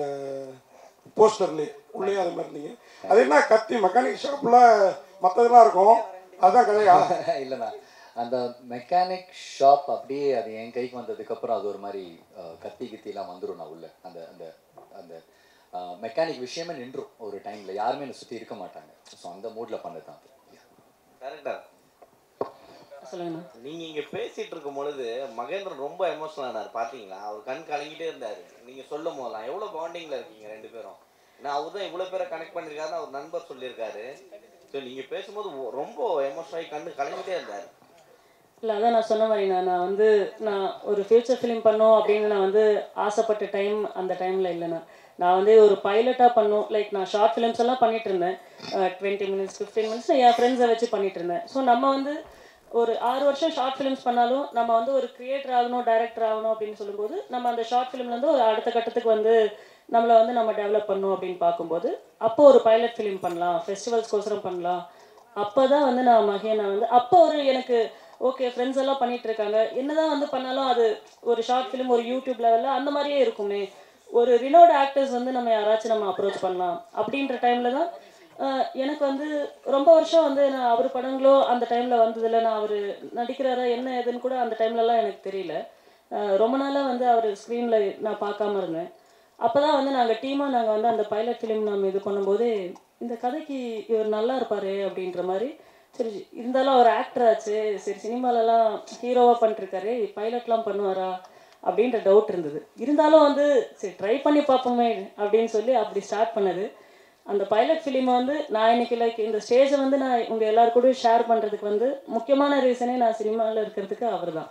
[SPEAKER 16] போஸ்டர்லேயே உள்ளே அது மாதிரி இருந்தீங்க அது என்ன கத்தி மெக்கானிக் ஷாப்பில் மற்றதெல்லாம் இருக்கும் அதுதான் கதையா
[SPEAKER 15] இல்லைண்ணா அந்த மெக்கானிக் ஷாப் அப்படியே அது என் கைக்கு வந்ததுக்கப்புறம் அது ஒரு மாதிரி அஹ், கத்தி கித்திலாம் வந்துடும் நான் உள்ள அந்த அந்த அந்த மெக்கானிக் விஷயமே நின்றும் ஒரு டைமில் யாருமே என்னை சுற்றி இருக்க மாட்டாங்க ஸோ அந்த மூடில் பண்ணது தான் அது
[SPEAKER 17] டேரக்டர்
[SPEAKER 13] சொல்லுங்கண்ணா
[SPEAKER 17] நீங்க இங்க பேசிட்டு இருக்கும் பொழுது மகேந்திரன் ரொம்ப எமோஷனல் ஆனார் பாத்தீங்களா அவர் கண் கலங்கிட்டே இருந்தாரு நீங்க சொல்லும் போதெல்லாம் எவ்வளவு பாண்டிங்ல இருக்கீங்க ரெண்டு பேரும் ஏன்னா அவர் தான் இவ்வளவு பேரை கனெக்ட் பண்ணிருக்காருன்னு அவர் நண்பர் சொல்லியிருக்காரு ஸோ நீங்க பேசும்போது ஒ- ரொம்ப எமோஷனல் ஆகி கண்ணு கலங்கிட்டே இருந்தாரு
[SPEAKER 13] இல்லை அதான் நான் சொன்ன மாதிரி நான் நான் வந்து நான் ஒரு ஃபியூச்சர் ஃபிலிம் பண்ணும் அப்படின்னு நான் வந்து ஆசைப்பட்ட டைம் அந்த டைமில் இல்லைண்ணா நான் வந்து ஒரு பைலட்டாக பண்ணும் லைக் நான் ஷார்ட் ஃபிலிம்ஸ் எல்லாம் பண்ணிட்டு இருந்தேன் டுவெண்ட்டி மினிட்ஸ் ஃபிஃப்டீன் மினிட்ஸ் என் ஃப்ரெண்ட்ஸை வச்சு பண்ணிட்டு இருந்தேன் ஸோ நம்ம வந்து ஒரு ஆறு வருஷம் ஷார்ட் ஃபிலிம்ஸ் பண்ணாலும் நம்ம வந்து ஒரு கிரியேட்டர் ஆகணும் டைரக்டர் ஆகணும் அப்படின்னு சொல்லும்போது நம்ம அந்த ஷார்ட் ஃபிலிம்லேருந்து ஒரு அடுத்த கட்டத்துக்கு வந்து நம்மளை வந்து நம்ம டெவலப் பண்ணணும் அப்படின்னு பார்க்கும்போது அப்போ ஒரு பைலட் ஃபிலிம் பண்ணலாம் ஃபெஸ்டிவல்ஸ்க்கோசரம் பண்ணலாம் அப்போ தான் வந்து நான் மகேனை வந்து அப்போ ஒரு எனக்கு ஓகே ஃப்ரெண்ட்ஸ் எல்லாம் பண்ணிட்டு இருக்காங்க என்னதான் வந்து பண்ணாலும் அது ஒரு ஷார்ட் ஃபிலிம் ஒரு யூடியூப் லெவலில் அந்த மாதிரியே இருக்குமே ஒரு ரினோட் ஆக்டர்ஸ் வந்து நம்ம யாராச்சும் நம்ம அப்ரோச் பண்ணலாம் அப்படின்ற டைமில் தான் ஆஹ், எனக்கு வந்து ரொம்ப வருஷம் வந்து நான் அவர் படங்களோ அந்த டைமில் வந்ததில்ல நான் அவர் நடிக்கிறாரா என்ன ஏதுன்னு கூட அந்த டைம்லலாம் எனக்கு தெரியல ஆஹ், ரொம்ப நாளாக வந்து அவர் ஸ்க்ரீனில் நான் பார்க்காம இருந்தேன் அப்போ தான் வந்து நாங்கள் டீமாக நாங்கள் வந்து அந்த பைலட் ஃபிலிம் நம்ம இது பண்ணும்போது இந்த கதைக்கு இவர் நல்லா இருப்பாரு அப்படின்ற மாதிரி சரி இருந்தாலும் அவர் ஆக்டர் ஆச்சு சரி சினிமாலலாம் ஹீரோவாக பண்ணிருக்காரு பைலட்லாம் பண்ணுவாரா அப்படின்ற டவுட் இருந்தது இருந்தாலும் வந்து சரி ட்ரை பண்ணி பார்ப்போமே அப்படின்னு சொல்லி அப்படி ஸ்டார்ட் பண்ணது அந்த பைலட் ஃபிலிமை வந்து நான் இன்னைக்கு லைக் இந்த ஸ்டேஜை வந்து நான் உங்கள் எல்லாரு கூடயும் ஷேர் பண்ணுறதுக்கு வந்து முக்கியமான ரீசனே நான் சினிமாவில் இருக்கிறதுக்கு அவர் தான்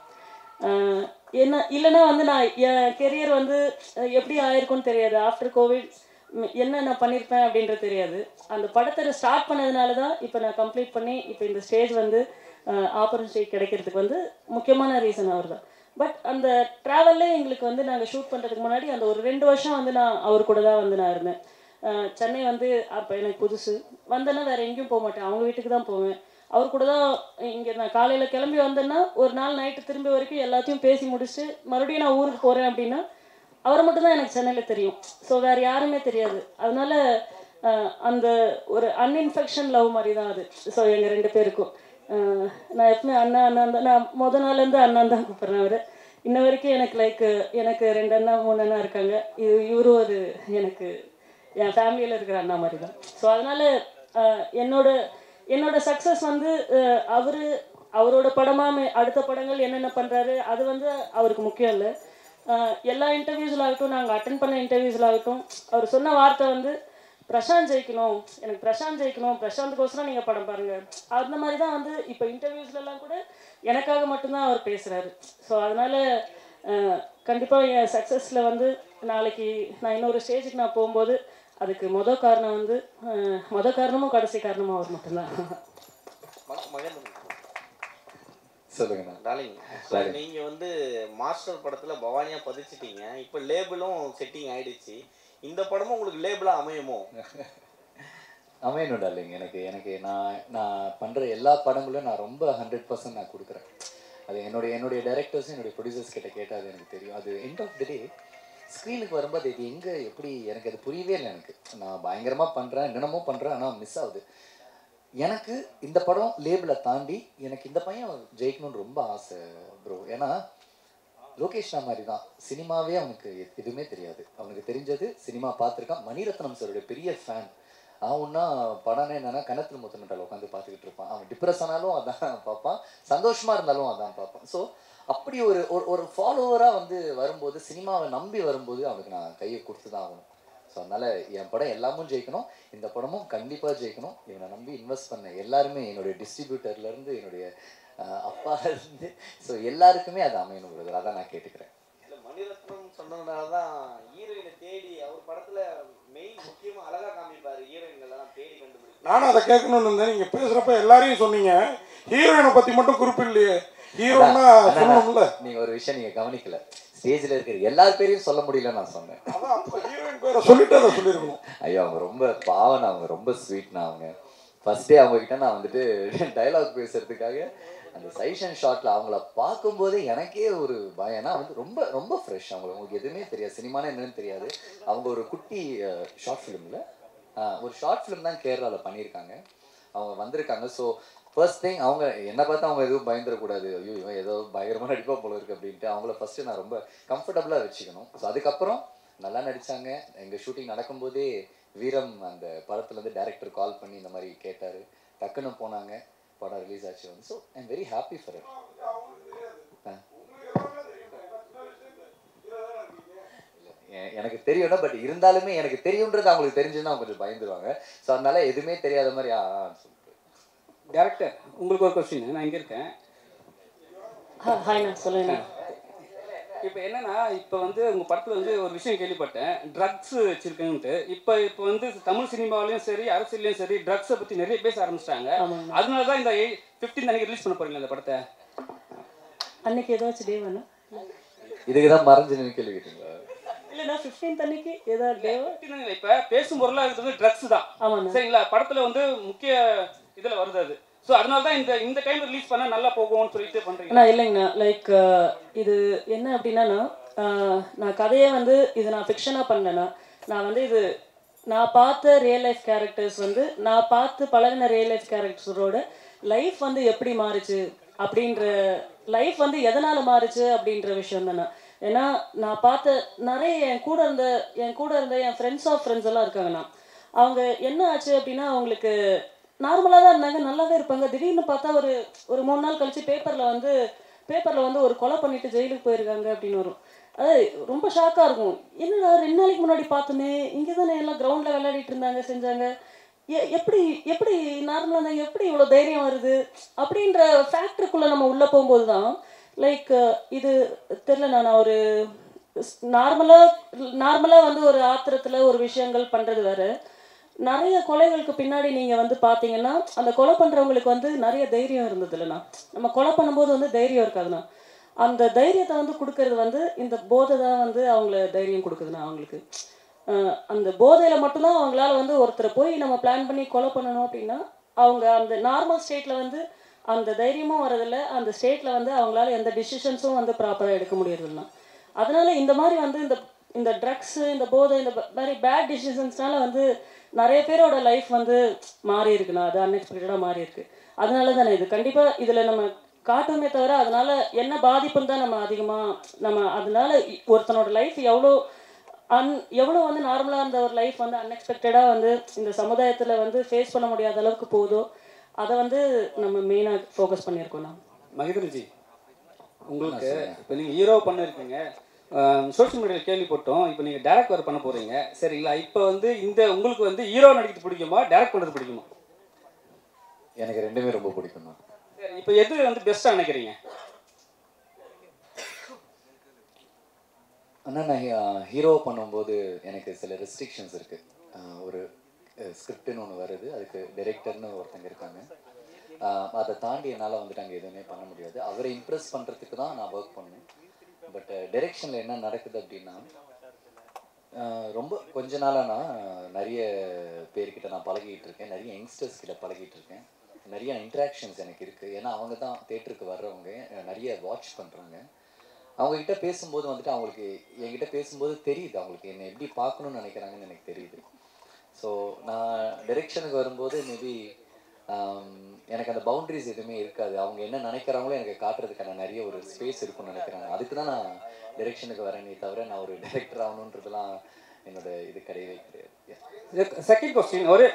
[SPEAKER 13] என்ன இல்லைன்னா வந்து நான் என் கெரியர் வந்து அஹ், எப்படி ஆயிருக்கும்னு தெரியாது ஆஃப்டர் கோவிட் என்ன நான் பண்ணியிருப்பேன் அப்படின்றது தெரியாது அந்த படத்தை ஸ்டார்ட் பண்ணதுனால தான் இப்போ நான் கம்ப்ளீட் பண்ணி இப்போ இந்த ஸ்டேஜ் வந்து ஆப்பர்ச்சுனிட்டி கிடைக்கிறதுக்கு வந்து முக்கியமான ரீசன் அவர் தான் பட் அந்த ட்ராவல்லே எங்களுக்கு வந்து நாங்கள் ஷூட் பண்ணுறதுக்கு முன்னாடி அந்த ஒரு ரெண்டு வருஷம் வந்து நான் அவர் கூட தான் வந்து நான் இருந்தேன் அஹ் சென்னை வந்து அப்போ எனக்கு புதுசு வந்தேன்னா வேறு எங்கேயும் போக மாட்டேன் அவங்க வீட்டுக்கு தான் போவேன் அவர் கூட தான் இங்கே நான் காலையில் கிளம்பி வந்தேன்னா ஒரு நாள் நைட்டு திரும்பி வரைக்கும் எல்லாத்தையும் பேசி முடிச்சுட்டு மறுபடியும் நான் ஊருக்கு போகிறேன் அப்படின்னா அவரை மட்டும்தான் எனக்கு சென்னையில் தெரியும் ஸோ வேறு யாருமே தெரியாது அதனால அஹ், அந்த ஒரு அன்இன்ஃபெக்ஷன் லவ் மாதிரி தான் அது ஸோ எங்கள் ரெண்டு பேருக்கும் அஹ், நான் எப்பவுமே அண்ணா அண்ணா தான் நான் முத நாள்லேருந்து அண்ணன் தான் கூப்பிட்றேன் அவர் இன்ன வரைக்கும் எனக்கு லைக் எனக்கு ரெண்டு அண்ணா மூணு அண்ணா இருக்காங்க இது இவரும் ஒரு எனக்கு என் ஃபேமிலியில் இருக்கிற அண்ணா மாதிரி தான் ஸோ அதனால் என்னோட என்னோட சக்ஸஸ் வந்து அஹ், அவரு அவரோட படமாக அடுத்த படங்கள் என்னென்ன பண்ணுறாரு அது வந்து அவருக்கு முக்கியம் இல்லை அஹ், எல்லா இன்டர்வியூஸில் ஆகட்டும் நாங்கள் அட்டன் பண்ண இன்டர்வியூஸில் ஆகட்டும் அவர் சொன்ன வார்த்தை வந்து பிரசாந்த் ஜெயிக்கணும் எனக்கு பிரசாந்த் ஜெயிக்கணும் பிரசாந்த்கோசரம் நீங்கள் படம் பாருங்கள் அந்த மாதிரி தான் வந்து இப்போ இன்டர்வியூஸ்லலாம் கூட எனக்காக மட்டும்தான் அவர் பேசுகிறாரு ஸோ அதனால் கண்டிப்பாக என் சக்ஸஸில் வந்து நாளைக்கு நான் இன்னொரு ஸ்டேஜுக்கு நான் போகும்போது அதுக்கு மொதல் காரணம் வந்து அஹ், மொதல் காரணமும் கடைசி காரணமும் அவர் மட்டும்தான்
[SPEAKER 17] ம- மகேந்திரன்
[SPEAKER 15] சொல்லுங்கண்ணா
[SPEAKER 17] டார்லிங்
[SPEAKER 15] Darling.
[SPEAKER 17] நீங்க வந்து மாஸ்டர் படத்துல பவானியா பதிச்சிட்டீங்க இப்போ லேபிளும் செட்டிங் ஆயிடுச்சு இந்த படமும் உங்களுக்கு லேபிளா அமையுமோ
[SPEAKER 15] அமையணும் டார்லிங் எனக்கு எனக்கு நான் நான் பண்ணுற எல்லா படங்களும் நான் ரொம்ப ஹண்ட்ரட் பர்சன்ட் நான் கொடுக்குறேன் அது என்னுடைய என்னுடைய டேரக்டர்ஸும் என்னுடைய ப்ரொடியூசர்ஸ் கிட்ட கேட்டால் அது எனக்கு தெரியும் அது எண்ட் ஆஃப் த டே ஸ்க்ரீனுக்கு வரும்போது இது எங்கே எப்படி எனக்கு அது புரியவே இல்லை எனக்கு நான் பயங்கரமாக பண்ணுறேன் என்னென்னமோ பண்ணுறேன் ஆனால் மிஸ் ஆகுது எனக்கு இந்த படம் லேபிளை தாண்டி எனக்கு இந்த பையன் ஜெயிக்கணும்னு ரொம்ப ஆசை ப்ரோ ஏன்னா லோகேஷ் ராம் மாதிரி தான் சினிமாவே அவனுக்கு எ- எதுவுமே தெரியாது அவனுக்கு தெரிஞ்சது சினிமா பார்த்துருக்கான் மணிரத்னம் சாருடைய பெரிய ஃபேன் அவன்னா படம்னா என்னன்னா கணத்தில் முத்தமிட்டால் உட்காந்து பார்த்துக்கிட்டு இருப்பான் அவன் டிப்ரெஸ் ஆனாலும் அதான் பார்ப்பான் சந்தோஷமா இருந்தாலும் அதான் பார்ப்பான் ஸோ அப்படி ஒரு ஒரு ஒரு ஃபாலோவராக வந்து வரும்போது சினிமாவை நம்பி வரும்போது அவனுக்கு நான் கையை கொடுத்து தான் ஆகணும் ஸோ ஸோ அதனால் என் படம் எல்லாமும் ஜெயிக்கணும் இந்த படமும் கண்டிப்பாக ஜெயிக்கணும் இவனை நம்பி இன்வெஸ்ட் பண்ண எல்லாருமே என்னுடைய டிஸ்ட்ரிபியூட்டர்லேருந்து என்னுடைய அஹ், அப்பாலேருந்து ஸோ எல்லாருக்குமே அது அமையணும் brother. அதான் நான் கேட்டுக்கிறேன்
[SPEAKER 17] இல்ல மணிரத்னம் சொன்னதுனால தான் ஹீரோயினை தேடி அவர் படத்துல மெயின் முக்கியமா அழகா காமிப்பாரு ஹீரோயின்கள் எல்லாம் தேடி கண்டுபிடிச்சு
[SPEAKER 16] நானும் அதை கேட்கணும்னு இருந்தேன் நீங்கள் பேசுகிறப்ப எல்லாரையும் சொன்னீங்க ஹீரோயினை பற்றி மட்டும் குறிப்பிடலையே ஹீரோன்னா
[SPEAKER 15] அதான்,
[SPEAKER 16] சொல்லணும்ல
[SPEAKER 15] அதான், நீங்க ஒரு விஷயம் நீங்க கவனிக்கல ஸ்டேஜ்ல இருக்கிற எல்லார் பேரையும் சொல்ல முடியல நான் சொன்னேன்
[SPEAKER 16] ஹீரோயின் பேரை சொல்லிட்டு அதை சொல்லியிருக்கணும்
[SPEAKER 15] ஐயோ அவங்க ரொம்ப பாவம் அவங்க ரொம்ப ஸ்வீட்னா அவங்க ஃபர்ஸ்ட் டே அவங்க கிட்ட நான் வந்துட்டு டைலாக் பேசுறதுக்காக அந்த சைஷன் ஷாட்ல அவங்கள பார்க்கும்போதே எனக்கே ஒரு பயம் ஏன்னா வந்து ரொம்ப ரொம்ப ஃப்ரெஷ் அவங்க உங்களுக்கு எதுவுமே தெரியாது சினிமானா என்னன்னு தெரியாது அவங்க ஒரு குட்டி ஷார்ட் ஃபிலிமில் ஒரு ஷார்ட் ஃபிலிம் தான் கேரளாவில் பண்ணியிருக்காங்க அவங்க வந்திருக்காங்க ஸோ ஃபர்ஸ்ட் திங் அவங்க என்ன பார்த்து அவங்க எதுவும் பயந்துடக்கூடாது ஐயோ இவன் ஏதோ பயங்கரமாக நடிப்பா போல இருக்கு அப்படின்ட்டு அவங்கள ஃபஸ்ட்டு நான் ரொம்ப கம்ஃபர்டபுளாக வச்சுக்கணும் ஸோ அதுக்கப்புறம் நல்லா நடிச்சாங்க எங்கள் ஷூட்டிங் நடக்கும்போதே வீரம் அந்த படத்துலேருந்து டேரக்டர் கால் பண்ணி இந்த மாதிரி கேட்டார் டக்குன்னு போனாங்க படம் ரிலீஸ் ஆச்சு வந்து so I'm very happy for it எ- எனக்கு தெரியும்னா பட் இருந்தாலுமே எனக்கு தெரியுன்றது அவங்களுக்கு தெரிஞ்சுன்னா அவங்க கொஞ்சம் பயந்துருவாங்க ஸோ அதனால எதுவுமே தெரியாத மாதிரி ஆ ஆ சொல்லிட்டு
[SPEAKER 18] டேரக்டர் உங்களுக்கு ஒரு கொஸ்டின் நான் இங்கே இருக்கேன்
[SPEAKER 13] ஹாய் நான் சொல்லுங்க
[SPEAKER 18] இப்போ என்னன்னா இப்போ வந்து உங்கள் படத்தில் வந்து ஒரு விஷயம் கேள்விப்பட்டேன் ட்ரக்ஸ் வச்சிருக்கேன்ட்டு இப்போ இப்போ வந்து தமிழ் சினிமாவிலையும் சரி அரசியலையும் சரி ட்ரக்ஸை பற்றி நிறைய பேச ஆரம்பிச்சிட்டாங்க அதனால தான் இந்த ஃபிஃப்டீன் அன்னைக்கு ரிலீஸ் பண்ண போறீங்களா இந்த படத்தை
[SPEAKER 13] அன்னைக்கு ஏதாச்சும் டே வேணும்
[SPEAKER 15] இதுக்கு தான் மறைஞ்சு நின்று கேள்வி கேட்டீங்களா
[SPEAKER 13] இல்லைண்ணா ஃபிஃப்டீன்த் அன்னைக்கு ஏதாவது டேவா
[SPEAKER 18] இப்போ பேசும் பொருளாக இருக்கிறது வந்து ட்ரக்ஸ் தான்
[SPEAKER 13] ஆமாண்ணா.
[SPEAKER 18] சரிங்களா படத்தில் வந்து முக்கிய இதில் வருது அது ஸோ அதனால தான் இந்த இந்த டைம் ரிலீஸ் பண்ணால் நல்லா போகும்னு சொல்லிட்டு பண்ணுறீங்க
[SPEAKER 13] அண்ணா இல்லைங்கண்ணா லைக் இது என்ன அப்படின்னா ஆஹ், நான் கதையை வந்து இது நான் ஃபிக்ஷனாக பண்ணேண்ணா நான் வந்து இது நான் பார்த்த ரியல் லைஃப் கேரக்டர்ஸ் வந்து நான் பார்த்து பழகின ரியல் லைஃப் கேரக்டர்ஸோட லைஃப் வந்து எப்படி மாறுச்சு அப்படின்ற லைஃப் வந்து எதனால் மாறுச்சு அப்படின்ற விஷயம் தானே ஏன்னா நான் பார்த்த நிறைய என் கூட இருந்த என் கூட இருந்த என் ஃப்ரெண்ட்ஸ் ஆஃப் ஃப்ரெண்ட்ஸ் எல்லாம் இருக்காங்கண்ணா அவங்க என்ன ஆச்சு அப்படின்னா அவங்களுக்கு நார்மலாக தான் இருந்தாங்க நல்லாவே இருப்பாங்க திடீர்னு பார்த்தா ஒரு ஒரு மூணு நாள் கழிச்சு பேப்பரில் வந்து பேப்பரில் வந்து ஒரு கொலை பண்ணிட்டு ஜெயிலுக்கு போயிருக்காங்க அப்படின்னு வரும் அது ரொம்ப ஷாக்காக இருக்கும் என்னடா ரெண்டு நாளைக்கு முன்னாடி பார்த்தோமே இங்கே தானே எல்லாம் கிரவுண்டில் விளையாடிட்டு இருந்தாங்க செஞ்சாங்க எ- எப்படி எப்படி நார்மலாக இருந்தாங்க எப்படி இவ்வளோ தைரியம் வருது அப்படின்ற ஃபேக்டருக்குள்ளே நம்ம உள்ளே போகும்போது தான் லைக் இது தெரில நான் ஒரு நார்மலாக நார்மலாக வந்து ஒரு ஆத்திரத்தில் ஒரு விஷயங்கள் பண்ணுறது வேறு நிறைய கொலைகளுக்கு பின்னாடி நீங்கள் வந்து பார்த்தீங்கன்னா அந்த கொலை பண்ணுறவங்களுக்கு வந்து நிறைய தைரியம் இருந்தது இல்லைண்ணா நம்ம கொலை பண்ணும்போது வந்து தைரியம் இருக்காதுண்ணா அந்த தைரியத்தை வந்து கொடுக்கறது வந்து இந்த போதை தான் வந்து அவங்கள தைரியம் கொடுக்குதுண்ணா அவங்களுக்கு அஹ் அந்த போதையில் மட்டும்தான் அவங்களால வந்து ஒருத்தரை போய் நம்ம பிளான் பண்ணி கொலை பண்ணணும் அப்படின்னா அவங்க அந்த நார்மல் ஸ்டேட்டில் வந்து அந்த தைரியமும் வரதில்ல அந்த ஸ்டேட்டில் வந்து அவங்களால எந்த டிசிஷன்ஸும் வந்து ப்ராப்பராக எடுக்க முடியறதில்ல அதனால இந்த மாதிரி வந்து இந்த இந்த ட்ரக்ஸு இந்த போதை இந்த ப- மாதிரி பேட் டிசிஷன்ஸ்னால வந்து நிறைய பேரோட லைஃப் வந்து மாறி இருக்குண்ணா அது அன்எக்ஸ்பெக்டடாக மாறி இருக்கு அதனால தானே இது கண்டிப்பாக இதில் நம்ம காட்டுமே தவிர அதனால என்ன பாதிப்புன்னு தான் நம்ம அதிகமாக நம்ம அதனால இ- ஒருத்தனோட லைஃப் எவ்வளோ அன் எவ்வளோ வந்து நார்மலாக இருந்த ஒரு லைஃப் வந்து அன்எக்ஸ்பெக்டடாக வந்து இந்த சமுதாயத்தில் வந்து ஃபேஸ் பண்ண முடியாத அளவுக்கு போதோ அதை வந்து நம்ம மெயினாக ஃபோக்கஸ் பண்ணியிருக்கோம் நான்
[SPEAKER 18] மகேந்திரஜி உங்களுக்கு இப்போ நீங்கள் ஹீரோ பண்ணிருக்கீங்க சோஷியல் மீடியாவில் கேள்விப்பட்டோம் இப்போ நீங்கள் டேரக்ட் வேறு பண்ண போகிறீங்க சரிங்களா இப்போ வந்து இந்த உங்களுக்கு வந்து ஹீரோ நடிக்கிறது பிடிக்குமா டேரக்ட் பண்ணுறது பிடிக்குமா
[SPEAKER 15] எனக்கு ரெண்டுமே ரொம்ப பிடிக்கும் தான்
[SPEAKER 18] சரி இப்போ எது வந்து பெஸ்ட்டாக நினைக்கிறீங்க
[SPEAKER 15] ஆனால் நான் ஹீரோ பண்ணும்போது எனக்கு சில ரெஸ்ட்ரிக்ஷன்ஸ் இருக்குது ஒரு ஸ்கிரிப்டுன்னு ஒன்று வருது அதுக்கு டைரக்டர்னு ஒருத்தங்க இருக்காங்க ஆஹ் அதை தாண்டி என்னால் வந்துட்டு அங்கே எதுவுமே பண்ண முடியாது அவரை இம்ப்ரெஸ் பண்ணுறதுக்கு தான் நான் ஒர்க் பண்ணேன் பட் டைரெக்ஷனில் என்ன நடக்குது அப்படின்னா ஆஹ் ரொம்ப கொஞ்ச நாளாக நான் நிறைய பேர்கிட்ட நான் பழகிட்டு இருக்கேன் நிறைய யங்ஸ்டர்ஸ் கிட்ட பழகிட்டு இருக்கேன் நிறைய இன்ட்ராக்ஷன்ஸ் எனக்கு இருக்குது ஏன்னா அவங்க தான் தேட்டருக்கு வர்றவங்க அஹ் நிறைய வாட்ச் பண்ணுறாங்க அவங்க கிட்ட பேசும்போது வந்துட்டு அவங்களுக்கு என்கிட்ட பேசும்போது தெரியுது அவங்களுக்கு என்னை எப்படி பார்க்கணும்னு நினைக்கிறாங்கன்னு எனக்கு தெரியுது ஸோ நான் டைரெக்ஷனுக்கு வரும்போது மேபி எனக்கு அந்த பவுண்டரிஸ் எதுவுமே இருக்காது அவங்க என்ன நினைக்கிறாங்களோ எனக்கு காட்டுறதுக்கான நிறைய ஒரு ஸ்பேஸ் இருக்கும்னு நினைக்கிறாங்க அதுக்கு தான் நான் டைரெக்ஷனுக்கு வரேனே தவிர நான் ஒரு டைரக்டர் ஆகணுன்றதுலாம் என்னோட இது கிடையவே கிடையாது Yeah.
[SPEAKER 18] செகண்ட் கொஸ்டின் ஒரு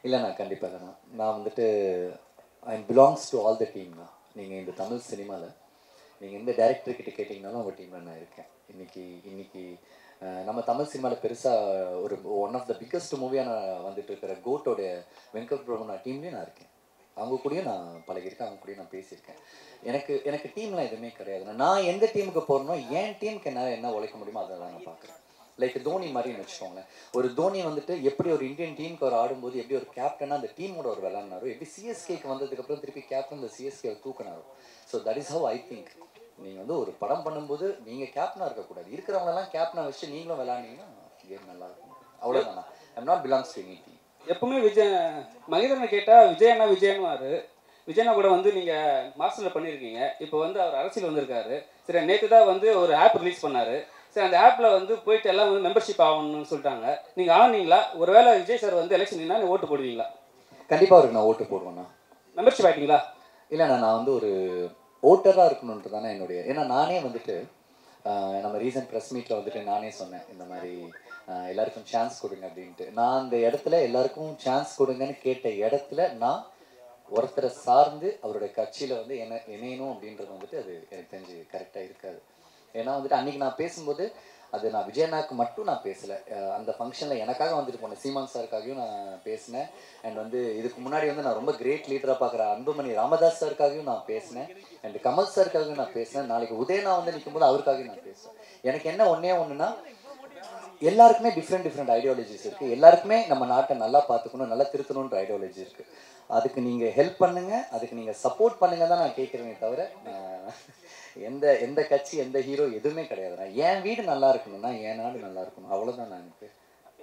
[SPEAKER 15] இல்லைண்ணா கண்டிப்பாக இல்லைண்ணா நான் வந்துட்டு I belongs to all the டீம்ண்ணா நீங்கள் இந்த தமிழ் சினிமாவில் நீங்கள் எந்த டேரக்டர் கிட்ட கேட்டிங்கனாலும் உங்கள் டீமில் நான் இருக்கேன் இன்னைக்கு இன்னைக்கு அஹ், நம்ம தமிழ் சினிமாவில் பெருசாக ஒரு ஒன் ஆஃப் த பிக்கஸ்ட் மூவியாக நான் வந்துட்டு இருக்கிற கோட்டோடைய வெங்கட் பிரபுனா டீம்லேயும் நான் இருக்கேன் அவங்க கூடயும் நான் பழகியிருக்கேன் அவங்க கூடயும் நான் பேசியிருக்கேன் எனக்கு எனக்கு டீம்லாம் எதுவுமே கிடையாது நான் எந்த டீமுக்கு போகிறனோ என் டீமுக்கு என்னால் என்ன உழைக்க முடியுமோ அதை தான் நான் பார்க்குறேன் லைக் தோனி மாதிரின்னு வச்சுக்கோங்களேன் ஒரு தோனி வந்துட்டு எப்படி ஒரு இந்தியன் டீமுக்கு அவர் ஆடும்போது எப்படி ஒரு கேப்டனாக அந்த டீமோட ஒரு விளாட்னாரோ எப்படி சிஎஸ்கேக்கு வந்ததுக்கப்புறம் திருப்பி கேப்டன் இந்த சிஎஸ்கே தூக்கினாரோ so that is how I think நீங்கள் வந்து ஒரு படம் பண்ணும்போது நீங்கள் கேப்டனாக இருக்கக்கூடாது இருக்கிறவங்களெல்லாம் கேப்டனாக வச்சு நீங்களும் விளாண்டிங்கன்னா கேம் நல்லா இருக்கும் அவ்வளோதானா I'm not belongs to any team
[SPEAKER 18] எப்பவுமே விஜய் மகேந்திரனை கேட்டால் விஜயண்ணா விஜயன்வாரு விஜயண்ணா கூட வந்து நீங்கள் மாஸ்டரில் பண்ணியிருக்கீங்க இப்போ வந்து அவர் அரசியல் வந்திருக்காரு சரி நேற்று தான் வந்து ஒரு ஆப் ரிலீஸ் பண்ணார் சரி அந்த ஆப்பில் வந்து போயிட்டு எல்லாம் வந்து மெம்பர்ஷிப் ஆகணும்னு சொல்லிட்டாங்க நீங்கள் ஆனீங்களா ஒருவேளை விஜய் சார் வந்து எலெக்ஷன் நின்னா ஓட்டு போடுவீங்களா
[SPEAKER 15] கண்டிப்பாக அவருக்கு நான் ஓட்டு போடுவேண்ணா
[SPEAKER 18] மெம்பர்ஷிப் ஆகிட்டீங்களா
[SPEAKER 15] இல்லைண்ணா நான் வந்து ஒரு ஓட்டராக இருக்கணுன்றது தானே என்னுடைய ஏன்னா நானே வந்துட்டு ஆஹ், நம்ம ரீசன்ட் ப்ரெஸ் மீட்டில் வந்துட்டு நானே சொன்னேன் இந்த மாதிரி ஆஹ், எல்லாருக்கும் சான்ஸ் கொடுங்க அப்படின்ட்டு நான் அந்த இடத்துல எல்லாருக்கும் சான்ஸ் கொடுங்கன்னு கேட்ட இடத்துல நான் ஒருத்தரை சார்ந்து அவருடைய கட்சியில் வந்து என்ன இணையணும் அப்படின்றது வந்துட்டு அது எனக்கு தெரிஞ்சு கரெக்டாக இருக்காது ஏன்னா வந்துட்டு அன்னைக்கு நான் பேசும்போது அது நான் விஜயண்ணாக்கு மட்டும் நான் பேசலை அஹ் அந்த ஃபங்க்ஷனில் எனக்காக வந்துட்டு போனேன் சீமான் சாருக்காகவும் நான் பேசினேன் அண்ட் வந்து இதுக்கு முன்னாடி வந்து நான் ரொம்ப கிரேட் லீடராக பார்க்குற அன்புமணி ராமதாஸ் சாருக்காகவும் நான் பேசினேன் அண்ட் கமல் சாருக்காகவும் நான் பேசினேன் நாளைக்கு உதயனா வந்து நிற்கும்போது அவருக்காகவும் நான் பேசுவேன் எனக்கு என்ன ஒன்றே ஒன்றுனா எல்லாருக்குமே டிஃப்ரெண்ட் டிஃப்ரெண்ட் ஐடியாலஜிஸ் இருக்குது எல்லாருக்குமே நம்ம நாட்டை நல்லா பார்த்துக்கணும் நல்லா திருத்தணுன்ற ஐடியாலஜி இருக்குது அதுக்கு நீங்கள் ஹெல்ப் பண்ணுங்க அதுக்கு நீங்கள் சப்போர்ட் பண்ணுங்க தான் நான் கேட்குறேனே தவிர நான் எந்த எந்த கட்சி எந்த ஹீரோ எதுவுமே கிடையாது நான் என் வீடு நல்லா இருக்கணும்னா என் நாடு நல்லா இருக்கணும் அவ்வளோதான் நான் எனக்கு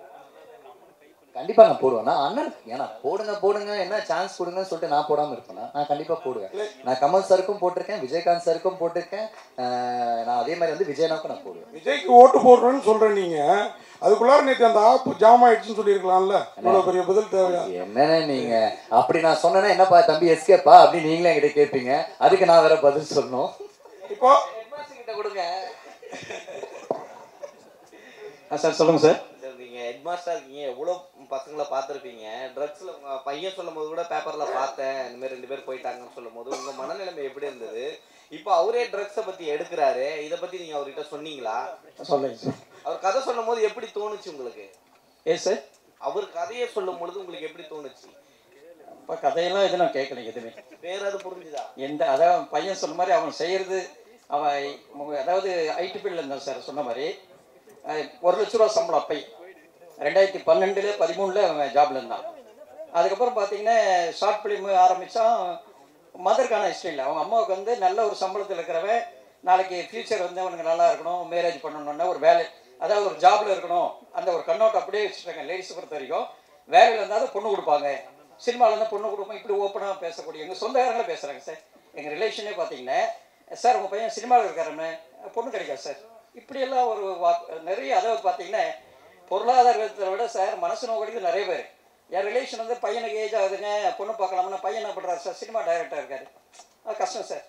[SPEAKER 15] கண்டிப்பாக நான் போடுவேன் நான் அண்ணன் ஏன்னா போடுங்க போடுங்க என்ன சான்ஸ் கொடுங்கன்னு சொல்லிட்டு நான் போடாமல் இருப்பேனா நான் கண்டிப்பாக போடுவேன் நான் கமல் சாருக்கும் போட்டிருக்கேன் விஜயகாந்த் சாருக்கும் போட்டிருக்கேன் ஆஹ் நான் அதே மாதிரி வந்து விஜயனாவுக்கும் நான் போடுவேன்
[SPEAKER 16] விஜய்க்கு ஓட்டு போடுறேன்னு சொல்கிறேன் நீங்கள் அதுக்குள்ளார நேற்று அந்த ஆப் ஜாம் ஆயிடுச்சுன்னு சொல்லியிருக்கலாம்ல இவ்வளோ பெரிய பதில் தேவையா
[SPEAKER 15] என்னண்ணே நீங்க அப்படி நான் சொன்னேன்னா என்னப்பா தம்பி எஸ்கேப்பா அப்படின்னு நீங்களே என்கிட்ட கேட்பீங்க அதுக்கு நான் வேற பதில் சொல்லணும்
[SPEAKER 16] இப்போ
[SPEAKER 17] கிட்ட கொடுங்க
[SPEAKER 19] சார் சொல்லுங்கள் சார்
[SPEAKER 17] சார் நீங்கள் ஹெட் மாஸ்டர் இருக்கீங்க எவ்வளோ பசங்களை பார்த்துருப்பீங்க ட்ரக்ஸில் உங்கள் பையன் சொல்லும் போது கூட பேப்பரில் பார்த்தேன் இந்த மாதிரி ரெண்டு பேர் போயிட்டாங்கன்னு சொல்லும் போது உங்கள் மனநிலைமை எப்படி இருந்தது இப்போ அவரே ட்ரக்ஸை பற்றி எடுக்கிறாரு இதை பற்றி நீங்கள் அவர்கிட்ட சொன்னீங்களா
[SPEAKER 19] சொல்லுங்க சார்
[SPEAKER 17] அவர் கதை சொல்லும் போது எப்படி தோணுச்சு உங்களுக்கு
[SPEAKER 19] ஏ சார்
[SPEAKER 17] அவர் கதையை சொல்லும் பொழுது உங்களுக்கு எப்படி தோணுச்சு
[SPEAKER 19] இப்போ கதையெல்லாம் எதுவும் நான் கேட்கல எதுவுமே
[SPEAKER 17] வேற அது புரிஞ்சுதா
[SPEAKER 19] எந்த அதான் பையன் சொன்ன மாதிரி அவன் செய்கிறது அவன் மு- அதாவது ஐடி ஃபீல்டில் இருந்தான் சார் சொன்ன மாதிரி அஹ், ஒரு லட்ச ரூபா சம்பளம் அப்பை ரெண்டாயிரத்தி பன்னெண்டுல பதிமூணில் அவன் ஜாப்ல இருந்தான் அதுக்கப்புறம் பார்த்தீங்கன்னா ஷார்ட் ஃபிலிம் ஆரம்பித்தான் மதருக்கான ஹிஸ்ட்ரி இல்லை அவங்க அம்மாவுக்கு வந்து நல்ல ஒரு சம்பளத்தில் இருக்கிறவன் நாளைக்கு ஃப்யூச்சர் வந்து அவனுக்கு நல்லா இருக்கணும் மேரேஜ் பண்ணணும்னா ஒரு வேலை அதாவது ஒரு ஜாப்ல இருக்கணும் அந்த ஒரு கண்ணோட்டம் அப்படியே வச்சுருக்காங்க லேடிஸ் பொறுத்த வரைக்கும் வேலையில் இருந்தாலும் பொண்ணு கொடுப்பாங்க சினிமாவில் இருந்தால் பொண்ணு கொடுப்போம் இப்படி ஓப்பனாக பேசக்கூடிய எங்கள் சொந்தக்காரங்களே பேசுகிறாங்க சார் எங்கள் ரிலேஷனே பார்த்தீங்கன்னா சார் உங்கள் பையன் சினிமாவில் இருக்காருன்னு பொண்ணு கிடைக்காது சார் இப்படியெல்லாம் ஒரு வா- நிறைய அதாவது பார்த்தீங்கன்னா பொருளாதாரத்தை விட சார் மனசு நோக்கடிக்கு நிறைய பேர் என் ரிலேஷன் வந்து பையனுக்கு ஏஜ் ஆகுதுங்க பொண்ணு பார்க்கலாம்னா பையன் என்ன பண்ணுறாரு சார் சினிமா டைரக்டர் இருக்காரு அது கஷ்டம் சார்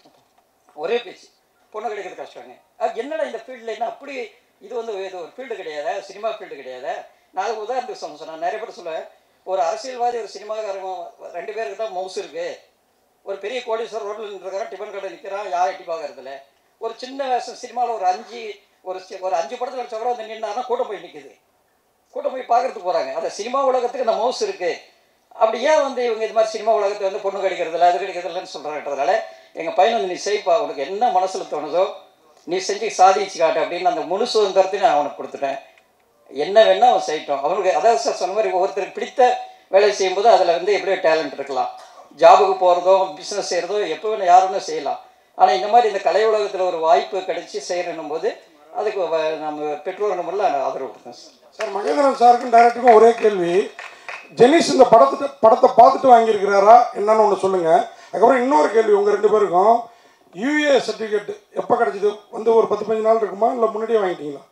[SPEAKER 19] ஒரே பேச்சு பொண்ணு கிடைக்கிறது கஷ்டங்க அது என்னடா இந்த ஃபீல்டில் என்ன அப்படி இது வந்து இது ஒரு ஃபீல்டு கிடையாதா சினிமா ஃபீல்டு கிடையாதா நான் அதுக்கு உதாரணத்துக்கு சொன்னேன் சார் நான் நிறைய பேர் சொல்லுவேன் ஒரு அரசியல்வாதி ஒரு சினிமாக்காரங்க ரெண்டு பேருக்கு தான் மவுஸ் இருக்கு ஒரு பெரிய கோடீஸ்வரர் ரோட்டில் நின்றுருக்காரன் டிஃபன் கடை நிற்கிறான் யாரும் எட்டி பார்க்கறதில்ல ஒரு சின்ன வேஷம் சினிமாவில் ஒரு அஞ்சு ஒரு சி- ஒரு அஞ்சு படத்தில் வச்ச கூட வந்து நின்னாருன்னா கூட்டம் போய் நிற்குது கூட்டம் போய் பார்க்கறதுக்கு போகிறாங்க அந்த சினிமா உலகத்துக்கு அந்த மவுஸ் இருக்குது அப்படி ஏன் வந்து இவங்க இது மாதிரி சினிமா உலகத்தை வந்து பொண்ணு கிடைக்கிறதில்ல அது கிடைக்கிறதில்லன்னு சொல்கிறாங்கன்றதுனால எங்கள் பையன் வந்து நீ செய்ப்பா உனக்கு என்ன மனசில் தோணுதோ நீ செஞ்சு சாதிச்சு காட்டு அப்படின்னு அந்த முழு சுதந்திரத்தையும் நான் அவனுக்கு கொடுத்துட்டேன் என்ன வேணா அவன் செய்யட்டும் அவனுக்கு அதாவது சார் சொன்ன மாதிரி ஒவ்வொருத்தருக்கு பிடித்த வேலையை செய்யும்போது அதில் வந்து எப்படியோ டேலண்ட் இருக்கலாம் ஜாபுக்கு போகிறதோ பிஸ்னஸ் செய்கிறதோ எப்போ வேணும் யார் வேணால் செய்யலாம் ஆனால் இந்த மாதிரி இந்த கலை உலகத்தில் ஒரு வாய்ப்பு கிடைச்சி செய்யணும் போது அதுக்கு வ- நம்ம பெற்றோர் முறையில் ஆதரவு கொடுத்தேன் சார்
[SPEAKER 16] சார் மகேந்திரன் சாருக்கும் டைரக்டருக்கும் ஒரே கேள்வி ஜெனிஸ் இந்த படத்தை படத்தை பார்த்துட்டு வாங்கியிருக்கிறாரா என்னன்னு ஒன்று சொல்லுங்கள் அதுக்கப்புறம் இன்னொரு கேள்வி உங்கள் ரெண்டு பேருக்கும் யூஏ சர்டிஃபிகேட் எப்போ கிடைச்சிது வந்து ஒரு பத்து பதினஞ்சு நாள் இருக்குமா இல்லை முன்னாடியே வாங்கிட்டீங்களா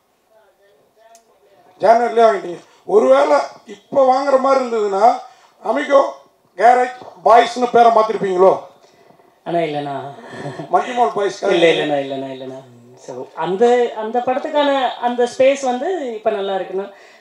[SPEAKER 16] ஜான்வரிலே வாங்கிட்டீங்க ஒருவேளை இப்போ வாங்குற மாதிரி இருந்ததுன்னா அமிகோ கேரேஜ் பாய்ஸ்னு பேரை மாற்றிருப்பீங்களோ
[SPEAKER 13] அண்ணா இல்லைண்ணா
[SPEAKER 16] மல்டிமால் பாய்ஸ்
[SPEAKER 13] இல்லை இல்லைண்ணா இல்லைண்ணா இல்லைண்ணா ஸோ அந்த அந்த படத்துக்கான அந்த ஸ்பேஸ் வந்து இப்போ நல்லா இருக்குண்ணா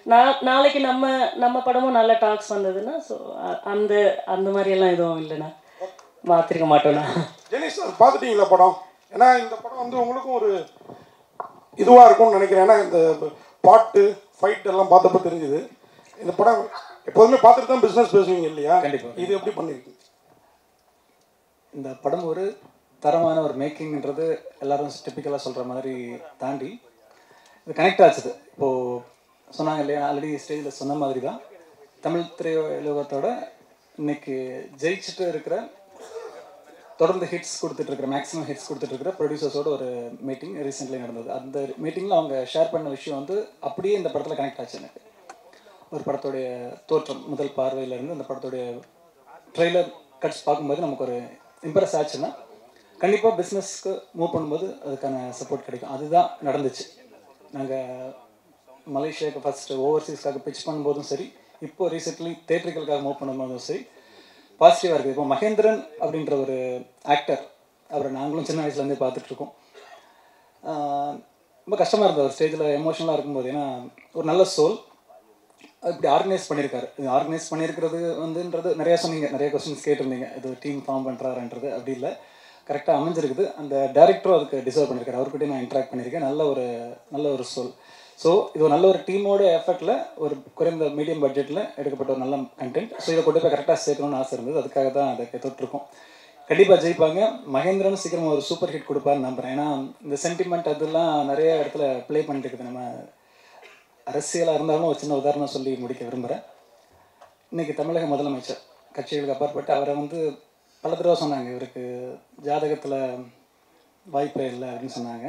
[SPEAKER 13] நான் நாளைக்கு நம்ம நம்ம படமும் நல்ல டாக்ஸ் வந்ததுன்னா ஸோ அந்த அந்த மாதிரியெல்லாம் எதுவும் இல்லைண்ணா மாற்றிருக்க மாட்டோண்ணா
[SPEAKER 16] ஜெனிஸ் அது பார்த்துட்டீங்களா படம் ஏன்னா இந்த படம் வந்து உங்களுக்கும் ஒரு இதுவாக இருக்கும்னு நினைக்கிறேன் ஏன்னா இந்த பாட்டு ஃபைட் எல்லாம் பார்த்தப்ப தெரிஞ்சுது இந்த படம் எப்போதுமே பார்த்துட்டு தான் பிஸ்னஸ் பேசுவீங்க இல்லையா
[SPEAKER 2] கண்டிப்பா.
[SPEAKER 16] இது எப்படி பண்ணிருக்கீங்க
[SPEAKER 2] இந்த படம் ஒரு தரமான ஒரு மேக்கிங்ன்றது எல்லாரும் டிப்பிக்கலாக சொல்கிற மாதிரி தாண்டி இது கனெக்ட் ஆச்சுது இப்போது சொன்னாங்க இல்லையா ஆல்ரெடி ஸ்டேஜில் சொன்ன மாதிரி தான் தமிழ் திரையுலகத்தோட இன்னைக்கு ஜெயிச்சுட்டு இருக்கிற தொடர்ந்து ஹிட்ஸ் கொடுத்துட்டு இருக்கிற மேக்ஸிமம் ஹிட்ஸ் கொடுத்துட்டு இருக்கிற ப்ரொடியூசர்ஸோட ஒரு மீட்டிங் ரீசெண்ட்லி நடந்தது அந்த மீட்டிங்கில் அவங்க ஷேர் பண்ண விஷயம் வந்து அப்படியே இந்த படத்தில் கனெக்ட் ஆச்சு எனக்கு ஒரு படத்துடைய தோற்றம் முதல் பார்வையிலேருந்து அந்த படத்துடைய ட்ரெய்லர் கட்ஸ் பார்க்கும்போது நமக்கு ஒரு இம்ப்ரெஸ் ஆச்சுன்னா கண்டிப்பாக பிஸ்னஸ்க்கு மூவ் பண்ணும்போது அதுக்கான சப்போர்ட் கிடைக்கும் அதுதான் நடந்துச்சு நாங்கள் மலேசியாவுக்கு ஃபஸ்ட்டு ஓவர்சீஸ்க்காக பிச் பண்ணும்போதும் சரி இப்போ ரீசெண்ட்லி தேட்டருக்களுக்காக மூவ் பண்ணும்போதும் சரி பாசிட்டிவாக இருக்குது இப்போ மகேந்திரன் அப்படின்ற ஒரு ஆக்டர் அவரை நாங்களும் சின்ன வயசுலேருந்தே பார்த்துட்ருக்கோம் ரொம்ப கஷ்டமாக இருந்தது ஒரு ஸ்டேஜில் எமோஷனலாக இருக்கும்போது ஏன்னா ஒரு நல்ல சோல் இப்படி ஆர்கனைஸ் பண்ணியிருக்காரு இது ஆர்கனைஸ் பண்ணியிருக்கிறது வந்துன்றது நிறையா சொன்னீங்க நிறைய கொஸ்டின்ஸ் கேட்டிருந்தீங்க இது டீம் ஃபார்ம் பண்ணுறாருன்றது அப்படி இல்லை கரெக்டாக அமைஞ்சிருக்குது அந்த டேரக்டரும் அதுக்கு டிசர்வ் பண்ணியிருக்காரு அவர்கிட்டயும் நான் இன்ட்ராக்ட் பண்ணியிருக்கேன் நல்ல ஒரு நல்ல ஒரு சோல் ஸோ இது ஒரு நல்ல ஒரு டீமோட எஃபர்ட்டில் ஒரு குறைந்த மீடியம் பட்ஜெட்டில் எடுக்கப்பட்ட ஒரு நல்ல கண்டென்ட் ஸோ இதை கொண்டு போய் கரெக்டாக சேர்க்கணும்னு ஆசை இருந்தது அதுக்காக தான் அதை தொட்டிருக்கோம் கண்டிப்பாக ஜெயிப்பாங்க மகேந்திரன் சீக்கிரமாக ஒரு சூப்பர் ஹிட் கொடுப்பாருன்னு நம்புகிறேன் ஏன்னா இந்த சென்டிமெண்ட் அதெல்லாம் நிறைய இடத்துல ப்ளே பண்ணிட்டு இருக்குது நம்ம அரசியலாக இருந்தாலும் ஒரு சின்ன உதாரணம் சொல்லி முடிக்க விரும்புகிறேன் இன்றைக்கி தமிழக முதலமைச்சர் கட்சிகளுக்கு அப்பாற்பட்டு அவரை வந்து பல தடவை சொன்னாங்க இவருக்கு ஜாதகத்தில் வாய்ப்பே இல்லை அப்படின்னு சொன்னாங்க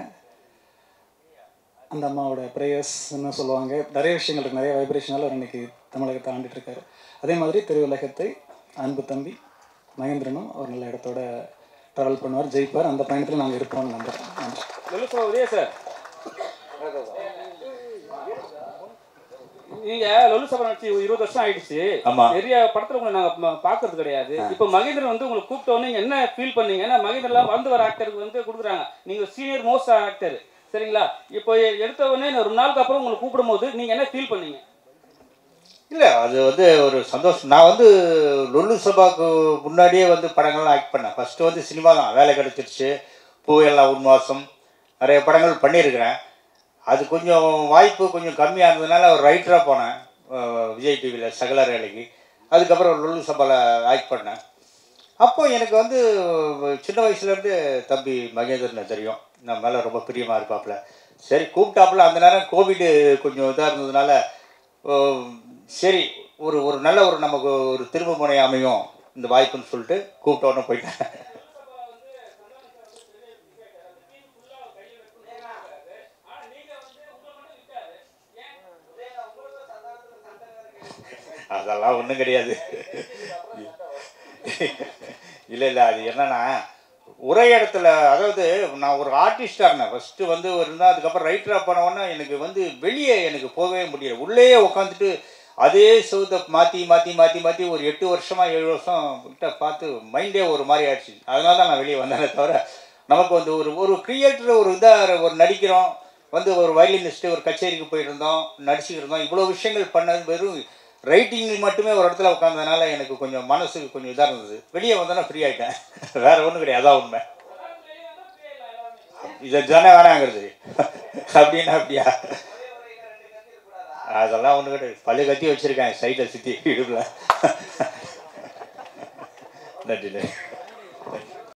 [SPEAKER 2] அந்த அம்மாவோட ப்ரேயர்ஸ்னு சொல்லுவாங்க நிறைய விஷயங்கள் இருக்கு நிறைய வைப்ரேஷனால அவர் இன்னைக்கு தமிழகத்தை ஆண்டுட்டு இருக்காரு அதே மாதிரி திருவுலகத்தை அன்பு தம்பி மகேந்திரனும் ஒரு நல்ல இடத்தோட ட்ராவல் பண்ணுவார் ஜெயிப்பார் அந்த பயணத்தில் நாங்கள் இருப்போம்னு நம்புகிறேன் நன்றி
[SPEAKER 18] லலிதா உதய சார் நீங்க லொலு சபா நடிச்சு இருபது வருஷம் ஆயிடுச்சு
[SPEAKER 8] ஆமா.
[SPEAKER 18] நிறைய படத்துல உங்களை நாங்க ம- பாக்குறது கிடையாது இப்போ மகேந்திரன் வந்து உங்களை கூப்பிட்ட உடனே நீங்க என்ன ஃபீல் பண்ணீங்க ஏன்னா மகேந்திரன்லாம் வந்து வர ஆக்டருக்கு வந்து கொடுக்குறாங்க நீங்க சீனியர் மோஸ்ட் ஆக்டர் சரிங்களா இப்போ எ- எடுத்த உடனே நான் ரொம்ப நாளுக்கு அப்புறம் உங்களை கூப்பிடும்போது நீங்க என்ன ஃபீல் பண்ணீங்க
[SPEAKER 8] இல்லை அது வந்து ஒரு சந்தோஷம் நான் வந்து லொல்லு சபாக்கு முன்னாடியே வந்து படங்கள்லாம் ஆக்ட் பண்ணேன் ஃபஸ்ட்டு வந்து சினிமா தான் வேலை கிடச்சிருச்சு பூவெல்லாம் உன்வாசம் நிறைய படங்கள் பண்ணியிருக்கிறேன் அது கொஞ்சம் வாய்ப்பு கொஞ்சம் கம்மியாக இருந்ததுனால ஒரு ரைட்டராக போனேன் அஹ் விஜய் டிவியில் சகல வேலைக்கு அதுக்கப்புறம் லொல்லு சபாவில் ஆக்ட் பண்ணேன் அப்போ எனக்கு வந்து சின்ன வயசுலேருந்து தம்பி மகேந்திரனை தெரியும் நான் மேலே ரொம்ப பிரியமாக இருப்பாப்புல சரி கூப்பிட்டாப்புல அந்த நேரம் கோவிடு கொஞ்சம் இதாக இருந்ததுனால ஓ, சரி ஒரு ஒரு நல்ல ஒரு நமக்கு ஒரு திரும்ப முனை அமையும் இந்த வாய்ப்புன்னு சொல்லிட்டு கூப்பிட்ட உடனே போயிட்டேன் அதெல்லாம் ஒன்றும் கிடையாது இல்லை இல்லை அது என்னன்னா ஒரே இடத்துல அதாவது நான் ஒரு ஆர்டிஸ்டாக இருந்தேன் ஃபஸ்ட்டு வந்து ஒரு இருந்தால் அதுக்கப்புறம் ரைட்டராக போனவொன்னே எனக்கு வந்து வெளியே எனக்கு போகவே முடியல உள்ளேயே உட்காந்துட்டு அதே சவுத்தை மாற்றி மாற்றி மாற்றி மாற்றி ஒரு எட்டு வருஷமாக ஏழு வருஷம் கிட்ட பார்த்து மைண்டே ஒரு மாதிரி ஆயிடுச்சு அதனால தான் நான் வெளியே வந்தேனே தவிர நமக்கு வந்து ஒரு ஒரு கிரியேட்டர் ஒரு இதாக ஒரு நடிக்கிறோம் வந்து ஒரு வயலினிஸ்ட்டு ஒரு கச்சேரிக்கு போயிட்டு இருந்தோம் நடிச்சுக்கிட்டு இருந்தோம் இவ்வளோ விஷயங்கள் பண்ணது வெறும் ரைட்டிங் மட்டுமே ஒரு இடத்துல உட்காந்ததுனால எனக்கு கொஞ்சம் மனசுக்கு கொஞ்சம் இதாக இருந்தது வெளியே வந்தோன்னா ஃப்ரீ ஆகிட்டேன் வேற ஒன்றும் கிடையாது அதான் உண்மை இதை தானே வேணாங்கிறது அப்படின்னா அப்படியா அதெல்லாம் ஒன்றும் கிடையாது பல்லு கத்தி வச்சுருக்கேன் சைடில் சுற்றி இடுப்பில் நன்றி நன்றி